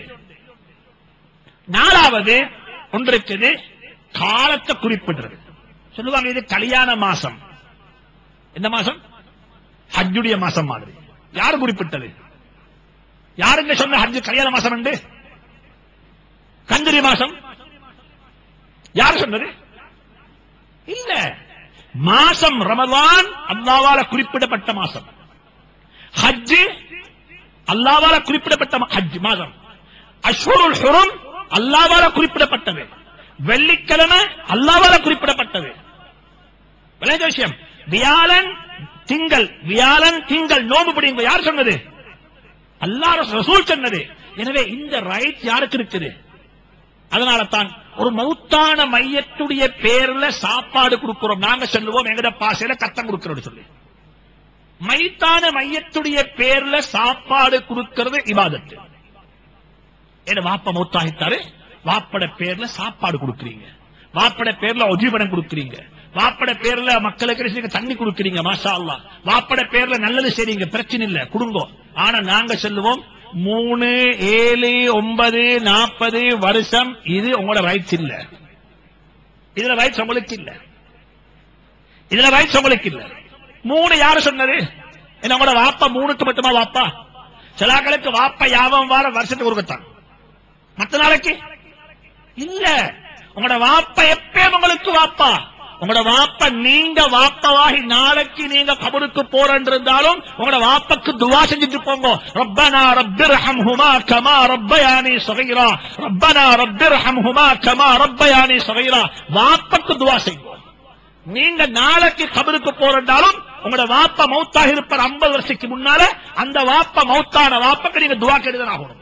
நாலாவது ஒன்று இருக்குது காலத்தை குறிப்பிடுறது சொல்லுவாங்க இது கல்யாண மாசம் என்ன மாசம் ஹஜ்ஜுடைய மாசம் மாதிரி யார் குறிப்பிட்டது யாருங்க சொன்ன ஹஜ்ஜு கல்யாண மாசம் உண்டு கந்திரி மாசம் யார் சொன்னது இல்ல மாசம் ரமலான் அல்லாவால குறிப்பிடப்பட்ட மாசம் ஹஜ்ஜு அல்லாவால குறிப்பிடப்பட்ட ம- ஹஜ் மாதம் அஷ்வருல் ஹுரம் அல்லாவால குறிப்பிடப்பட்டது வெள்ளிக்கிழமை அல்லாவால குறிப்பிடப்பட்டது விளையாத விஷயம் வியாழன் திங்கள் வியாழன் திங்கள் நோம்பு பிடிங்க யார் சொன்னது அல்லாஹ் ரசூல் சொன்னது எனவே இந்த ரைட் யாருக்கு இருக்குது அதனால தான் ஒரு மௌத்தான மையத்துடைய பேர்ல சாப்பாடு கொடுக்கிறோம் நாங்க சொல்லுவோம் எங்கட பாசையில கத்தம் கொடுக்கிறோம் சொல்லி மைத்தான மையத்துடைய பேர்ல சாப்பாடு கொடுக்கிறது இபாதத்து என்ன வாப்ப மௌத்தாகித்தாரு வாப்பட பேர்ல சாப்பாடு கொடுக்கறீங்க வாப்பட பேர்ல உஜீவனம் கொடுக்கறீங்க வாப்பட பேர்ல மக்களுக்கு நீங்க தண்ணி கொடுக்கறீங்க மாஷா அல்லாஹ் வாப்பட பேர்ல நல்லது செய்றீங்க பிரச்சனை இல்ல கொடுங்கோ ஆனா நாங்க சொல்லுவோம் மூணு ஏழு ஒன்பது நாற்பது வருஷம் இது உங்களோட ரைட்ஸ் இல்ல இதுல ரைட்ஸ் உங்களுக்கு இல்ல இதுல ரைட்ஸ் உங்களுக்கு இல்ல மூணு யாரு சொன்னது என்ன உங்களோட வாப்பா மூணுக்கு மட்டுமா வாப்பா சிலாக்களுக்கு வாப்பா யாபம் வார வருஷத்துக்கு ஒருக்கத்தான் மத்த நாளைக்கு இல்ல உங்களோட வாப்பா எப்பயும் உங்களுக்கு வாப்பா உங்களோட வாப்ப நீங்க வாப்பவாகி நாளைக்கு நீங்க கபருக்கு போறன்னு இருந்தாலும் உங்களோட வாப்பக்கு துவா செஞ்சுட்டு போங்க ரப்பனா ரப்பிர்ஹம்ஹுமா கமா ரப்பயானி சகீரா ரப்பனா ரப்பிர்ஹம்ஹுமா கமா ரப்பயானி சகீரா வாப்பக்கு துவா செய்யுங்க நீங்க நாளைக்கு கபருக்கு போறண்டாலும் உங்களோட வாப்பா மௌத்தாக இருப்பார் 50 வருஷத்துக்கு முன்னால அந்த வாப்பா மௌத்தான வாப்பக்கு நீங்க துவா கெடுதல் ஆகணும்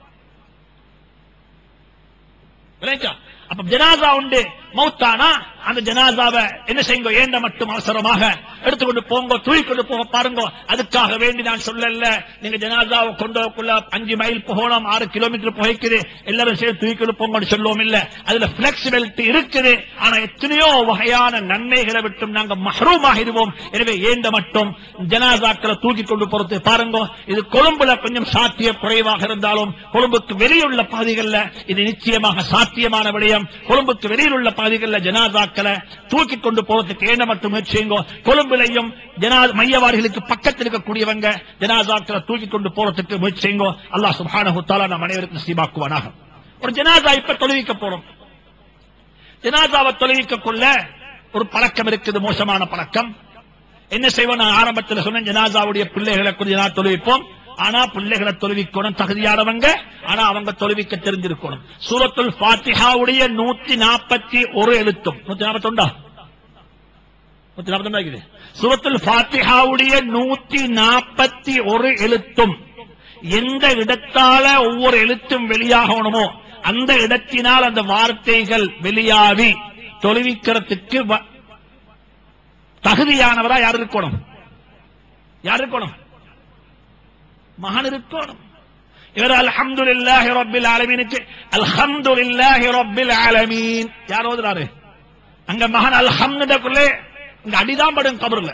விளைச்சா? அப்ப ஜனாசா உண்டு மௌத்தானா அந்த ஜனாசாவை என்ன செய்யுங்க ஏண்ட மட்டும் அவசரமாக எடுத்துக்கொண்டு போங்க தூக்கிக்கொண்டு போக பாருங்க அதுக்காக வேண்டி நான் சொல்லல நீங்க ஜனாசாவை கொண்டு போகக்குள்ள அஞ்சு மைல் போகணும் ஆறு கிலோமீட்டர் போய்க்குது எல்லாரும் சேர்த்து தூக்கிக்கொண்டு போங்கன்னு சொல்லுவோம் இல்ல அதுல பிளெக்சிபிலிட்டி இருக்குது ஆனா எத்தனையோ வகையான நன்மைகளை விட்டும் நாங்க மஹ்ரூம் ஆகிடுவோம் எனவே ஏண்ட மட்டும் ஜனாசாக்களை தூக்கி கொண்டு போறது பாருங்க இது கொழும்புல கொஞ்சம் சாத்திய குறைவாக இருந்தாலும் கொழும்புக்கு வெளியுள்ள பாதைகள்ல இது நிச்சயமாக சாத்தியமான விடயம் கொழும்புக்கு வெளியில் உள்ள பாதைகள்ல ஜனாசாக்களை தூக்கி கொண்டு போறதுக்கு ஏண்ட மட்டும் முயற்சியுங்க கொழும்புலையும் ஜனா மையவாடிகளுக்கு பக்கத்தில் இருக்கக்கூடியவங்க ஜனாசாக்களை தூக்கி கொண்டு போறதுக்கு முயற்சி செய்யுங்க அல்லாஹ் சுப்ஹானஹு தஆலா நம் அனைவருக்கும் நசீபாக்குவானாக ஒரு ஜனாசா இப்ப தொழுவிக்க போறோம் ஜனாசாவை தொழுவிக்கக்குள்ள ஒரு பழக்கம் இருக்குது மோசமான பழக்கம் என்ன செய்வோம் நான் ஆரம்பத்தில் சொன்ன ஜனாசாவுடைய பிள்ளைகளை கொஞ்ச நாள் தொழுவிப்போம் ஆனா பிள்ளைகளை தொழுவிக்கணும் தகுதியானவங்க ஆனா அவங்க தொழுவிக்க தெரிஞ்சிருக்கணும் சூரத்துல் ஃபாத்திஹாவுடைய நூத்தி நாற்பத்தி ஒரு எழுத்தும் நூத்தி நாற்பத்தி ஒண்டா நூத்தி நாற்பத்தி இருக்குது சூரத்துல் ஃபாத்திஹாவுடைய நூத்தி நாற்பத்தி ஒரு எழுத்தும் எந்த இடத்தால ஒவ்வொரு எழுத்தும் வெளியாகணுமோ அந்த இடத்தினால் அந்த வார்த்தைகள் வெளியாகி தொழுவிக்கிறதுக்கு வ- தகுதியானவரா யார் இருக்கணும் யார் இருக்கணும் மகன் இருக்கணும் இவர் அல்ஹம்துலில்லாஹி ரப்பில் ஆலமீனுக்கு அல்ஹம்துலில்லாஹி ரப்பில் ஆலமீன் யார் ஓதுறாரு அங்க மகன் அல்ஹம்துக்குள்ளே இங்க அடிதான் படும் கபர்ல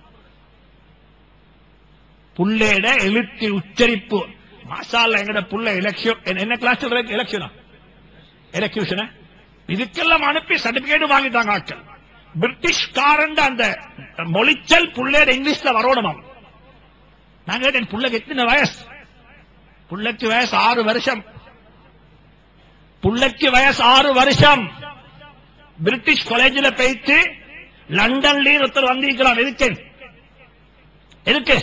புள்ளேட எழுத்து உச்சரிப்பு மாசால எங்கட புள்ள எலெக்ஷன் என்ன கிளாஸ் எலெக்ஷனா எலெக்யூஷனா இதுக்கெல்லாம் அனுப்பி சர்டிபிகேட் வாங்கிட்டாங்க ஆட்கள் பிரிட்டிஷ்காரன் அந்த மொழிச்சல் புள்ளேட இங்கிலீஷ்ல வரணுமாம் நான் கேட்டேன் புள்ளைக்கு எத்தனை வயசு புள்ளைக்கு வயசு ஆறு வருஷம் புள்ளைக்கு வயசு ஆறு வருஷம் பிரிட்டிஷ் காலேஜில் போயிட்டு லண்டன்லயும் ஒருத்தர் வந்திருக்கலாம் எதுக்கு எதுக்கு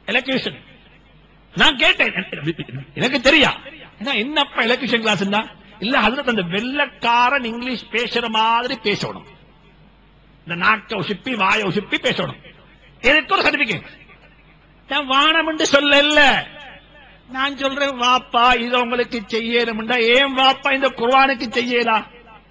எலக்யூஷன் நான் கேட்டேன் எனக்கு தெரியா ஏன்னா என்னப்பா எலக்யூஷன் கிளாஸ் இல்ல ஹசரத் அந்த வெள்ளக்காரன் இங்கிலீஷ் பேசுற மாதிரி பேசணும் இந்த நாக்க உசுப்பி வாய உசுப்பி பேசணும் எதுக்கு ஒரு சர்டிபிகேட் நான் வானம் என்று சொல்லல நான் சொல்றேன் வாப்பா இது உங்களுக்கு செய்யணும்டா ஏன் வாப்பா இந்த குர்ஆனுக்கு செய்யலாம்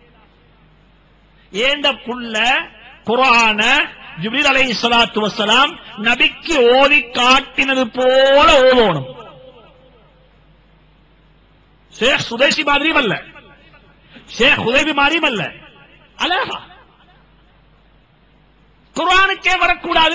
ஏண்ட புள்ள குர்ஆன ஜிப்ரீல் அலைஹி ஸலாத்து வஸலாம் நபிக்கு ஓதி காட்டினது போல ஓதணும் ஷேக் சுதேசி மாதிரியும் அல்ல ஷேக் உதவி மாதிரியும் அல்ல அழகா குர்ஆனுக்கே வரக்கூடாது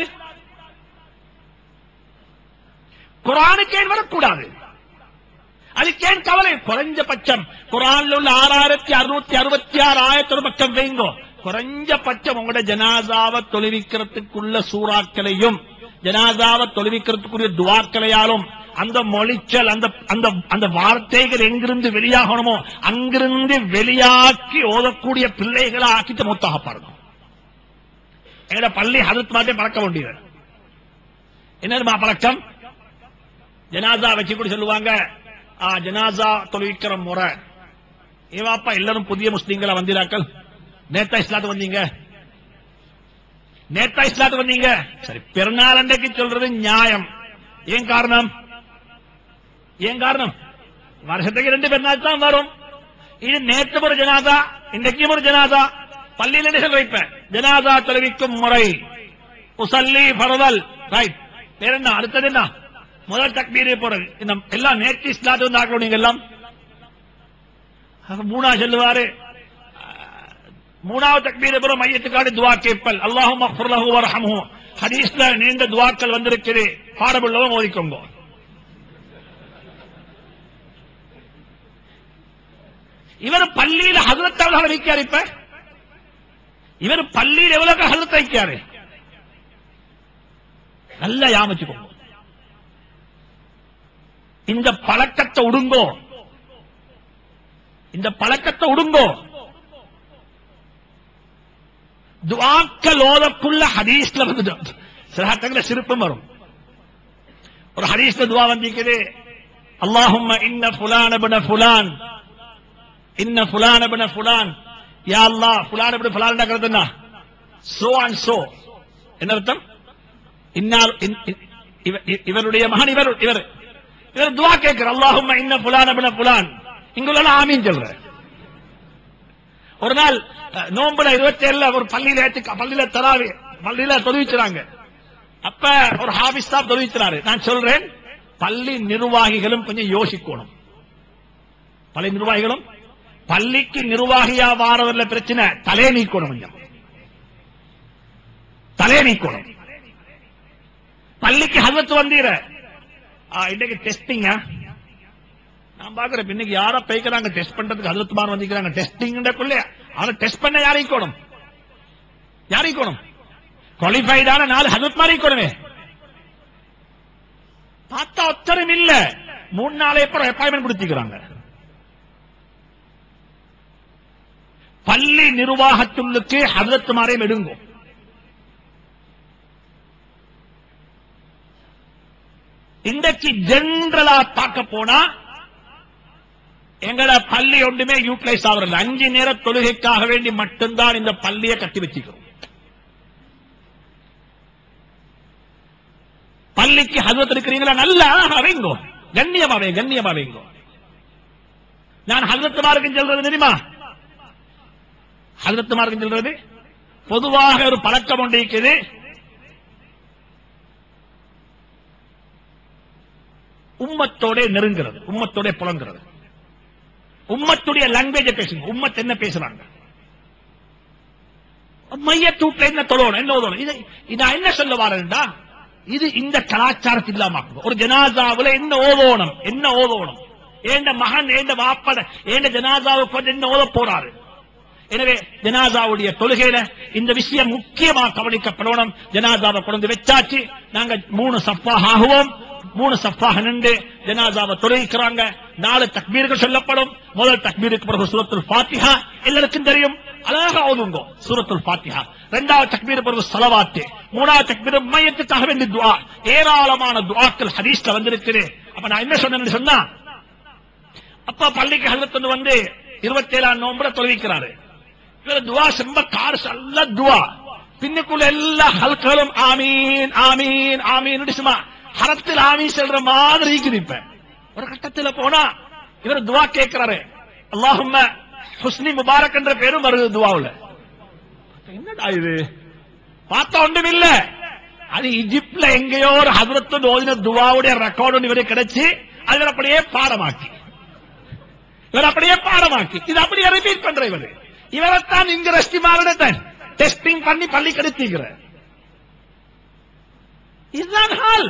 குரானுக்கு ஏன் வரக்கூடாது அதுக்கு ஏன் கவலை குறைஞ்சபட்சம் குரான்ல உள்ள ஆறாயிரத்தி அறுநூத்தி அறுபத்தி ஆறு ஆயிரத்தி ஒரு பக்கம் வைங்கோ குறைஞ்சபட்சம் உங்களோட ஜனாதாவை தொழுவிக்கிறதுக்குள்ள சூறாக்களையும் ஜனாதாவை தொழுவிக்கிறதுக்குரிய துவாக்களையாலும் அந்த மொழிச்சல் அந்த அந்த அந்த வார்த்தைகள் எங்கிருந்து வெளியாகணுமோ அங்கிருந்து வெளியாக்கி ஓதக்கூடிய பிள்ளைகளை ஆக்கிட்டு மொத்தாக பாருங்க எங்கட பள்ளி ஹதத் மாட்டே பழக்க வேண்டியது என்ன பழக்கம் ஜனாசா வச்சு கூட சொல்லுவாங்க ஆ, ஜனாசா தொழுவிக்கிற முறை ஏவாப்பா எல்லாரும் புதிய முஸ்லீம்களா வந்தீராக்கள் நேத்தா இஸ்லாத்து வந்தீங்க நேத்தா இஸ்லாத்து வந்தீங்க சரி பெருநாள் அன்றைக்கு சொல்றது நியாயம் ஏன் காரணம் ஏன் காரணம் வருஷத்துக்கு ரெண்டு பெருநாள் தான் வரும் இது நேற்று ஒரு ஜனாதா இன்றைக்கும் ஒரு ஜனாதா பள்ளியில் என்ன சொல்ல வைப்பேன் ஜனாதா தொழுவிக்கும் முறை உசல்லி பரவல் ரைட் வேற என்ன அடுத்தது என்ன முதல் தக்பீரே போறது இந்த எல்லாம் நேற்று இஸ்லாத்து வந்து ஆக்கணும் நீங்க எல்லாம் ஆக மூணா சொல்லுவாரு அஹ், மூணாவது தக்பீரே போற மையத்துக்காடு துவா கேப்பல் அல்லாஹும் அஃபுர்லஹு வரஹமுஹு ஹதீஸ்ல நீண்ட துவாக்கள் வந்திருக்குது பாடமுள்ளவங்க ஓதிக்கோங்க இவர் பள்ளியில ஹசரத் எவ்வளவு வைக்காரு இப்ப இவர் பள்ளியில் எவ்வளவு ஹசரத் வைக்காரு நல்லா யாமிச்சுக்கோங்க இந்த பழக்கத்தை உடுங்கோ இந்த பழக்கத்தை உடுங்கோ துவாக்கள் ஓதக்குள்ள ஹதீஸ்ல வந்து சில ஹட்டங்கள சிரிப்பும் வரும் ஒரு ஹதீஸ்ல துவா வந்திருக்குது அல்லாஹும்ம இன்ன ஃபுலான பின ஃபுலான் இன்ன ஃபுலான பின ஃபுலான் யா அல்லாஹ் ஃபுலான பின ஃபுலான் என்ன சோ அண்ட் சோ என்ன அர்த்தம் இன்னார் இன்- இ- இவ- இ- இவருடைய மகன் இவர் இவர் இவர் துவா கேட்கிற அல்லாஹும்ம இன்ன ஃபுலான பின ஃபுலான் இங்குள்ள ஆமீன் சொல்ற ஒரு நாள் அஹ், நோம்புல இருபத்தி ஏழுல ஒரு பள்ளியில ஏத்து பள்ளியில தராவி பள்ளியில தொழுவிச்சுறாங்க அப்ப ஒரு ஹாபிஸ் தான் தொழுவிச்சுறாரு நான் சொல்றேன் பள்ளி நிர்வாகிகளும் கொஞ்சம் யோசிக்கணும் பள்ளி நிர்வாகிகளும் பள்ளிக்கு நிர்வாகியா வாரவர்ல பிரச்சனை தலை நீக்கணும் கொஞ்சம் தலை நீக்கணும் பள்ளிக்கு ஹசத்து வந்தீர இன்னைக்கு டெஸ்டிங்க நான் பாக்குறேன் இன்னைக்கு யாரோ பேய்க்கிறாங்க டெஸ்ட் பண்றதுக்கு ஹசரத் மார் வந்திருக்கிறாங்க டெஸ்டிங் ஆனா டெஸ்ட் பண்ண யாரைக்கணும் யாரைக்கணும் குவாலிஃபைடான நாலு ஹசரத் மாதிரி இருக்கணுமே பார்த்தா ஒத்தரும் இல்ல மூணு நாளே அப்புறம் அப்பாயின்மெண்ட் கொடுத்திருக்கிறாங்க பள்ளி நிர்வாகத்துள்ளுக்கு ஹசரத் மாரையும் எடுங்கும் இன்றைக்கு ஜெனரலா பார்க்க போனா எங்கள பள்ளி ஒன்றுமே யூட்டிலைஸ் ஆகுறது அஞ்சு நேர தொழுகைக்காக வேண்டி மட்டும்தான் இந்த பள்ளியை கட்டி வச்சுக்கிறோம் பள்ளிக்கு ஹசரத் இருக்கிறீங்களா நல்லா வைங்கோ கண்ணியமா வைங்க கண்ணியமா வைங்கோ நான் ஹசரத்துமாருக்கு சொல்றது தெரியுமா ஹசரத்துமாருக்கு சொல்றது பொதுவாக ஒரு பழக்கம் ஒன்று இருக்குது உம்மத்தோட நெருங்கிறது உம்மத்தோட புலங்கிறது உம்மத்துடைய லாங்குவேஜ பேசுங்க உம்மத் என்ன பேசுறாங்க மையத்தூட்ல என்ன தொழணும் என்ன ஓதணும் இது இது நான் என்ன சொல்ல வரேன்டா இது இந்த கலாச்சாரத்தை இல்லாம ஆக்கணும். ஒரு ஜனாதாவுல என்ன ஓதோணும் என்ன ஓதோணும் ஏண்ட மகன் ஏண்ட வாப்பட ஏண்ட ஜனாதாவுக்கு வந்து என்ன ஓத போறாரு எனவே ஜனாதாவுடைய தொழுகையில இந்த விஷயம் முக்கியமா கவனிக்கப்படணும் ஜனாதாவை கொண்டு வச்சாச்சு நாங்க மூணு சஃபாக ஆகுவோம் மூணு சஃபாக நின்று ஜனாதாவை தொழுகிறாங்க நாலு தக்பீர்கள் சொல்லப்படும் முதல் தக்பீருக்கு பிறகு சூரத்துல் ஃபாத்திஹா எல்லாருக்கும் தெரியும் அழகா ஓதுங்க சூரத்துல் ஃபாத்திஹா இரண்டாவது தக்பீர் பிறகு சலவாத்து மூணாவது தக்பீர் மையத்துக்காக வேண்டிய துஆ ஏராளமான துஆக்கள் ஹதீஸ்ல வந்திருக்குது அப்ப நான் என்ன சொன்னேன்னு சொன்னா அப்பா பள்ளிக்கு ஹசரத் வந்து வந்து இருபத்தி ஏழாம் நோம்புல தொலைவிக்கிறாரு இவர் துவா செம்ப கார் நல்ல துவா பின்னுக்குள்ள எல்லா ஹல்களும் ஆமீன் ஆமீன் ஆமீன் சும்மா ஹரத்தில் ஆமீன் சொல்ற மாதிரி இருக்குது இப்ப ஒரு கட்டத்துல போனா இவர் துவா கேட்கிறாரு அல்லாஹும்ம ஹுஸ்னி முபாரக் என்ற பேரும் வருது துவாவுல என்னடா இது பார்த்தா ஒன்றும் இல்ல அது இஜிப்ட்ல எங்கேயோ ஒரு ஹதரத்து ஓதின துவாவுடைய ரெக்கார்டு ஒன்று இவருக்கு கிடைச்சு அதில் அப்படியே பாடமாக்கி இவர் அப்படியே பாடமாக்கி இது அப்படியே ரிப்பீட் பண்ற இவர் இவரைத்தான் இங்க ரஷ்டி மாறினத்தன் டெஸ்டிங் பண்ணி பள்ளி கெடுத்தீங்கிற இதுதான் ஹால்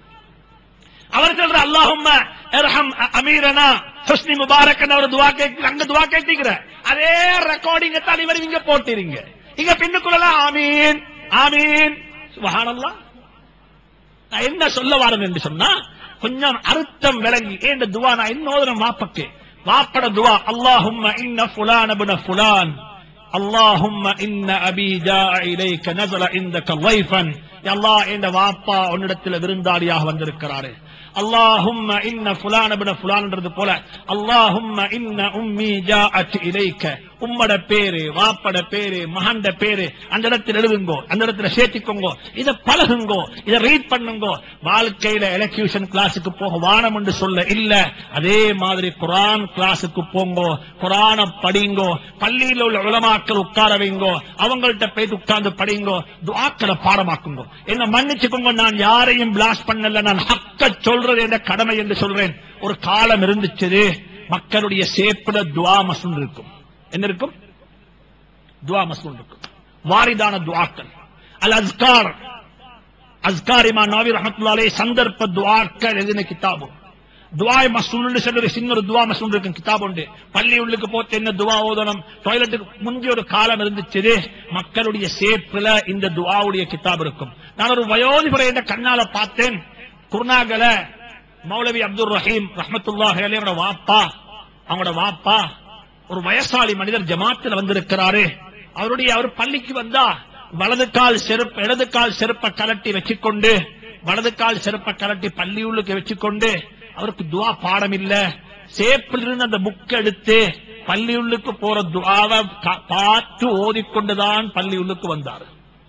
அவர் சொல்ற அல்லாஹும்ம இர்ஹம் அ- அமீரனா ஹுஸ்னி முபாரக் ஒரு துவா கேட்க அங்க துவா கேட்டீங்கிற அதே ரெக்கார்டிங்க தான் இவர் இங்க போட்டிருங்க இங்க பின்னுக்குள்ள ஆமீன் ஆமீன் சுபஹானல்லாஹ் நான் என்ன சொல்ல வரேன் என்று சொன்னா கொஞ்சம் அர்த்தம் விளங்கி ஏன் இந்த துவா நான் இன்னொரு வாப்பக்கு வாப்பட துவா அல்லாஹும்ம இன்ன ஃபுலான் இப்ன ஃபுலான் அல்லாஹும்ம இன்ன அபி ஜாஅ இலைக்க நஸல இந்தக ضيفன் யா அல்லாஹ் இந்த வாப்பா உன்னிடத்தில் விருந்தாளியாக வந்திருக்கிறாரு அல்லாஹும்ம இன்ன ஃபுலான் இப்ன ஃபுலான்ன்றது போல அல்லாஹும்ம இன்ன உம்மி ஜாஅத் இலைக்க உம்மட பேரு வாப்பட பேரு மகண்ட பேரு அந்த இடத்துல எழுதுங்கோ அந்த இடத்துல சேர்த்திக்கோங்கோ இத பழகுங்கோ இத ரீட் பண்ணுங்கோ வாழ்க்கையில எலக்யூஷன் கிளாஸுக்கு போக வானம் என்று சொல்ல இல்ல அதே மாதிரி குரான் கிளாஸுக்கு போங்கோ குரான படிங்கோ பள்ளியில உள்ள உலமாக்கள் உட்கார வைங்கோ அவங்கள்ட்ட போய் உட்கார்ந்து படிங்கோ துவாக்களை பாடமாக்குங்கோ என்ன மன்னிச்சுக்கோங்க நான் யாரையும் பிளாஸ்ட் பண்ணல நான் ஹக்க சொல்றது என்ற கடமை என்று சொல்றேன் ஒரு காலம் இருந்துச்சு மக்களுடைய சேப்புல துவா மசூன் இருக்கும் என்ன இருக்கும் துவா மசூன் இருக்கும் வாரிதான துவாக்கள் அல் அஸ்கார் அஸ்கார் இமா நவி ரஹமத்துல்லாலே சந்தர்ப்ப துவாக்கள் எழுதின கிதாபு துவாய் மசூல் சொல்லி ஒரு சின்ன ஒரு துவா மசூல் இருக்கும் கிதாப் உண்டு பள்ளி உள்ளுக்கு போட்டு என்ன துவா ஓதணும் டாய்லெட்டுக்கு முந்தைய ஒரு காலம் இருந்துச்சு மக்களுடைய சேப்புல இந்த துவாவுடைய கிதாப் இருக்கும் நான் ஒரு வயோதிபரை என்ற கண்ணால பார்த்தேன் குருநாகல மௌலவி அப்துல் ரஹீம் ரஹமத்துல்லாஹி அலையோட வாப்பா அவங்களோட வாப்பா ஒரு வயசாளி மனிதர் ஜமாத்தில் வந்திருக்கிறாரு அவருடைய அவர் பள்ளிக்கு வந்தா வலது கால் செருப்பு இடது கால் செருப்பை கலட்டி வச்சுக்கொண்டு வலது கால் செருப்பை கலட்டி பள்ளி உள்ளுக்கு வச்சுக்கொண்டு அவருக்கு துவா பாடம் இல்ல சேப்பில் இருந்து அந்த புக் எடுத்து பள்ளி உள்ளுக்கு போற துவாவை கா- பார்த்து ஓதிக்கொண்டுதான் பள்ளி உள்ளுக்கு வந்தார்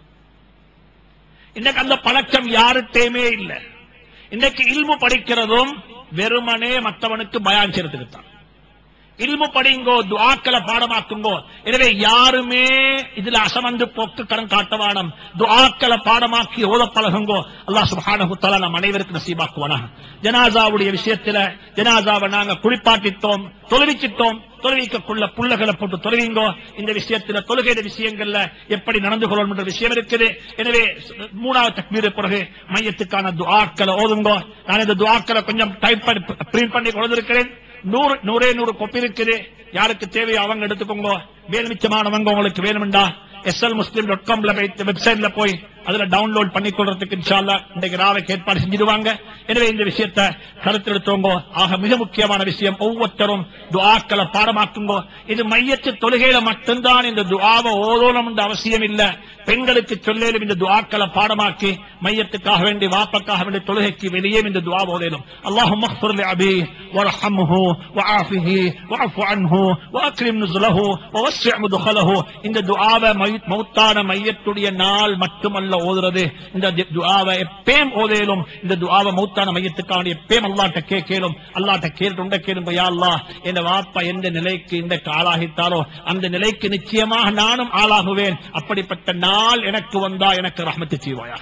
இன்னைக்கு அந்த பழக்கம் யாருட்டேமே இல்ல இன்னைக்கு இல்மு படிக்கிறதும் வெறுமனே மற்றவனுக்கு பயான் செய்யறதுக்கு தான் இல்மு படிங்கோ துஆக்களை பாடமாக்குங்கோ எனவே யாருமே இதுல அசமந்து போக்கு கடன் காட்டவானம் துஆக்களை பாடமாக்கி ஓத பழகுங்கோ அல்லாஹ் சுப்ஹானஹு தஆலா நம் அனைவருக்கு நசீபாக்குவானாக ஜனாசாவுடைய விஷயத்துல ஜனாசாவை நாங்க குளிப்பாட்டிட்டோம் தொழுவிச்சிட்டோம் தொழுவிக்கக்குள்ள புள்ளகளை போட்டு தொழுவீங்கோ இந்த விஷயத்துல தொழுகைയുടെ விஷயங்கள்ல எப்படி நடந்து கொள்ளணும் என்ற விஷயம் இருக்குது எனவே மூணாவது தக்பீர் பிறகு மையத்துக்கான துஆக்களை ஓதுங்கோ நான் இந்த துஆக்களை கொஞ்சம் டைப் பண்ணி பிரிண்ட் பண்ணி கொடுத்திருக்கிறேன் நூறு நூறே நூறு கொப்பி இருக்குது யாருக்கு தேவையோ அவங்க எடுத்துக்கோங்க வேலுமிச்சமானவங்க உங்களுக்கு வேணும்டா எஸ்எல் முஸ்லீம் டாட் காம்ல வெப்சைட்ல போய் அதுல டவுன்லோட் பண்ணி கொள்றதுக்கு இன்ஷால்லா இன்றைக்கு ராவைக்கு ஏற்பாடு செஞ்சிடுவாங்க எனவே இந்த விஷயத்தை கருத்தில் எடுத்தவங்க ஆக மிக முக்கியமான விஷயம் ஒவ்வொருத்தரும் துஆக்களை பாடமாக்குங்கோ இது மையத்து தொழுகையில மட்டும்தான் இந்த துஆவை ஓதோனம் என்ற அவசியம் இல்ல பெண்களுக்கு சொல்லேலும் இந்த துஆக்களை பாடமாக்கி மையத்துக்காக வேண்டி வாப்பக்காக வேண்டி தொழுகைக்கு வெளியே இந்த துஆ ஓதேனும் அல்லாஹும் اغفر لأبيه وارحمه وعافه واعف عنه واكرم نزله ووسع مدخله இந்த துஆவை மையத்- மௌத்தான மையத்துடைய நாள் மட்டுமல்ல ஓதுறது இந்த தி- துஆவை எப்பயும் ஓதேலும் இந்த துஆவை மௌத்தான மையத்துக்கான எப்பயும் அல்லாஹ்ட்ட கேட்கலும் அல்லாஹ்ட்ட கேட்டு கேளுங்க யா அல்லாஹ் என் வாப்பா எந்த நிலைக்கு இந்த ஆளாகித்தாரோ அந்த நிலைக்கு நிச்சயமாக நானும் ஆளாகுவேன் அப்படிப்பட்ட நாள் எனக்கு வந்தா எனக்கு ரஹ்மத்து செய்வாயா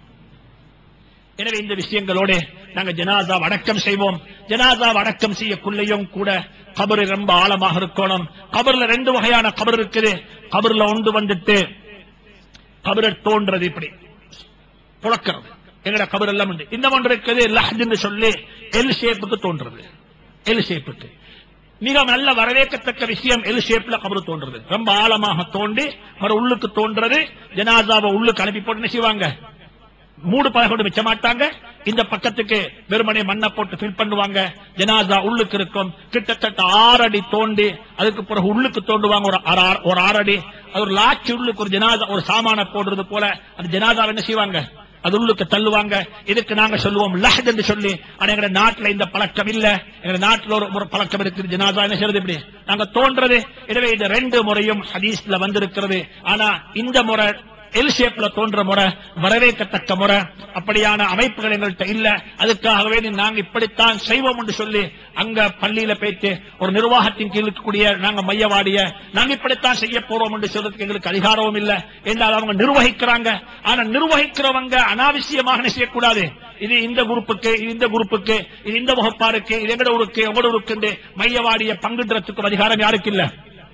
எனவே இந்த விஷயங்களோட நாங்க ஜனாதா அடக்கம் செய்வோம் ஜனாதா அடக்கம் செய்யக்குள்ளேயும் கூட கபரு ரொம்ப ஆழமாக இருக்கணும் கபர்ல ரெண்டு வகையான கபர் இருக்குது கபர்ல ஒன்று வந்துட்டு கபரை தோன்றது இப்படி புழக்கிறது எங்கட கபர் எல்லாம் உண்டு இந்த ஒன்று இருக்குது லஹ்ஜ்னு சொல்லி எல் ஷேப்புக்கு தோன்றது எல் ஷேப்புக்கு மிக நல்ல வரவேற்கத்தக்க விஷயம் எல் ஷேப்ல கபரு தோன்றது ரொம்ப ஆழமாக தோண்டி மறு உள்ளுக்கு தோன்றது ஜனாதாவை உள்ளுக்கு அனுப்பி போட்டு என்ன செய்வாங்க மூடு பலகோடு வச்ச மாட்டாங்க இந்த பக்கத்துக்கு வெறுமனே மண்ணை போட்டு ஃபில் பண்ணுவாங்க ஜனாதா உள்ளுக்கு இருக்கும் கிட்டத்தட்ட ஆறு அடி தோண்டி அதுக்கு பிறகு உள்ளுக்கு தோண்டுவாங்க ஒரு அரை- ஒரு ஆறு அடி அது ஒரு லாட்சி உள்ளுக்கு ஒரு ஜனாதா ஒரு சாமான போடுறது போல அந்த ஜனாதா என்ன செய்வாங்க அது உள்ளுக்கு தள்ளுவாங்க இதுக்கு நாங்க சொல்லுவோம் லஹத் என்று சொல்லி ஆனா எங்க நாட்டுல இந்த பழக்கம் இல்ல எங்க நாட்டுல ஒரு ஒரு பழக்கம் இருக்குது ஜனாதா என்ன செய்யறது இப்படி நாங்க தோன்றது எனவே இந்த ரெண்டு முறையும் ஹதீஸ்ல வந்திருக்கிறது ஆனா இந்த முறை எல் ஷேப்ல தோன்ற முறை வரவேற்கத்தக்க முறை அப்படியான அமைப்புகள் எங்கள்கிட்ட இல்ல அதுக்காகவே நாங்க இப்படித்தான் செய்வோம் என்று சொல்லி அங்க பள்ளியில போயிட்டு ஒரு நிர்வாகத்தின் கீழ் இருக்கக்கூடிய நாங்க மையவாடிய நாங்க இப்படித்தான் செய்ய போறோம் என்று சொல்றதுக்கு எங்களுக்கு அதிகாரமும் இல்ல என்றால் அவங்க நிர்வகிக்கிறாங்க ஆனா நிர்வகிக்கிறவங்க அனாவசியமாக என்ன செய்யக்கூடாது இது இந்த குரூப்புக்கு இது இந்த குரூப்புக்கு இது இந்த வகுப்பாருக்கு இது எங்கட ஊருக்கு உங்களோட ஊருக்கு மையவாடிய பங்குன்றதுக்கும் அதிகாரம் யாருக்கு இல்ல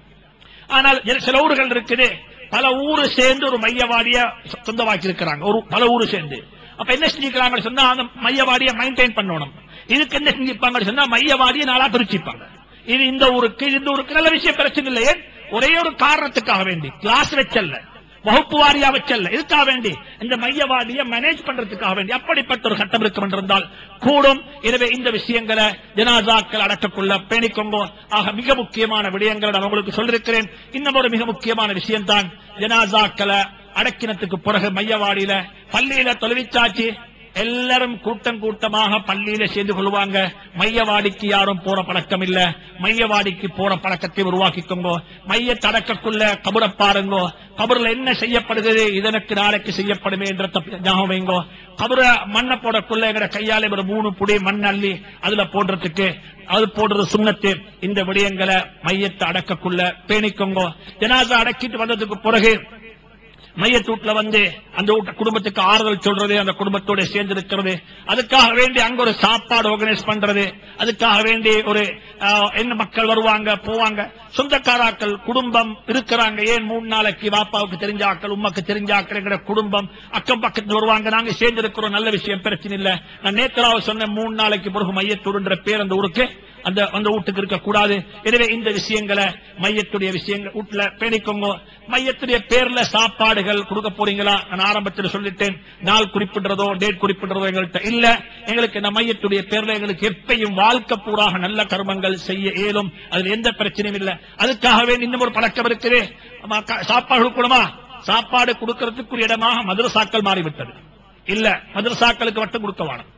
ஆனால் சில ஊர்கள் இருக்குது பல ஊரு சேர்ந்து ஒரு மையவாடிய சொந்தமாக்கி இருக்கிறாங்க ஒரு பல ஊரு சேர்ந்து அப்ப என்ன செஞ்சுக்கிறாங்க சொன்னா அந்த மையவாடிய மெயின்டைன் பண்ணணும் இதுக்கு என்ன செஞ்சுப்பாங்க சொன்னா மையவாடிய நாளா பிரிச்சுப்பாங்க இது இந்த ஊருக்கு இது இந்த ஊருக்கு நல்ல விஷயம் பிரச்சனை இல்லையே ஒரே ஒரு காரணத்துக்காக வேண்டி கிளாஸ் வச்சல்ல வகுப்பு வாரியா வச்சல்ல இதுக்காக வேண்டி இந்த மையவாடியை மேனேஜ் பண்றதுக்காக வேண்டி அப்படிப்பட்ட ஒரு சட்டம் இருக்கும் என்றிருந்தால் கூடும் எனவே இந்த விஷயங்களை ஜனாசாக்கள் அடக்கக்குள்ள பேணிக்கொங்கோ ஆக மிக முக்கியமான விடயங்களை நான் உங்களுக்கு சொல்லிருக்கிறேன் இன்னும் ஒரு மிக முக்கியமான விஷயம்தான் ஜனாசாக்களை அடக்கினத்துக்கு பிறகு மையவாடியில பள்ளியில தொலைவிச்சாச்சு எல்லாரும் கூட்டம் கூட்டமாக பள்ளியில சேர்ந்து கொள்வாங்க மையவாடிக்கு யாரும் போற பழக்கம் இல்ல மையவாடிக்கு போற பழக்கத்தை உருவாக்கிக்கோங்க மைய தடக்கக்குள்ள கபுர பாருங்கோ கபுரில் என்ன செய்யப்படுகிறது இதனுக்கு நாளைக்கு செய்யப்படுமே என்ற தப்பு ஞாபகம் வைங்கோ கபுர மண்ணை போடக்குள்ள எங்கட கையால ஒரு மூணு புடி மண் அள்ளி அதுல போடுறதுக்கு அது போடுறது சுண்ணத்து இந்த விடயங்களை மையத்தை அடக்கக்குள்ள பேணிக்கோங்க ஜனாசா அடக்கிட்டு வந்ததுக்கு பிறகு மையத்தூட்ல வந்து அந்த வீட்டு குடும்பத்துக்கு ஆறுதல் சொல்றது அந்த குடும்பத்தோட சேர்ந்து இருக்கிறது அதுக்காக வேண்டி அங்க ஒரு சாப்பாடு ஆர்கனைஸ் பண்றது அதுக்காக வேண்டி ஒரு ஆஹ், என்ன மக்கள் வருவாங்க போவாங்க சொந்தக்காராக்கள் குடும்பம் இருக்கிறாங்க ஏன் மூணு நாளைக்கு பாப்பாவுக்கு தெரிஞ்ச ஆக்கள் உமாக்கு தெரிஞ்ச ஆக்கள் எங்கிற குடும்பம் அக்கம் பக்கத்துல வருவாங்க நாங்க சேர்ந்து இருக்கிறோம் நல்ல விஷயம் பிரச்சனை இல்ல நான் நேத்தராவ சொன்ன மூணு நாளைக்கு பிறகு மையத்தூடுன்ற பேர் அந்த ஊருக்கு அந்த அந்த வீட்டுக்கு இருக்க கூடாது எனவே இந்த விஷயங்களை மையத்துடைய விஷயங்கள் வீட்டுல பேணிக்கோங்க மையத்துடைய பேர்ல சாப்பாடுகள் கொடுக்க போறீங்களா நான் ஆரம்பத்தில் சொல்லிட்டேன் நாள் குறிப்பிடுறதோ டேட் குறிப்பிடுறதோ எங்கள்கிட்ட இல்ல எங்களுக்கு இந்த மையத்துடைய பேர்ல எங்களுக்கு எப்பயும் வாழ்க்கை பூராக நல்ல கர்மங்கள் செய்ய இயலும் அதுல எந்த பிரச்சனையும் இல்ல அதுக்காகவே இன்னும் ஒரு பழக்கம் இருக்குது ஆமா, க- சாப்பாடு கொடுக்கணுமா சாப்பாடு கொடுக்கறதுக்குரிய இடமாக மதுரசாக்கள் மாறிவிட்டது இல்ல மதுரசாக்களுக்கு மட்டும் கொடுக்க வேணும்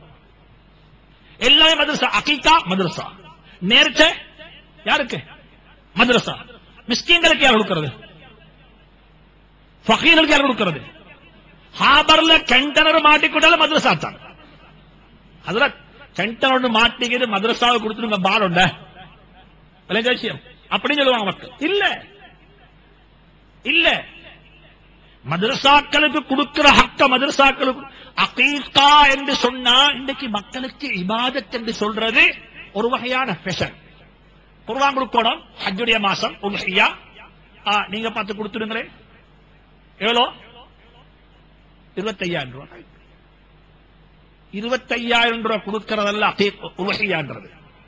எல்லாமே மதரசா அகீகா மதரசா நேர்ச்ச யாருக்கு மதரசா மிஸ்கீன்களுக்கு யார் கொடுக்கிறது ஃபகீர்களுக்கு யார் கொடுக்கிறது ஹாபர்ல கண்டனர் மாட்டிக்கொண்டாலும் மதரசா தான் அதுல கண்டனோடு மாட்டிக்கிது மதரசாவை கொடுத்துருங்க பாலுண்ட விளைஞ்ச விஷயம் அப்படின்னு சொல்லுவாங்க மக்கள் இல்ல இல்ல மதரசாக்களுக்கு கொடுக்கிற ஹக்க மதரசாக்களுக்கு அகீகா என்று சொன்னா இன்னைக்கு மக்களுக்கு இபாதத் என்று சொல்றது ஒரு வகையான ஃபெஷன் குர்வான் கொடுக்கணும் ஹஜ்ஜுடைய மாசம் உல்ஹியா ஆ, நீங்க பார்த்து கொடுத்துடுங்களேன் எவ்வளோ இருபத்தையாயிரம் ரூபாய் இருபத்தையாயிரம் ரூபாய் கொடுக்கறதல்ல உலகையான்றது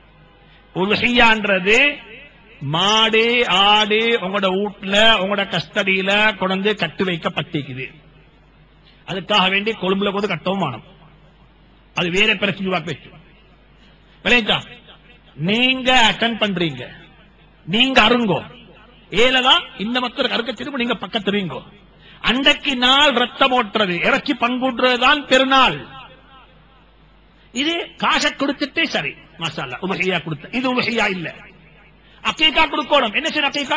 உலகையான்றது மாடு ஆடு உங்களோட வீட்டுல உங்களோட கஸ்டடியில கொண்டு கட்டு வைக்கப்பட்டிருக்குது அதுக்காக வேண்டி கொழும்புல கொண்டு கட்டவும் வேணும் அது வேற பிரச்சனை பேச்சு விளையா நீங்க அட்டன் பண்றீங்க நீங்க அருங்கோ ஏலதான் இந்த மக்களுக்கு அறுக்க திரும்ப நீங்க பக்கத்துறீங்கோ அன்றைக்கு நாள் ரத்தம் ஓட்டுறது இறச்சி பங்குன்றதுதான் பெருநாள் இது காசை கொடுத்துட்டே சரி மாஷால்லா உலகையா கொடுத்த இது உலகையா இல்ல அக்கீக்கா கொடுக்கணும் என்ன செய்யணும் அக்கீக்கா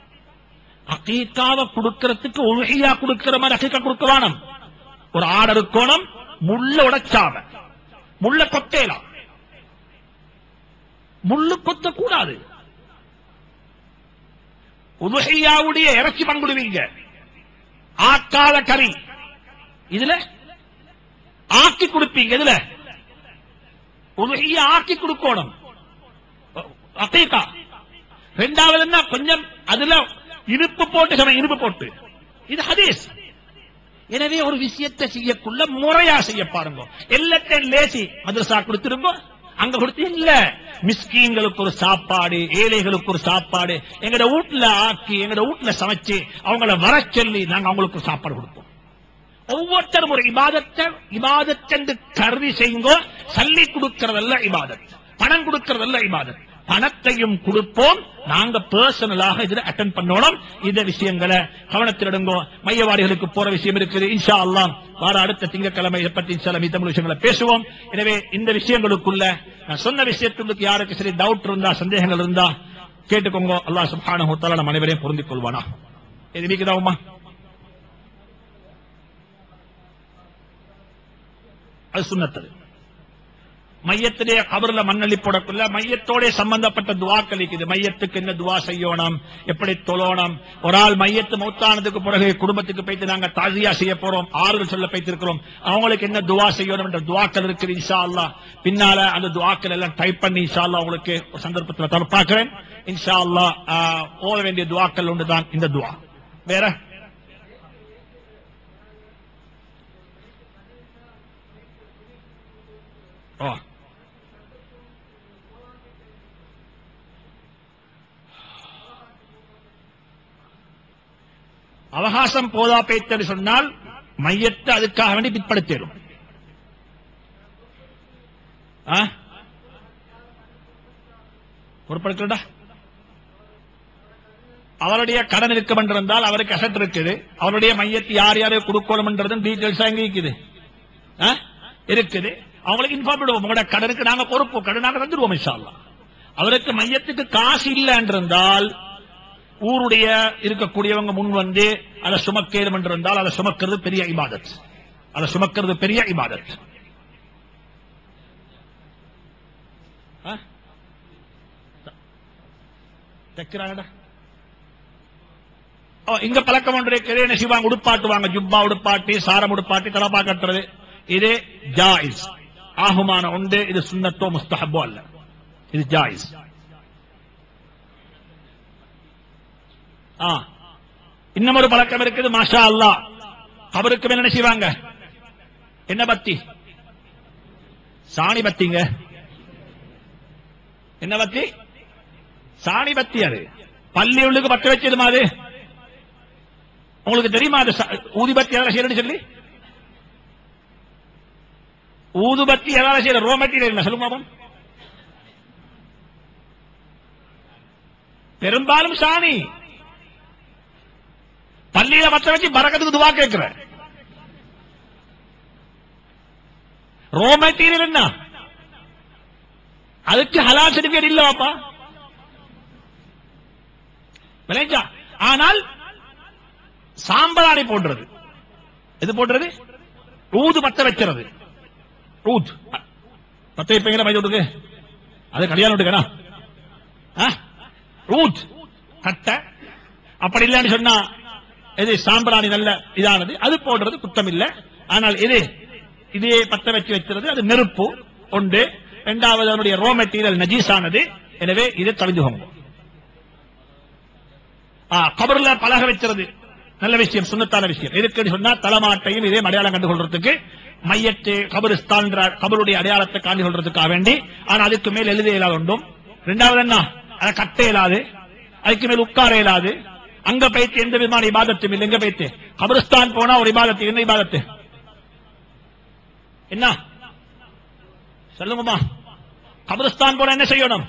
அக்கீக்காவை கொடுக்கறதுக்கு உலகையா கொடுக்கிற மாதிரி அக்கீக்கா கொடுக்க வேணும் ஒரு ஆடு இருக்கணும் முள்ள உடைச்சாவ முள்ள கொத்தேலாம் முள்ளு கொத்த கூடாது உலகையாவுடைய இறைச்சி பங்குடுவீங்க ஆக்காத கறி இதுல ஆக்கி கொடுப்பீங்க இதுல உலகைய ஆக்கி கொடுக்கணும் அக்கீக்கா ரெண்டாவது என்ன கொஞ்சம் அதுல இனிப்பு போட்டு சமயம் இனிப்பு போட்டு இது ஹதீஸ் எனவே ஒரு விஷயத்தை செய்யக்குள்ள முறையா செய்ய பாருங்க எல்லாத்தையும் லேசி மதரசா கொடுத்துருங்க அங்க கொடுத்து இல்ல மிஸ்கீன்களுக்கு ஒரு சாப்பாடு ஏழைகளுக்கு ஒரு சாப்பாடு எங்கட வீட்டுல ஆக்கி எங்கட வீட்டுல சமைச்சு அவங்கள வர சொல்லி நாங்க அவங்களுக்கு ஒரு சாப்பாடு கொடுப்போம் ஒவ்வொருத்தரும் ஒரு இபாதத்தை இபாதத்தென்று கருதி செய்யுங்க சல்லி கொடுக்கறதல்ல இபாதத் பணம் கொடுக்கறதல்ல இபாதத் பணத்தையும் கொடுப்போம் நாங்க பர்சனலாக இதுல அட்டன் பண்ணணும் இந்த விஷயங்களை கவனத்தில் எடுங்கோ மையவாடிகளுக்கு போற விஷயம் இருக்குது இன்ஷா அல்லாஹ் வார அடுத்த திங்கட்கிழமை இதை பற்றி சில தமிழ் விஷயங்களை பேசுவோம் எனவே இந்த விஷயங்களுக்குள்ள நான் சொன்ன விஷயத்துக்கு யாருக்கு சரி டவுட் இருந்தா சந்தேகங்கள் இருந்தா கேட்டுக்கோங்க அல்லாஹ் சுப்ஹானஹு தஆலா நம் அனைவரையும் பொருந்திக் கொள்வானா இது நீக்குதாவுமா அது சுண்ணத்தது மையத்திலே கபர்ல மண்ணள்ளி போடக்குள்ள மையத்தோட சம்பந்தப்பட்ட துவாக்கள் இருக்குது மையத்துக்கு என்ன துவா செய்யணும் எப்படி தொழணும் ஒரு ஆள் மையத்து மௌத்தானதுக்கு பிறகு குடும்பத்துக்கு போயிட்டு நாங்க தாசியா செய்ய போறோம் ஆறுதல் சொல்ல போய்த்திருக்கிறோம் அவங்களுக்கு என்ன துவா செய்யணும் என்ற துவாக்கள் இருக்குது இன்ஷா அல்லாஹ் பின்னால அந்த துவாக்கள் எல்லாம் டைப் பண்ணி இன்ஷா அல்லாஹ் உங்களுக்கு ஒரு சந்தர்ப்பத்தில் தர பார்க்கிறேன் இன்ஷா அல்லாஹ் ஆஹ், ஓத வேண்டிய துவாக்கள் ஒன்றுதான் இந்த துவா வேற ஓ அவகாசம் போதா பேத்தல் சொன்னால் மையத்தை அதுக்காக வேண்டி பிற்படுத்திடும் பொறுப்படுக்கிறா அவருடைய கடன் இருக்கும் என்றிருந்தால் அவருக்கு அசட் இருக்குது அவருடைய மையத்தை யார் யாரு கொடுக்கணும் டீட்டெயில்ஸ் எங்க இருக்குது ஆ? இருக்குது அவங்களுக்கு இன்ஃபார்ம் பண்ணுவோம் உங்களோட கடனுக்கு நாங்க பொறுப்பு கடன் நாங்க தந்துடுவோம் இன்ஷா அல்லாஹ். அவருக்கு மையத்துக்கு காசு இல்லை என்றிருந்தால் ஊருடைய இருக்கக்கூடியவங்க முன் வந்து அதை சுமக்கேறும் என்றிருந்தால் அதை சுமக்கிறது பெரிய இபாதத் அதை சுமக்கிறது பெரிய இபாதத் ஆ? தைக்கிறாங்கடா ஓ, இங்க பழக்கம் ஒன்று இருக்கிறது என்ன செய்வாங்க உடுப்பாட்டுவாங்க ஜுப்பா உடுப்பாட்டி சாரம் உடுப்பாட்டி தலப்பா கட்டுறது இது ஜாயிஸ் ஆகுமான உண்டு இது சுன்னத்தோ முஸ்தஹபோ அல்ல இது ஜாயிஸ் ஆ இன்னும் ஒரு பழக்கம் இருக்குது மாஷா அல்லாஹ் அவருக்கு மேல என்ன செய்வாங்க என்ன பத்தி சாணி பத்திங்க என்ன பத்தி சாணி பத்தி அது பள்ளி உள்ளுக்கு பத்த வச்சதுமா அது உங்களுக்கு தெரியுமா அது ச- ஊதுபத்தி எதாவது செய்யறன்னு சொல்லி ஊதுபத்தி எதாவது செய்யற ரோ மெட்டீரியல் என்ன சொல்லுங்க பாப்போம். பெரும்பாலும் சாணி பள்ளியில பத்த வச்சு பறக்கத்துக்கு துவா கேட்கிற ரோ மெட்டீரியல் என்ன அதுக்கு ஹலால் சர்டிபிகேட் இல்ல பாப்பா விளைஞ்சா ஆனால் சாம்பராணி போடுறது எது போடுறது ஊது பத்த வைக்கிறது ஊத் பத்த வைப்பீங்களா மைதோட்டுக்கு அது கல்யாணம் விட்டுக்கணா ஊத் கட்ட அப்படி இல்லைன்னு சொன்னா இது சாம்பிராணி நல்ல இதானது அது போடுறது குத்தம் இல்ல ஆனால் இது இதே பத்த வச்சு வைக்கிறது அது நெருப்பு உண்டு இரண்டாவது அதனுடைய ரோ மெட்டீரியல் நஜீஸானது எனவே இதை தவிந்துகோங்க ஆ, கபர்ல பலக வைக்கிறது நல்ல விஷயம் சுண்ணத்தான விஷயம் எதுக்குன்னு சொன்னா தலமாட்டையும் இதே அடையாளம் கண்டு கொள்றதுக்கு மையத்து கபரிஸ்தான் கபருடைய அடையாளத்தை காண்டு கொள்றதுக்காக வேண்டி ஆனா அதுக்கு மேல் எழுத இயலாது உண்டும் ரெண்டாவது என்ன அதை கட்ட இயலாது அதுக்கு மேல் உட்கார இயலாது அங்க போயிட்டு எந்த விதமான இபாதத்தும் இல்லை எங்க போயிட்டு கபரிஸ்தான் போனா ஒரு இபாதத்து என்ன இபாதத்து என்ன சொல்லுங்கம்மா கபரிஸ்தான் போனா என்ன செய்யணும்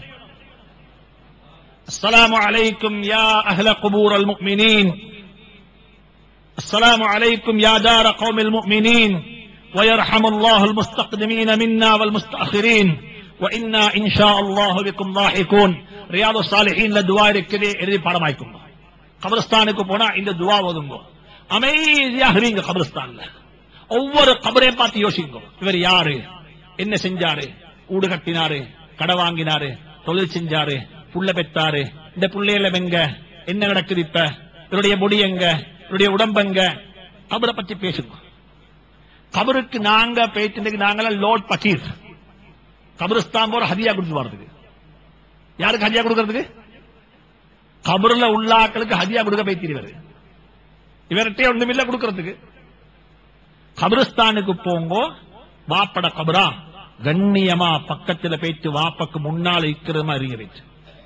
السلام عليكم يا أهل قبور المؤمنين السلام عليكم يا دار قوم المؤمنين ويرحم الله المستقدمين منا والمستأخرين وإنا إن شاء الله بكم لاحقون رياض الصالحين لدعاء இருக்குது எழுதி பாடமாய்க்கும் கபரஸ்தானுக்கு போனா இந்த துவா ஓதுங்க அமைதியாக இருங்க கபரஸ்தான்ல ஒவ்வொரு கபரையும் பார்த்து யோசிங்க இவர் யாரு என்ன செஞ்சாரு ஊடு கட்டினாரு கடை வாங்கினாரு தொழில் செஞ்சாரு புள்ள பெத்தாரு இந்த புள்ளையில எங்க என்ன நடக்குது இப்ப இவருடைய முடி எங்க இவருடைய உடம்பு எங்க கபரை பத்தி பேசுங்க கபருக்கு நாங்க பேசினதுக்கு நாங்களாம் லோட் பக்கீர் கபருஸ்தான் போற ஹதியா கொடுத்து வர்றதுக்கு யாருக்கு ஹதியா கொடுக்கறதுக்கு கபருல உள்ளாக்களுக்கு ஹதியா கொடுக்க பேத்திருவாரு இவர்கிட்ட ஒண்ணுமில்ல கொடுக்கறதுக்கு கபருஸ்தானுக்கு போங்கோ வாப்பட கபரா கண்ணியமா பக்கத்துல போயிட்டு வாப்பக்கு முன்னால் இருக்கிற மாதிரி வைத்து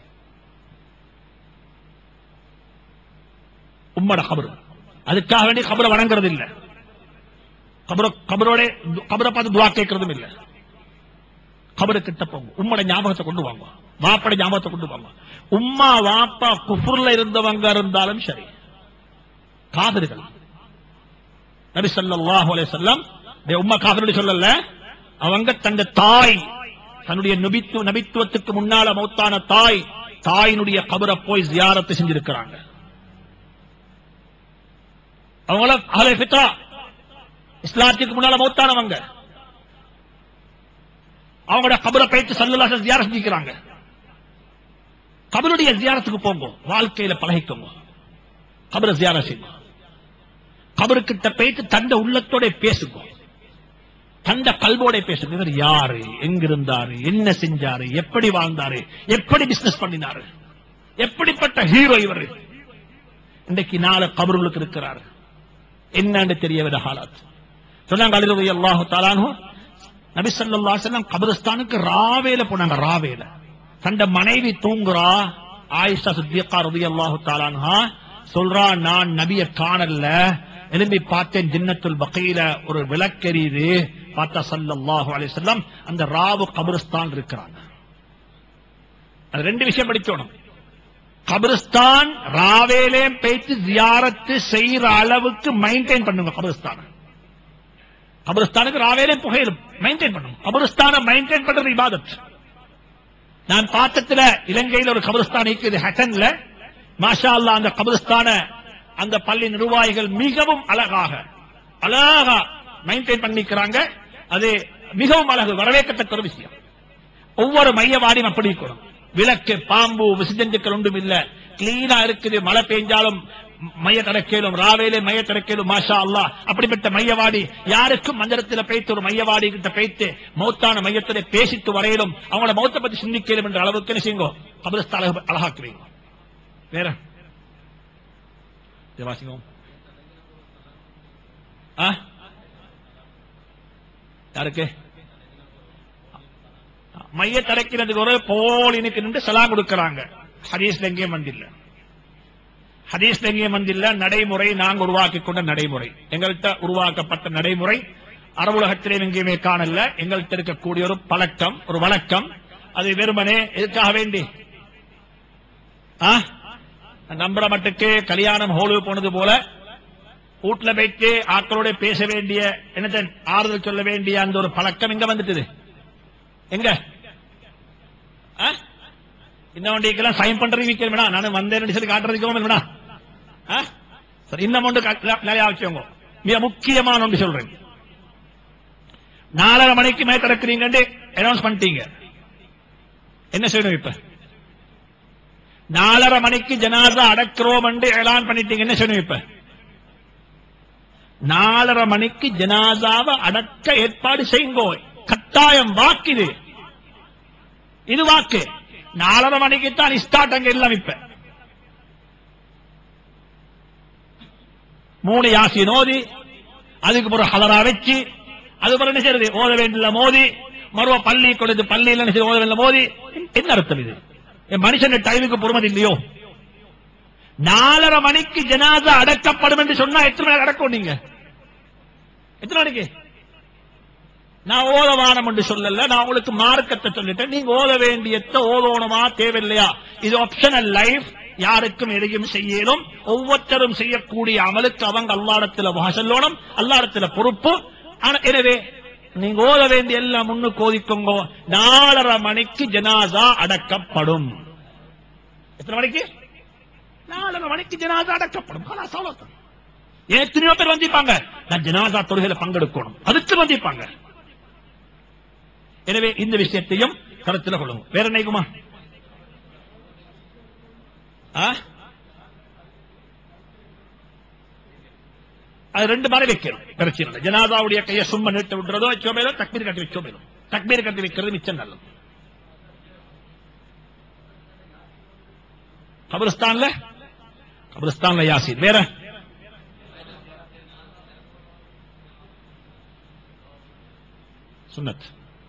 உம்மட கபரு அதுக்காக வேண்டி கபரை வணங்குறது இல்ல கபர கபரோட கபரை பார்த்து துவா கேட்கறதும் இல்ல கபரு கிட்ட போங்க உம்மோட ஞாபகத்தை கொண்டு வாங்க வாப்பட ஞாபகத்தை கொண்டு வாங்க உம்மா வாப்பா குஃபுர்ல இருந்தவங்க இருந்தாலும் சரி காதர்கள் நபி ஸல்லல்லாஹு அலைஹி வஸல்லம் டேய் உம்மா காதருடைய சொல்லல அவங்க தந்த தாய் தன்னுடைய நபித்து நபித்துவத்துக்கு முன்னால மௌத்தான தாய் தாயினுடைய கபரை போய் ஜியாரத்து செஞ்சிருக்கிறாங்க அவங்கள அஹ்லே ஃபித்ரா இஸ்லாத்துக்கு முன்னால மௌத்தானவங்க அவங்களோட கபரை போயிட்டு சல்லல்லாஹு ஜியாரத் செஞ்சுக்கிறாங்க கபருடைய ஜியாரத்துக்கு போங்க வாழ்க்கையில பழகிக்கோங்க கபரை ஜியாரத் செய்யுங்க கபருக்கிட்ட போயிட்டு தந்த உள்ளத்தோட பேசுங்க தந்த கல்வோட பேசுங்க இவர் யாரு எங்கிருந்தாரு என்ன செஞ்சாரு எப்படி வாழ்ந்தாரு எப்படி பிசினஸ் பண்ணினாரு எப்படிப்பட்ட ஹீரோ இவர் இன்றைக்கு நாலு கபர்களுக்கு இருக்கிறாரு என்னன்னு தெரிய விட ஹாலாத் சொன்னாங்க அலிரதி அல்லாஹு தாலானு நபி ஸல்லல்லாஹு அலைஹி வஸல்லம் கபரஸ்தானுக்கு ராவேல போனாங்க ராவேல தந்த மனைவி தூங்குறா ஆயிஷா சித்திகா ரலியல்லாஹு தஆலாஹா சொல்றா நான் நபிய காணல எழும்பி பார்த்தேன் ஜின்னத்துல் பகையில ஒரு விளக்கெரியுது பார்த்தா ஸல்லல்லாஹு அலைஹி வஸல்லம் அந்த ராவு கபரஸ்தான் இருக்கிறாங்க அது ரெண்டு விஷயம் படிச்சோணும் கபிரிஸ்தான் ராவேலே பேச்சு ஜியாரத்து செய்யற அளவுக்கு மெயின்டைன் பண்ணுங்க கபிரிஸ்தான கபிரிஸ்தானுக்கு ராவேலே புகையிலும் மெயின்டைன் பண்ணுங்க கபிரிஸ்தான மெயின்டைன் பண்றது இபாதத் நான் பார்த்ததுல இலங்கையில் ஒரு கபிரிஸ்தான் இருக்குது ஹட்டன்ல மாஷா அல்லாஹ் அந்த கபிரிஸ்தான அந்த பள்ளி நிர்வாகிகள் மிகவும் அழகாக அழகா மெயின்டைன் பண்ணிக்கிறாங்க அது மிகவும் அழகு வரவேற்கத்தக்க ஒரு விஷயம் ஒவ்வொரு மையவாடியும் அப்படி இருக்கணும் விளக்கு பாம்பு விசிஜந்துக்கள் ஒன்றும் இல்ல கிளீனா இருக்குது மழை பெய்ஞ்சாலும் மைய தடக்கேலும் ராவேலே மைய தடக்கேலும் மாஷா அல்லாஹ் அப்படிப்பட்ட மையவாடி யாருக்கும் மந்திரத்தில் பேய்த்து ஒரு மையவாடி கிட்ட பேய்த்து மௌத்தான மையத்திலே பேசித்து வரையிலும் அவங்களோட மௌத்த பத்தி சிந்திக்கலும் என்ற அளவுக்கு என்ன செய்யுங்க கபிரஸ்த அழகு அழகாக்குவீங்க வேற இதை வாசிங்க ஆ யாருக்கு மைய தடைக்கிறதுக்கு ஒரு போலினுக்கு நின்று சலா கொடுக்கறாங்க ஹதீஸ்ல எங்கேயும் வந்தில்ல ஹதீஸ்ல எங்கேயும் வந்தில்ல நடைமுறை நாங்க உருவாக்கி கொண்ட நடைமுறை எங்கள்கிட்ட உருவாக்கப்பட்ட நடைமுறை அரபுலகத்திலே எங்கேயுமே காணல எங்கள்கிட்ட இருக்கக்கூடிய ஒரு பழக்கம் ஒரு வழக்கம் அது வெறுமனே எதுக்காக வேண்டி ஆ? நம்புற மட்டுக்கு கல்யாணம் ஹோலு போனது போல வீட்டுல வைத்து ஆக்களோட பேச வேண்டிய என்னத்த ஆறுதல் சொல்ல வேண்டிய அந்த ஒரு பழக்கம் இங்க வந்துட்டுது எங்க ஆ? இந்த வண்டிக்கெல்லாம் சைன் பண்றது வைக்கணும் வேணா நான் வந்தேன் சொல்லி காட்டுறதுக்கு வேணா ஆ? சரி இந்த ஒன்று கா- நிறைய வச்சுக்கோங்க மிக முக்கியமான ஒன்று சொல்றேன் நாலரை மணிக்கு மேல திறக்கிறீங்கன்னு அனௌன்ஸ் பண்ணிட்டீங்க என்ன செய்யணும் இப்ப நாலரை மணிக்கு ஜனாதா அடக்கிறோம் என்று ஏலான் பண்ணிட்டீங்க என்ன செய்யணும் இப்ப நாலரை மணிக்கு ஜனாதாவை அடக்க ஏற்பாடு செய்யுங்கோ கட்டாயம் வாக்கு இது இது வாக்கு நாலரை மணிக்கு தான் ஸ்டார்ட் அங்க எல்லாம் இப்ப மூணு யாசி நோதி அதுக்கு ஒரு ஹலரா வச்சு அது பிறகு என்ன செய்யறது ஓத வேண்டிய மோதி மறுவ பள்ளி கொடுத்து பள்ளியில் என்ன செய்ய ஓத வேண்டிய மோதி என்ன அர்த்தம் இது என் மனுஷன் டைமுக்கு பொறுமதி இல்லையோ நாலரை மணிக்கு ஜனாதா அடக்கப்படும் என்று சொன்னா எத்தனை மணி அடக்கும் நீங்க எத்தனை மணிக்கு நான் ஓத வானம் என்று சொல்லல நான் உங்களுக்கு மார்க்கத்தை சொல்லிட்டேன் நீங்க ஓத வேண்டியத ஓதோணுமா தேவையில்லையா இது ஆப்ஷனல் லைஃப் யாருக்கும் எதையும் செய்யலும் ஒவ்வொருத்தரும் செய்யக்கூடிய அமலுக்கு அவங்க அல்லாடத்துல சொல்லணும் அல்லாடத்துல பொறுப்பு ஆனா எனவே நீங்க ஓத வேண்டிய எல்லாம் முன்னுக்கு ஓதிக்கோங்க நாலரை மணிக்கு ஜனாசா அடக்கப்படும் எத்தனை மணிக்கு நாலரை மணிக்கு ஜனாசா அடக்கப்படும் கலாஸ் அவ்வளவுதான். ஏன் எத்தனையோ பேர் வந்திருப்பாங்க நான் ஜனாசா தொழுகையில பங்கெடுக்கணும் அதுக்கு வந்திருப்பாங்க எனவே இந்த விஷயத்தையும் கருத்தில் கொள்ளுங்க வேற என்னைக்குமா ஆ? அது ரெண்டு மாதிரி வைக்கணும் பிரச்சனை இல்லை ஜனாதாவுடைய கையை சும்மா நீட்ட விடுறதோ வச்சோ மேலும் தக்பீர் கட்டி வச்சோ மேலும் தக்பீர் கட்டி வைக்கிறது மிச்சம் நல்லது கபிரஸ்தான்ல கபிரஸ்தான்ல யாசின் வேற சுன்னத்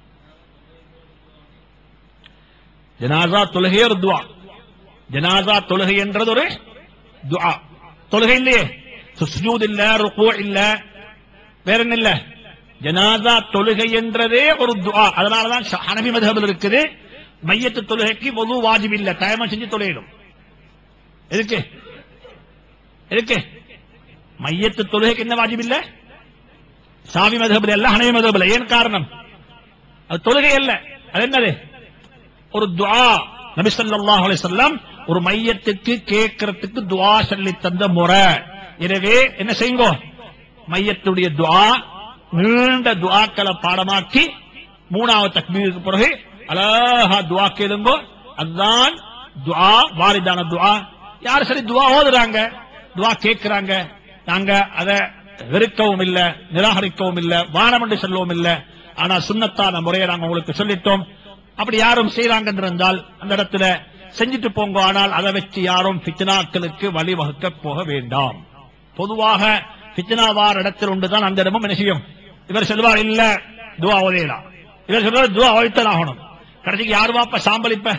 ஜனாசா தொழுகை ஒரு துவா ஜனாசா தொழுகை என்றது ஒரு துவா தொழுகை இல்லையே சுஜூத் இல்ல ருக்கு இல்ல வேற என்ன இல்ல ஜனாதா தொழுகை என்றதே ஒரு துஆ அதனாலதான் ஷ- ஹனபி மதஹபில் இருக்குது மையத்து தொழுகைக்கு பொது வாஜிப் இல்ல தயமம் செஞ்சு தொழுகிடும் எதுக்கு எதுக்கு மையத்து தொழுகைக்கு என்ன வாஜிப் இல்ல சாவி மதஹபில் அல்ல ஹனபி மதஹபில் ஏன் காரணம் அது தொழுகை அல்ல அது என்னது ஒரு துஆ நபி ஸல்லல்லாஹு அலைஹி வஸல்லம் ஒரு மையத்துக்கு கேட்கறதுக்கு துஆ சொல்லி தந்த முறை எனவே என்ன செய்யுங்க மையத்துடைய துஆ நீண்ட துஆக்களை பாடமாக்கி மூணாவது தக்பீருக்கு பிறகு அழகா துஆ கேளுங்க அதுதான் துஆ வாரிதான துஆ யார் சரி துஆ ஓதுறாங்க துஆ கேட்கிறாங்க நாங்க அத வெறுக்கவும் இல்ல நிராகரிக்கவும் இல்ல வானம் என்று சொல்லவும் இல்ல ஆனா சுண்ணத்தான முறையை நாங்க உங்களுக்கு சொல்லிட்டோம் அப்படி யாரும் செய்யறாங்க இருந்தால் அந்த இடத்துல செஞ்சுட்டு போங்க ஆனால் அதை வச்சு யாரும் பித்னாக்களுக்கு வழிவகுக்க போக வேண்டாம் பொதுவாக பித்னாவார் இடத்தில் உண்டுதான் அந்த இடமும் என்ன செய்யும் இவர் சொல்வார் இல்ல துவா ஓதையலாம் இவர் சொல்வார் துவா ஓய்த்தல் ஆகணும் கடைசிக்கு யாரு வாப்ப சாம்பலிப்ப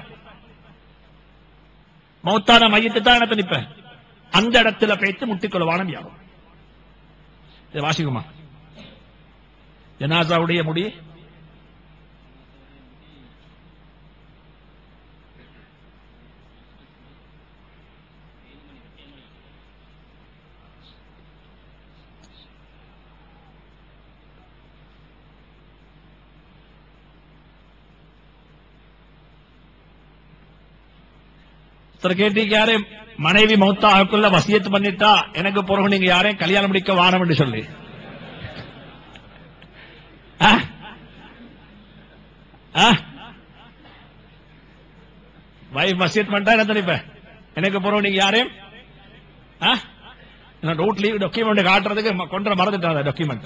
மௌத்தான மையத்தை தான் என்ன நிப்ப அந்த இடத்துல பேத்து முட்டிக்கொள்வானம் யாரும் இதை வாசிக்குமா ஜனாசாவுடைய முடி சார் கேட்டீங்க யாரே மனைவி மௌத்தாகக்குள்ள வசியத்து பண்ணிட்டா எனக்கு பிறகு நீங்க யாரையும் கல்யாணம் முடிக்க வாரம் என்று சொல்லி ஆ? ஆ? வைஃப் வசியத் பண்ணிட்டா என்ன நினைப்ப எனக்கு பிறகு நீங்க யாரையும் ஆ? நான் ரூட் லீவ் டாக்குமெண்ட் காட்டுறதுக்கு ம- கொண்டு வர மறந்துட்டா டாக்குமெண்ட்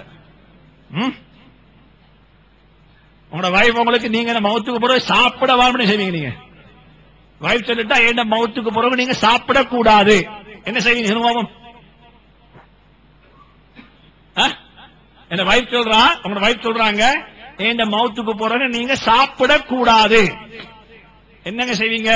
உங்களோட வைஃப் உங்களுக்கு நீங்க இந்த மௌத்துக்கு பிறகு சாப்பிட வாரம்னு செய்வீங்க நீங்க வைஃப் சொல்லிட்டா என்ன மௌத்துக்கு பிறகு நீங்க சாப்பிடக்கூடாது என்ன செய்வீங்க சிறுமாவும் என்ன வைஃப் சொல்றா உங்களோட வைஃப் சொல்றாங்க இந்த மௌத்துக்கு பிறகு நீங்க சாப்பிடக்கூடாது என்னங்க செய்வீங்க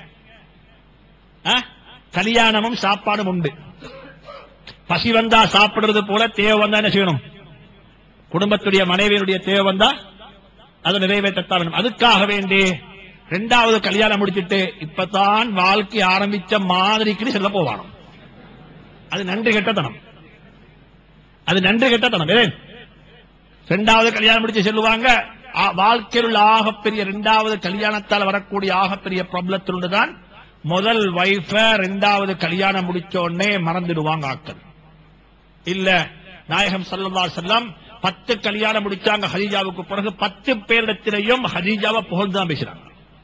ஆ? கல்யாணமும் சாப்பாடும் உண்டு பசி வந்தா சாப்பிடுறது போல தேவை வந்தா என்ன செய்யணும் குடும்பத்துடைய மனைவியினுடைய தேவை வந்தா அதை நிறைவேற்றத்தான் வேணும் அதுக்காக வேண்டி ரெண்டாவது கல்யாணம் முடிச்சிட்டு இப்பதான் வாழ்க்கை ஆரம்பிச்ச மாதிரிக்கு செல்ல போவானோ அது நன்றி கெட்டத்தனம் அது நன்றி கெட்டத்தனம் ஏன் ரெண்டாவது கல்யாணம் முடிச்சு செல்லுவாங்க ஆ- வாழ்க்கையில் உள்ள ஆகப்பெரிய ரெண்டாவது கல்யாணத்தால் வரக்கூடிய ஆகப்பெரிய ப்ராப்ளத்தில் தான் முதல் வைஃப ரெண்டாவது கல்யாணம் முடிச்ச உடனே மறந்துடுவாங்க ஆக்கள் இல்ல நாயகம் ஸல்லல்லாஹு அலைஹி வஸல்லம் பத்து கல்யாணம் முடிச்சாங்க ஹதீஜாவுக்கு பிறகு பத்து பேரிடத்திலையும் ஹதீஜாவை புகழ்ந்துதான் பேசுறாங்க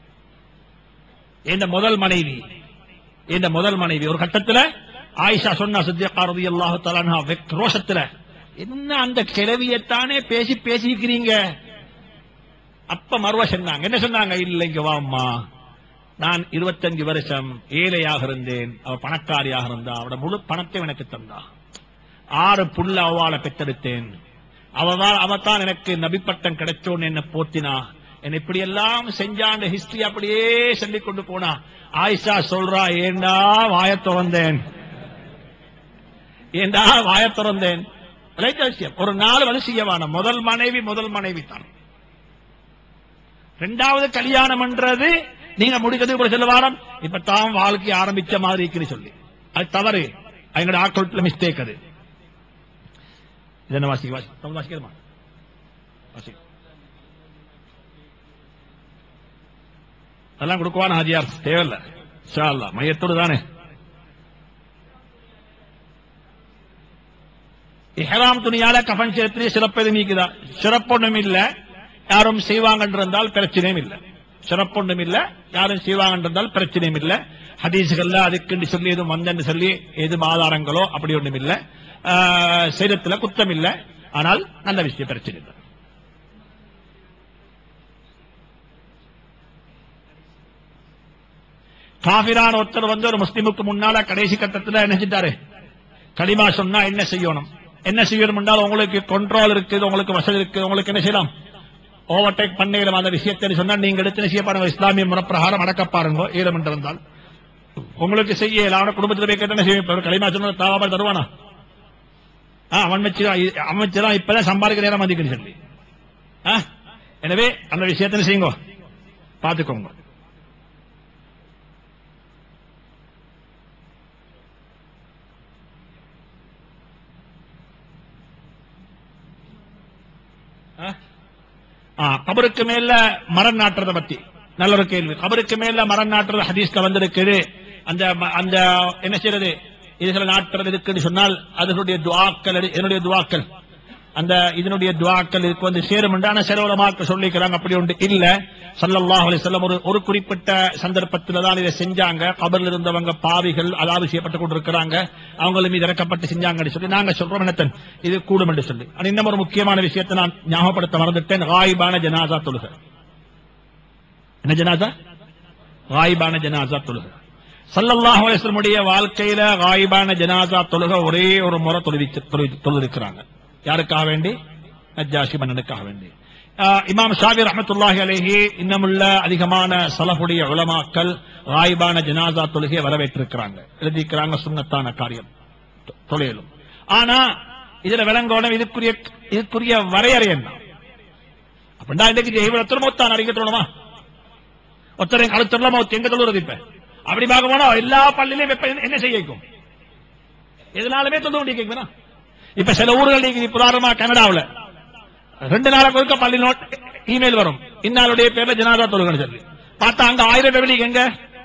இந்த முதல் மனைவி இந்த முதல் மனைவி ஒரு கட்டத்துல ஆயிஷா சொன்னா சித்தியக்கா ரலியல்லாஹு தஆலா அன்ஹா வெக் ரோஷத்துல என்ன அந்த கிழவியத்தானே பேசி பேசிக்கிறீங்க அப்ப மறுவ சொன்னாங்க என்ன சொன்னாங்க இல்லைங்க வா அம்மா நான் 25 வருஷம் ஏழையாக இருந்தேன் அவ பணக்காரியாக இருந்தா அவட முழு பணத்தை எனக்கு தந்தா ஆறு புள்ள அவ்வாளை பெற்றெடுத்தேன் அவதான் அவத்தான் எனக்கு நபிப்பட்டம் கிடைச்சோன்னு என்ன போத்தினா என்ன இப்படி எல்லாம் செஞ்சாண்ட ஹிஸ்டரி அப்படியே சொல்லிக் கொண்டு போனா ஆயிஷா சொல்றா ஏண்டா வாய திறந்தேன் ஏண்டா வாய திறந்தேன் விளைச்ச விஷயம் ஒரு நாள் வந்து செய்யவான முதல் மனைவி முதல் மனைவி தான் ரெண்டாவது கல்யாணம் என்றது நீங்க முடிக்கிறது கூட சொல்ல வாரம் இப்ப தான் வாழ்க்கை ஆரம்பிச்ச மாதிரி இருக்குன்னு சொல்லி அது தவறு எங்களோட ஆக்கோட்டில் மிஸ்டேக் அது இதென்ன வாசிக்க வாசி தமிழ் வாசிக்கிறமா வாசிக்க அதெல்லாம் கொடுக்குவான ஹாஜியார் தேவையில்ல இன்ஷா அல்லாஹ் மையத்தோடு தானே இஹ்ராம் துணியால கஃன் சேர்த்து சிறப்பு எதுவும் இருக்குதா சிறப்பொன்றும் இல்ல யாரும் செய்வாங்கன்றிருந்தால் பிரச்சனையும் இல்ல சிறப்பொன்றும் இல்ல யாரும் செய்வாங்கன்றிருந்தால் பிரச்சனையும் இல்ல ஹதீஸ்கள்ல அதுக்குன்னு சொல்லி எதுவும் வந்தன்னு சொல்லி எதுவும் ஆதாரங்களோ அப்படி ஒன்றும் இல்ல ஆஹ், சரீரத்துல குத்தம் இல்ல ஆனால் நல்ல விஷயம் பிரச்சனை இல்லை காபிரான ஒருத்தர் வந்து ஒரு முஸ்லிமுக்கு முன்னால கடைசி கட்டத்துல நினைச்சிட்டாரு களிமா சொன்னா என்ன செய்யணும் என்ன செய்யணும் என்றால் உங்களுக்கு கண்ட்ரோல் இருக்குது உங்களுக்கு வசதி இருக்குது உங்களுக்கு என்ன செய்யலாம் ஓவர்டேக் பண்ணிடும் அந்த விஷயத்தை சொன்னா நீங்க எடுத்து என்ன செய்ய பாருங்க இஸ்லாமிய முறப்பிரகாரம் அடக்க பாருங்க ஈரம் என்றிருந்தால் உங்களுக்கு செய்ய இயலாம குடும்பத்தில் போய் கேட்டு என்ன செய்ய களிமா சொன்னா தாவாமல் தருவானா ஆ, அவன் வச்சு அமைச்சரா இப்பதான் சம்பாதிக்க நேரம் மதிக்கணும் சொல்லி ஆ? எனவே அந்த விஷயத்தை செய்யுங்க பாத்துக்கோங்க ஆ? ஆ, கபருக்கு மேல மரம் நாட்டுறத பத்தி நல்ல ஒரு கேள்வி கபருக்கு மேல மரம் நாட்டுறது ஹதீஸ்ல வந்திருக்குது அந்த ம- அந்த என்ன செய்யறது இதுகளை நாட்டுறது இருக்குன்னு சொன்னால் அதனுடைய துவாக்கள் எடு- என்னுடைய துவாக்கள் அந்த இதனுடைய துவாக்கள் இதுக்கு வந்து சேரும் ஆனா சிலவளமாக்க சொல்லிக்கிறாங்க அப்படி ஒன்று இல்ல ஸல்லல்லாஹு அலைஹி வஸல்லம் ஒரு ஒரு குறிப்பிட்ட சந்தர்ப்பத்துல தான் இதை செஞ்சாங்க கபர்ல இருந்தவங்க பாவிகள் அதாவது செய்யப்பட்டு கொண்டிருக்கிறாங்க அவங்கள மீது இறக்கப்பட்டு செஞ்சாங்கன்னு சொல்லி நாங்க சொல்றோம் என்னத்தன் இது கூடும் என்று சொல்லி ஆனா இன்னும் ஒரு முக்கியமான விஷயத்தை நான் ஞாபகப்படுத்த மறந்துட்டேன் காயிபான ஜனாசா தொழுகை என்ன ஜனாசா காயிபான ஜனாசா தொழுகை ஸல்லல்லாஹு அலைஹி வஸல்லம் உடைய வாழ்க்கையில காயிபான ஜனாசா தொழுகை ஒரே ஒரு முறை தொழுவித்து தொழுதிருக்கிறாங்க யாருக்காக வேண்டி நஜ்ஜாஷி மன்னனுக்காக வேண்டி ஆஹ், இமாம் ஷாபி ரஹமத்துல்லாஹி அலைஹி இன்னமுள்ள அதிகமான சலஃபுடைய உலமாக்கள் காயிபான ஜனாசா தொழுகையை வரவேற்றிருக்கிறாங்க எழுதியிருக்கிறாங்க சுன்னத்தான காரியம் தொ- தொழிலும் ஆனா இதுல விளங்கோணம் இதுக்குரிய இதுக்குரிய வரையறை என்ன அப்படின்னா இன்னைக்கு இவ்வளவு ஒருத்தர் மொத்தான் அறிக்கை சொல்லணுமா ஒருத்தரை கழுத்தரல மௌத் எங்க தொழுறது இப்ப அப்படி பார்க்க போனா எல்லா பள்ளியிலும் இப்ப என்ன- என்ன செய்ய வைக்கும் எதனாலுமே தொழுது கொண்டிருக்கீங்க இப்ப சில ஊர்கள் நீங்க உதாரணமா கனடாவுல ரெண்டு நாளுக்கு ஒருக்க பள்ளி நோட் இமெயில் வரும் இன்னாளுடைய பேர்ல ஜனாதா தொழுகன்னு சொல்லி பார்த்தா அங்க ஆயிரம் வெள்ளி எங்க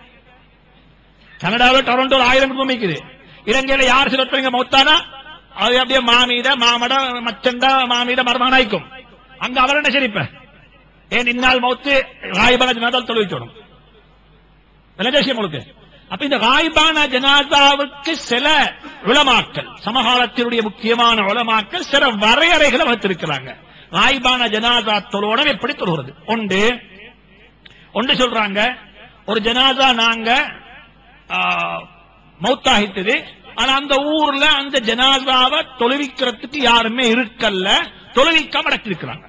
கனடாவில் டொரண்டோ ஆயிரம் குடும்பம் இருக்குது இலங்கையில யார் சில ஒருத்தவங்க மௌத்தானா அது அப்படியே மாமீத மாமட மச்சண்டா மாமீத மருமகனாய்க்கும் அங்க அவர் என்ன சரிப்ப ஏன் இந்நாள் மௌத்து ராய்பான ஜனாதா தொழுவிச்சோடும் விலகேஷம் உங்களுக்கு அப்ப இந்த ராய்பான ஜனாதாவுக்கு சில உளமாக்கல் சமகாலத்தினுடைய முக்கியமான உளமாக்கல் சில வரையறைகளை வகுத்திருக்கிறாங்க ராய்பான ஜனாதா தொழுவடம் எப்படி தொழுகிறது ஒன்று ஒன்று சொல்றாங்க ஒரு ஜனாதா நாங்க ஆ, மௌத்தாகிட்டது ஆனா அந்த ஊர்ல அந்த ஜனாதாவை தொழுவிக்கிறதுக்கு யாருமே இருக்கல்ல தொழுவிக்காம அடக்கிருக்கிறாங்க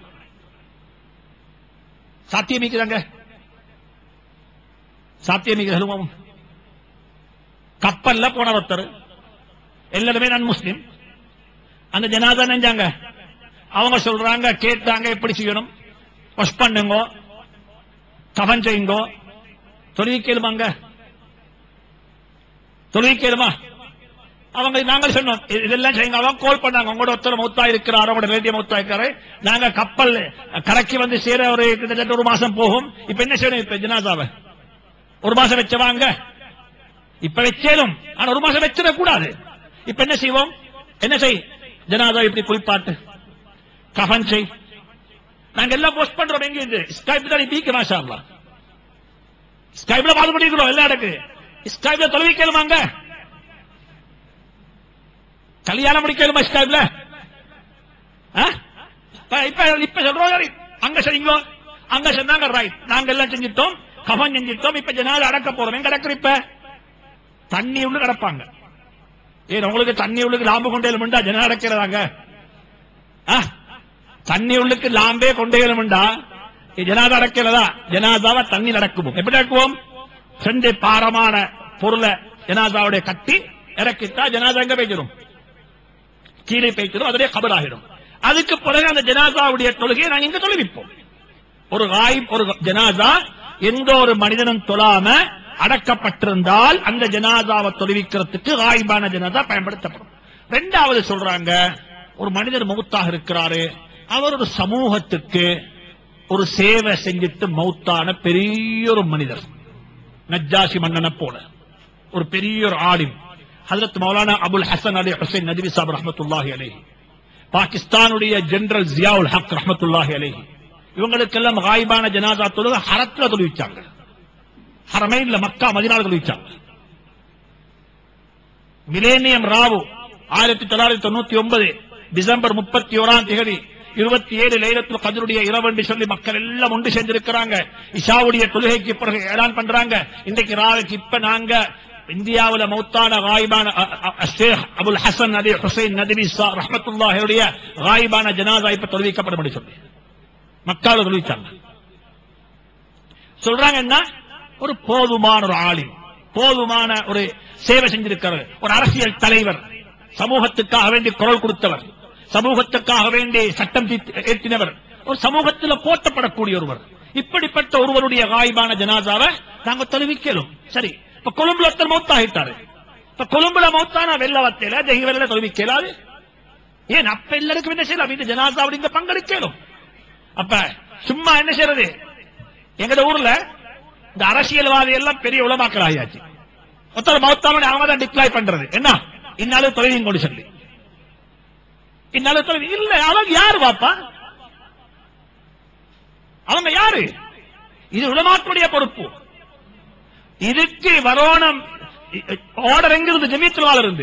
சாத்தியமிக்கிறாங்க சாத்தியமிக்க சொல்லுவோம் கப்பல்ல போன ஒருத்தர் எல்லாருமே நான் முஸ்லிம் அந்த ஜனாதா நெஞ்சாங்க அவங்க சொல்றாங்க கேட்டாங்க எப்படி செய்யணும் வாஷ் பண்ணுங்க கவன் செய்யுங்க தொழுவிக்கலுமாங்க தொழுவிக்கலுமா அவங்க நாங்கள் சொன்னோம் இது- இதெல்லாம் செய்யுங்க அவங்க கால் பண்ணாங்க உங்களோட ஒருத்தர் மௌத்தா இருக்கிறார் உங்களோட ரிலேட்டிவ் மௌத்தா இருக்கிறாரு நாங்க கப்பல் கரைக்கு வந்து சேர ஒரு கிட்டத்தட்ட ஒரு மாசம் போகும் இப்ப என்ன செய்யணும் இப்ப ஜனாதாவை ஒரு மாசம் வச்சவாங்க இப்ப வச்சேலும் ஆனா ஒரு மாசம் வச்சிட கூடாது இப்ப என்ன செய்வோம் என்ன செய் ஜனாதா இப்படி குளிப்பாட்டு கஃன் செய் நாங்க எல்லாம் போஸ்ட் பண்றோம் எங்க இது ஸ்கைப் தான் பீக்கு மாஷா அல்லாஹ் ஸ்கைப்ல பாது பண்ணிக்கிறோம் எல்லா இடக்கு ஸ்கைப்ல தொலைவிக்கலுமாங்க கல்யாணம் முடிக்கலுமா ஸ்கைப்ல ஆ? இப்ப- இப்ப இப்ப சொல்றோம் சரி. அங்க செய்யுங்க அங்க சொன்னாங்க ரைட் நாங்க எல்லாம் செஞ்சிட்டோம் கஃன் செஞ்சிட்டோம் இப்ப ஜனாதா அடக்க போறோம் எங்க அடக்குற இப்ப தண்ணி உள்ள கிடப்பாங்க ஏன் உங்களுக்கு தண்ணி உள்ளுக்கு லாம்பு கொண்டே முண்டா ஜன அடக்கிறதாங்க ஆ? தண்ணி உள்ளுக்கு லாம்பே கொண்டே முண்டா ஜனாதா அடக்கிறதா ஜனாதாவை தண்ணி நடக்குவோம் எப்படி நடக்குவோம் செஞ்ச பாரமான பொருளை ஜனாதாவுடைய கட்டி இறக்கிட்டா ஜனாதா எங்க போய்க்கிறோம் கீழே போய்க்கிறோம் அதிலே கபராகிடும் அதுக்கு பிறகு அந்த ஜனாதாவுடைய தொழுகையை நாங்க இங்க தொழுவிப்போம் ஒரு காய் ஒரு ஜனாதா எந்த ஒரு மனிதனும் தொழாம அடக்கப்பட்டிருந்தால் அந்த ஜனாதாவை தொழுவிக்கிறதுக்கு காய்பான ஜனாதா பயன்படுத்தப்படும் ரெண்டாவது சொல்றாங்க ஒரு மனிதர் மௌத்தாக இருக்கிறாரு அவர் ஒரு சமூகத்துக்கு ஒரு சேவை செஞ்சுட்டு மௌத்தான பெரிய ஒரு மனிதர் நஜ்ஜாசி மன்னனை போல ஒரு பெரிய ஒரு ஆலிம் ஹஜரத் மௌலானா அபுல் ஹசன் அலி ஹுசைன் நதிவி சாப் ரஹமத்துல்லாஹி அலைஹி பாகிஸ்தானுடைய ஜெனரல் ஜியாவுல் ஹக் ரஹமத்துல்லாஹி அலைஹி இவங்களுக்கெல்லாம் காய்பான ஜனாதா தொழுக ஹரத்துல தொழுவிச்சாங்க ஹரமைன்ல மக்கா மதினால தொழுவிச்சாங்க மிலேனியம் ராவு ஆயிரத்தி தொள்ளாயிரத்தி தொண்ணூத்தி ஒன்பது டிசம்பர் முப்பத்தி ஓராம் தேதி இருபத்தி ஏழு லைலத்தில் கதருடைய இரவென்று சொல்லி மக்கள் எல்லாம் ஒன்று சேர்ந்திருக்கிறாங்க இஷாவுடைய தொழுகைக்கு பிறகு ஏலான் பண்றாங்க இன்றைக்கு ராவுக்கு இப்ப நாங்க இந்தியாவுல மௌத்தான காயிபான அ- அ- அ- ஷேக் அபுல் ஹசன் அலி ஹுசைன் நதிவி ரஹமத்துல்லாஹியுடைய காயிபான ஜனாதா இப்ப தொழுவிக்கப்படும் சொல்லி மக்கால தொழுவிச்சாங்க சொல்றாங்க என்ன ஒரு போதுமான ஒரு ஆளின் போதுமான ஒரு சேவை செஞ்சிருக்கிறார் ஒரு அரசியல் தலைவர் சமூகத்துக்காக வேண்டி குரல் கொடுத்தவர் சமூகத்துக்காக வேண்டி சட்டம் தீர்த்து- ஏற்றினவர் ஒரு சமூகத்தில் போற்றப்படக்கூடிய ஒருவர் இப்படிப்பட்ட ஒருவருடைய காய்பான ஜனாதாவை நாங்க தொழுவிக்கலும் சரி இப்ப கொழும்புல ஒருத்தர் மௌத்தாகிட்டாரு இப்ப கொழும்புல மௌத்தானா வெள்ள வத்தையில ஜெகி வெள்ள தொழுவிக்கலாது ஏன் அப்ப எல்லாருக்கும் என்ன செய்யலாம் இந்த ஜனாதாவோட இங்க பங்கெடுக்கலும் அப்ப சும்மா என்ன செய்யறது எங்கட ஊர்ல இந்த அரசியல்வாதி எல்லாம் பெரிய உலமாக்கல் ஆகியாச்சு ஒருத்தர் மௌத்தாமனை அவங்க தான் டிப்ளாய் பண்றது என்ன இன்னாலும் தொழிலையும் கொண்டு சொல்லி இன்னாலும் தொழில் இல்ல அவங்க யாரு பாப்பா அவங்க யாரு இது உலமாக்களுடைய பொறுப்பு இதுக்கு வரோணம் ஆர்டர் எங்கிருந்து ஜமீத்துலால இருந்து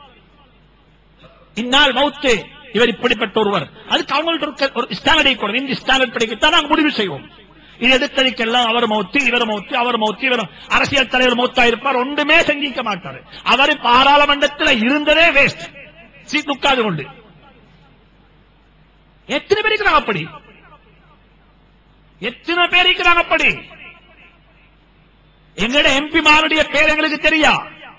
இந்நாள் மௌத்து இவர் இப்படிப்பட்ட ஒருவர் அதுக்கு அவங்கள்ட்ட இருக்க ஒரு ஸ்டாண்டர்டை கூட இந்த ஸ்டாண்டர்ட் படிக்கத்தான் நாங்கள் முடிவு செய்வோம் இது எடுத்ததுக்கெல்லாம் அவர் மௌத்து இவர் மௌத்து அவர் மௌத்து இவர் அரசியல் தலைவர் மௌத்தா இருப்பார் ஒன்றுமே செஞ்சிக்க மாட்டார் அவர் பாராளுமன்றத்தில் இருந்ததே வேஸ்ட் சீட் உட்கார்ந்து கொண்டு எத்தனை பேர் இருக்கிறாங்க அப்படி எத்தனை பேர் இருக்கிறாங்க அப்படி எங்கட எம்பி மாருடைய பேர் எங்களுக்கு தெரியா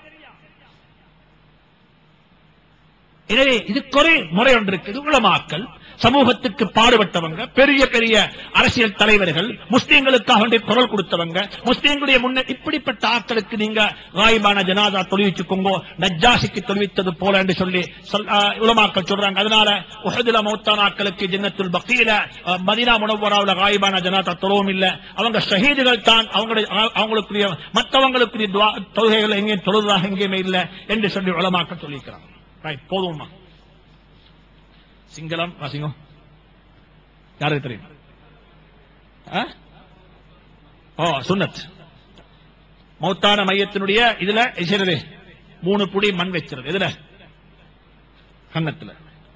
எனவே இதுக்கு ஒரு முறை ஒன்று இருக்கு இது உலமாக்கல் சமூகத்துக்கு பாடுபட்டவங்க பெரிய பெரிய அரசியல் தலைவர்கள் முஸ்லீம்களுக்காக வேண்டி குரல் கொடுத்தவங்க முஸ்லீம்களுடைய முன்ன இப்படிப்பட்ட ஆட்களுக்கு நீங்க ராயிபான ஜனாதா தொழுவிச்சுக்கோங்க நஜ்ஜாசிக்கு தொழுவித்தது போல என்று சொல்லி சொல்- ஆ, உலமாக்கள் சொல்றாங்க அதனால உஹதுல மௌத்தான ஆட்களுக்கு ஜன்னத்துல் பக்கீல ஆ, மதீனா முனவராவுல ராயிபான ஜனாதா தொழவும் இல்ல அவங்க ஷஹீதுகள் தான் அவங்களுடைய அவங்களுக்குரிய மற்றவங்களுக்குரிய துவா- தொழுகைகள் எங்கேயும் தொழுதாக எங்கேயுமே இல்ல என்று சொல்லி உலமாக்கள் சொல்லியிருக்கிறாங்க ரைட் போதுமா சிங்களம் வாசிங்க யாருக்கு தெரியும் ஆ? ஓ சுன்னத் மௌத்தான மையத்தினுடைய இதுல செய்யறது மூணு புடி மண் வச்சிருது இதுல கன்னத்துல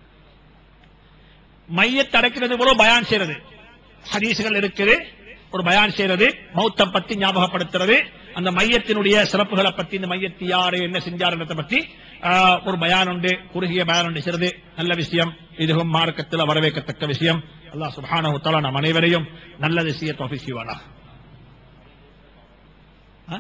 மையத்தை அடைக்கிறது போல பயான் செய்யறது ஹதீசுகள் இருக்குது ஒரு பயான் செய்யறது மௌத்தம் பத்தி ஞாபகப்படுத்துறது அந்த மையத்தினுடைய சிறப்புகளை பத்தி இந்த மையத்து யாரு என்ன செஞ்சாருன்றதை பத்தி ஆ, ஒரு பயான் உண்டு குறுகிய பயான் உண்டு செய்யறது நல்ல விஷயம் இதுவும் மார்க்கத்தில் வரவேற்கத்தக்க விஷயம் அல்லாஹ் சுப்ஹானஹு தஆலா நம் அனைவரையும் நல்ல விஷயத்தை ஆஃபீஸ் செய்வானா ஆ?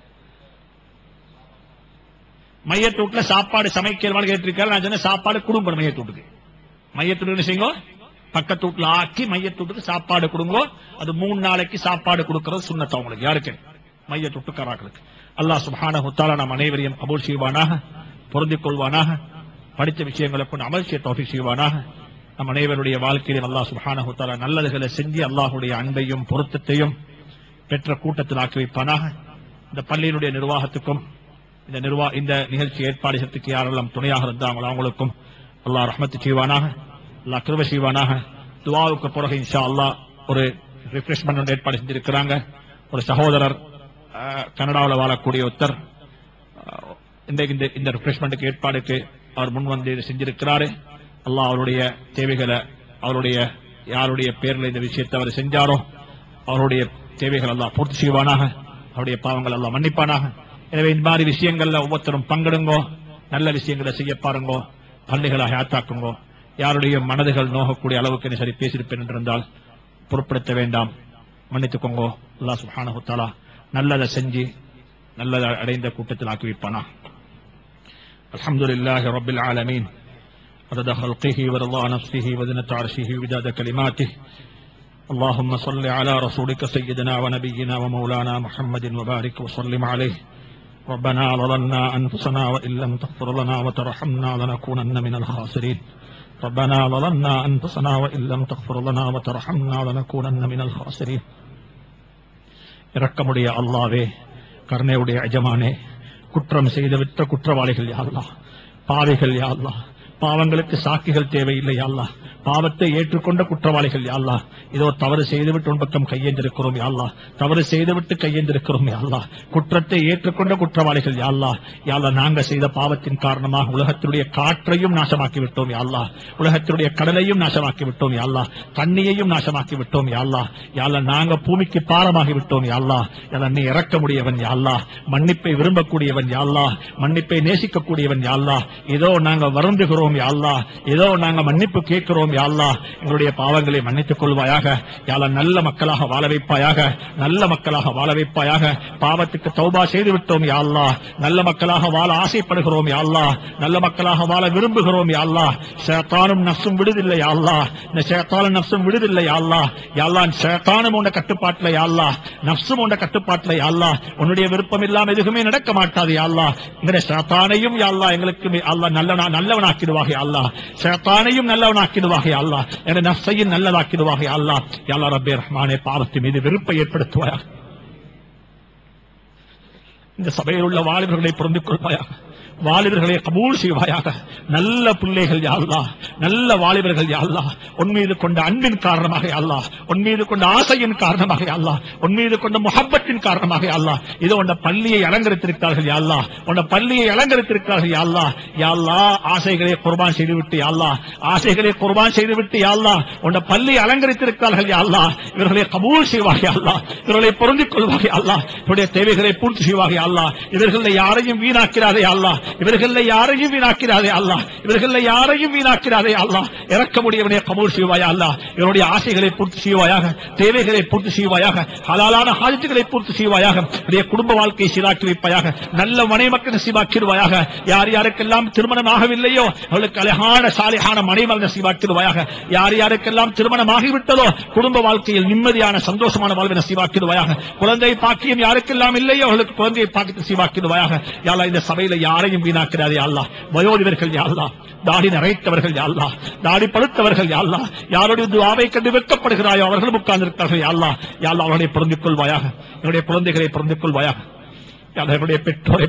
மையத்தூட்டுல சாப்பாடு சமைக்கிறவான்னு கேட்டிருக்காரு நான் சொன்னேன் சாப்பாடு குடும்பம் மையத்தூட்டுக்கு மையத்தூட்டு என்ன செய்யுங்க பக்கத்து வீட்டுல ஆக்கி மையத்தூட்டுக்கு சாப்பாடு கொடுங்க அது மூணு நாளைக்கு சாப்பாடு கொடுக்கறது சுண்ணத்தம் உங்களுக்கு யாருக்கு மையத்தூட்டுக்காராக்களுக்கு அல்லாஹ் சுப்ஹானஹு தஆலா நம் அனைவரையும் கபூல் செய்வானாக பொருந்திக் கொள்வானாக படித்த விஷயங்களை கொண்டு அமல் செய்ய தௌஃபீக் செய்வானாக நம் அனைவருடைய வாழ்க்கையிலும் அல்லாஹ் சுப்ஹானஹு தஆலா நல்லதுகளை செஞ்சு அல்லாஹ்வுடைய அன்பையும் பொருத்தத்தையும் பெற்ற கூட்டத்தில் ஆக்கி வைப்பானாக இந்த பள்ளியினுடைய நிர்வாகத்துக்கும் இந்த நிர்வா இந்த நிகழ்ச்சி ஏற்பாடு செய்யறதுக்கு யாரெல்லாம் துணையாக இருந்தாங்களோ அவங்களுக்கும் அல்லாஹ் ரஹ்மத்து செய்வானாக அல்லாஹ் கிருபை செய்வானாக துவாவுக்கு பிறகு இன்ஷா அல்லாஹ் ஒரு ரிஃப்ரெஷ்மெண்ட் ஒன்று ஏற்பாடு செஞ்சிருக்கிறாங்க ஒரு சகோதரர் அஹ், கனடாவுல வாழக்கூடிய ஒருத்தர் அஹ், இன்றைக்கு இந்த இந்த ரிஃப்ரெஷ்மெண்ட்டுக்கு ஏற்பாடுக்கு அவர் முன் வந்து இதை செஞ்சிருக்கிறாரு அல்லாஹ் அவருடைய தேவைகளை அவருடைய யாருடைய பேர்ல இந்த விஷயத்தை அவர் செஞ்சாரோ அவருடைய தேவைகள் எல்லாம் பூர்த்தி செய்வானாக அவருடைய பாவங்கள் எல்லாம் மன்னிப்பானாக எனவே இந்த மாதிரி விஷயங்கள்ல ஒவ்வொருத்தரும் பங்கெடுங்கோ நல்ல விஷயங்களை செய்ய பாருங்கோ பள்ளிகளை ஹயாத்தாக்குங்கோ யாருடைய மனதுகள் நோகக்கூடிய அளவுக்கு என்ன சரி பேசியிருப்பேன் என்றிருந்தால் பொருட்படுத்த வேண்டாம் மன்னித்துக்கோங்கோ அல்லாஹ் சுப்ஹானஹு தஆலா நல்லதை செஞ்சு நல்லதை அடைந்த கூட்டத்தில் ஆக்கி வைப்பானா الحمد لله رب العالمين عدد خلقه ورضا نفسه وزنة عرشه وداد كلماته اللهم صل على رسولك سيدنا ونبينا ومولانا محمد وبارك وسلم عليه ربنا ظلمنا أنفسنا وإن لم تغفر لنا وترحمنا لنكونن من الخاسرين ربنا ظلمنا أنفسنا وإن لم تغفر லனா وترحمنا لنكونن من الخاسرين இரக்கமுடைய அல்லாவே கருணையுடைய எஜமானே குற்றம் செய்து விட்ட குற்றவாளிகள் யா அல்லாஹ் பாவிகள் யா அல்லாஹ் பாவங்களுக்கு சாக்கிகள் தேவையில்லை யா அல்லாஹ் பாவத்தை ஏற்றுக்கொண்ட குற்றவாளிகள் யா அல்லாஹ் இதோ தவறு செய்துவிட்டு உன் பக்கம் கையெந்திருக்கிறோம் யா அல்லாஹ் தவறு செய்துவிட்டு கையெந்திருக்கிறோம் யா அல்லாஹ் குற்றத்தை ஏற்றுக்கொண்ட குற்றவாளிகள் யா அல்லாஹ் யா அல்லாஹ் நாங்க செய்த பாவத்தின் காரணமாக உலகத்தினுடைய காற்றையும் நாசமாக்கி விட்டோம் யா அல்லாஹ் உலகத்தினுடைய கடலையும் நாசமாக்கி விட்டோம் யா அல்லாஹ் தண்ணியையும் நாசமாக்கி விட்டோம் யா அல்லாஹ் யா அல்லாஹ் நாங்க பூமிக்கு பாரமாகி விட்டோம் யா அல்லாஹ் யா அல்லாஹ் நீ இறக்க முடியவன் யா அல்லாஹ் மன்னிப்பை விரும்பக்கூடியவன் யா அல்லாஹ் மன்னிப்பை நேசிக்கக்கூடியவன் யா அல்லாஹ் இதோ நாங்க வருந்துகிறோம் விட்டோம் யா அல்லாஹ் ஏதோ நாங்க மன்னிப்பு கேட்கிறோம் யா அல்லாஹ் எங்களுடைய பாவங்களை மன்னித்துக் கொள்வாயாக யா அல்லாஹ் நல்ல மக்களாக வாழ வைப்பாயாக நல்ல மக்களாக வாழ வைப்பாயாக பாவத்துக்கு தௌபா செய்து விட்டோம் யா அல்லாஹ் நல்ல மக்களாக வாழ ஆசைப்படுகிறோம் யா அல்லாஹ் நல்ல மக்களாக வாழ விரும்புகிறோம் யா அல்லாஹ் ஷேத்தானும் நஃப்ஸும் விடுதில்லை யா அல்லாஹ் இந்த ஷேத்தானும் நஃப்ஸும் விடுதில்லை யா அல்லாஹ் யா அல்லாஹ் ஷேத்தானும் உன்ன கட்டுப்பாட்டுல யா அல்லாஹ் நஃப்ஸும் உன்ன கட்டுப்பாட்டுல யா அல்லாஹ் உன்னுடைய விருப்பம் இல்லாம எதுவுமே நடக்க மாட்டாது யா அல்லாஹ் எங்களுடைய ஷேத்தானையும் யா அல்லாஹ் எங்களுக்கு மே- அல்லாஹ் நல்லவனா நல்லவனாக்கிடுவாக யா அல்லாஹ் ஷேத்தானையும் நல்லவனாக்கிடுவாக யா அல்லாஹ் எங்களுடைய நஃப்ஸையும் நல்லதாக்கிடுவாக யா அல்லாஹ் யா அல்லாஹ் ரப்பே ரஹ்மானே பாவத்தின் மீது வெறுப்பை ஏற்படுத்துவாயாக இந்த சபையில் உள்ள வாலிபர்களை புரிந்து கொள்வாயாக வாலிபர்களை கபூல் செய்வாயாக நல்ல பிள்ளைகள் யாழ்லா நல்ல வாலிபர்கள் யாழ்லா உன் மீது கொண்ட அன்பின் காரணமாக யாழ்லா உன் மீது கொண்ட ஆசையின் காரணமாக யாழ்லா உன் மீது கொண்ட முகப்பத்தின் காரணமாக யாழ்லா இது உன்ன பள்ளியை அலங்கரித்திருக்கிறார்கள் யாழ்லா உன்ன பள்ளியை அலங்கரித்திருக்கிறார்கள் யாழ்லா யாழ்லா ஆசைகளை குர்பான் செய்துவிட்டு யாழ்லா ஆசைகளை குர்பான் செய்துவிட்டு யாழ்லா உன்ன பள்ளியை அலங்கரித்திருக்கிறார்கள் யாழ்லா இவர்களை கபூல் செய்வாக யாழ்லா இவர்களை பொருந்திக் கொள்வாக யாழ்லா இவருடைய தேவைகளை பூர்த்தி செய்வாக யாழ்லா இவர்களை யாரையும் வீணாக்கிறாதே அல்லா இவர்களை யாரையும் வீணாக்கிறாதே அல்லா இவர்களை யாரையும் வீணாக்கிறாதே அல்லா இறக்கமுடியவனே கபூல் செய்வாயா அல்லா இவருடைய ஆசைகளை பூர்த்தி செய்வாயாக தேவைகளை பூர்த்தி செய்வாயாக ஹலாலான ஹாஜத்துகளை பூர்த்தி செய்வாயாக இவருடைய குடும்ப வாழ்க்கையை சீராக்கி வைப்பாயாக நல்ல மனைமக்கள் நசீவாக்கிடுவாயாக யார் யாருக்கெல்லாம் திருமணம் ஆகவில்லையோ அவளுக்கு அழகான சாலிகான மனைமகள் நசீவாக்கிடுவாயாக யார் யாருக்கெல்லாம் திருமணம் ஆகிவிட்டதோ குடும்ப வாழ்க்கையில் நிம்மதியான சந்தோஷமான வாழ்வை நசீவாக்கிடுவாயாக குழந்தை பாக்கியம் யாருக்கெல்லாம் இல்லையோ அவளுக்கு குழந்தையை பாக்கி நசீவாக்கிடுவாயாக யாரா இந்த சபையில யாரையும் வீணாக்கிறாரே அல்லா வயோதிபர்கள் யாழ்லா தாடி நிறைத்தவர்கள் யாழ்லா தாடி பழுத்தவர்கள் யாழ்லா யாருடைய துவாவை கண்டு வெட்கப்படுகிறாயோ அவர்களும் உட்கார்ந்திருக்கிறார்கள் யாழ்லா யாழ்லா அவர்களை பொருந்திக் கொள்வாயாக என்னுடைய குழந்தைகளை பொருந்திக் கொள்வாயாக யாழ்லா என்னுடைய பெற்றோரை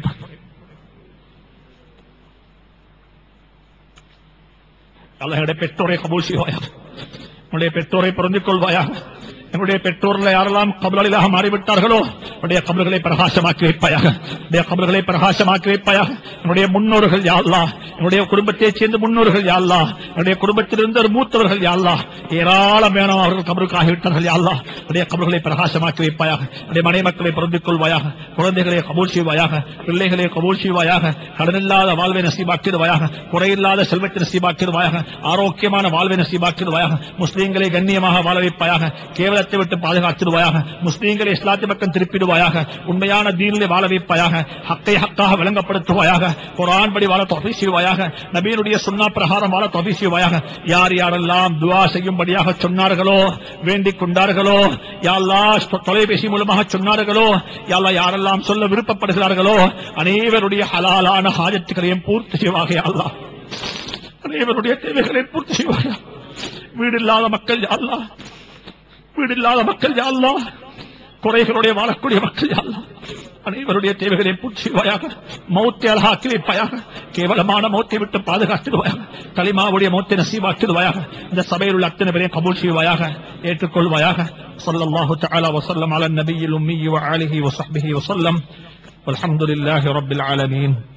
யாழ்லா என்னுடைய பெற்றோரை கபூல் செய்வாயாக என்னுடைய பெற்றோரை பொருந்திக் கொள்வாயாக என்னுடைய பெற்றோர்கள் யாரெல்லாம் கபலாளிலாக மாறிவிட்டார்களோ என்னுடைய கபல்களை பிரகாசமாக்கி வைப்பாயாக என்னுடைய கபல்களை பிரகாசமாக்கி வைப்பாயாக என்னுடைய முன்னோர்கள் யாழ்லா என்னுடைய குடும்பத்தைச் சேர்ந்த முன்னோர்கள் யாழ்லா என்னுடைய குடும்பத்திலிருந்து ஒரு மூத்தவர்கள் யாழ்லா ஏராளம் வேணும் அவர்கள் கபருக்கு ஆகிவிட்டார்கள் யாழ்லா என்னுடைய கபல்களை பிரகாசமாக்கி வைப்பாயாக என்னுடைய மனை மக்களை பொருந்திக் கொள்வாயாக குழந்தைகளை கபூல் செய்வாயாக பிள்ளைகளை கபூல் செய்வாயாக கடனில்லாத வாழ்வை நசீபாக்கிடுவாயாக குறையில்லாத செல்வத்தை நசீபாக்கிடுவாயாக ஆரோக்கியமான வாழ்வை நசீபாக்கிடுவாயாக முஸ்லீம்களை கண்ணியமாக வாழ வைப்பாயாக கேவலத்தை விட்டு பாதுகாத்திடுவாயாக முஸ்லீம்களை இஸ்லாத்திய பக்கம் திருப்பிடுவாயாக உண்மையான தீனிலே வாழ வைப்பாயாக ஹக்கை ஹக்காக விளங்கப்படுத்துவாயாக குரான் படி வாழ தொகை செய்வாயாக நபீனுடைய சுன்னா பிரகாரம் வாழ தொகை செய்வாயாக யார் யாரெல்லாம் துவா செய்யும்படியாக சொன்னார்களோ வேண்டிக் கொண்டார்களோ யாழ்லா தொலைபேசி மூலமாக சொன்னார்களோ யாழ்லா யாரெல்லாம் சொல்ல விருப்பப்படுகிறார்களோ அனைவருடைய ஹலாலான ஹாஜத்துகளையும் பூர்த்தி செய்வாக யாழ்லா அனைவருடைய தேவைகளை பூர்த்தி செய்வாயா வீடு இல்லாத மக்கள் யாழ்லா வீடு இல்லாத மக்கள் யாழ்லா குறைகளுடைய வாழக்கூடிய மக்கள் யாழ்லா அனைவருடைய தேவைகளை பூர்த்தி செய்வாயாக மௌத்தை அழகாக்கி வைப்பாயாக கேவலமான மௌத்தை விட்டு பாதுகாத்திடுவாயாக களிமாவுடைய மௌத்தை நசீவாக்கிடுவாயாக இந்த சபையில் உள்ள அத்தனை பேரையும் கபூல் செய்வாயாக ஏற்றுக்கொள்வாயாக சொல்லல்லாஹு تعالى وسلم على النبي الأمي وآله وصحبه وسلم والحمد لله رب العالمين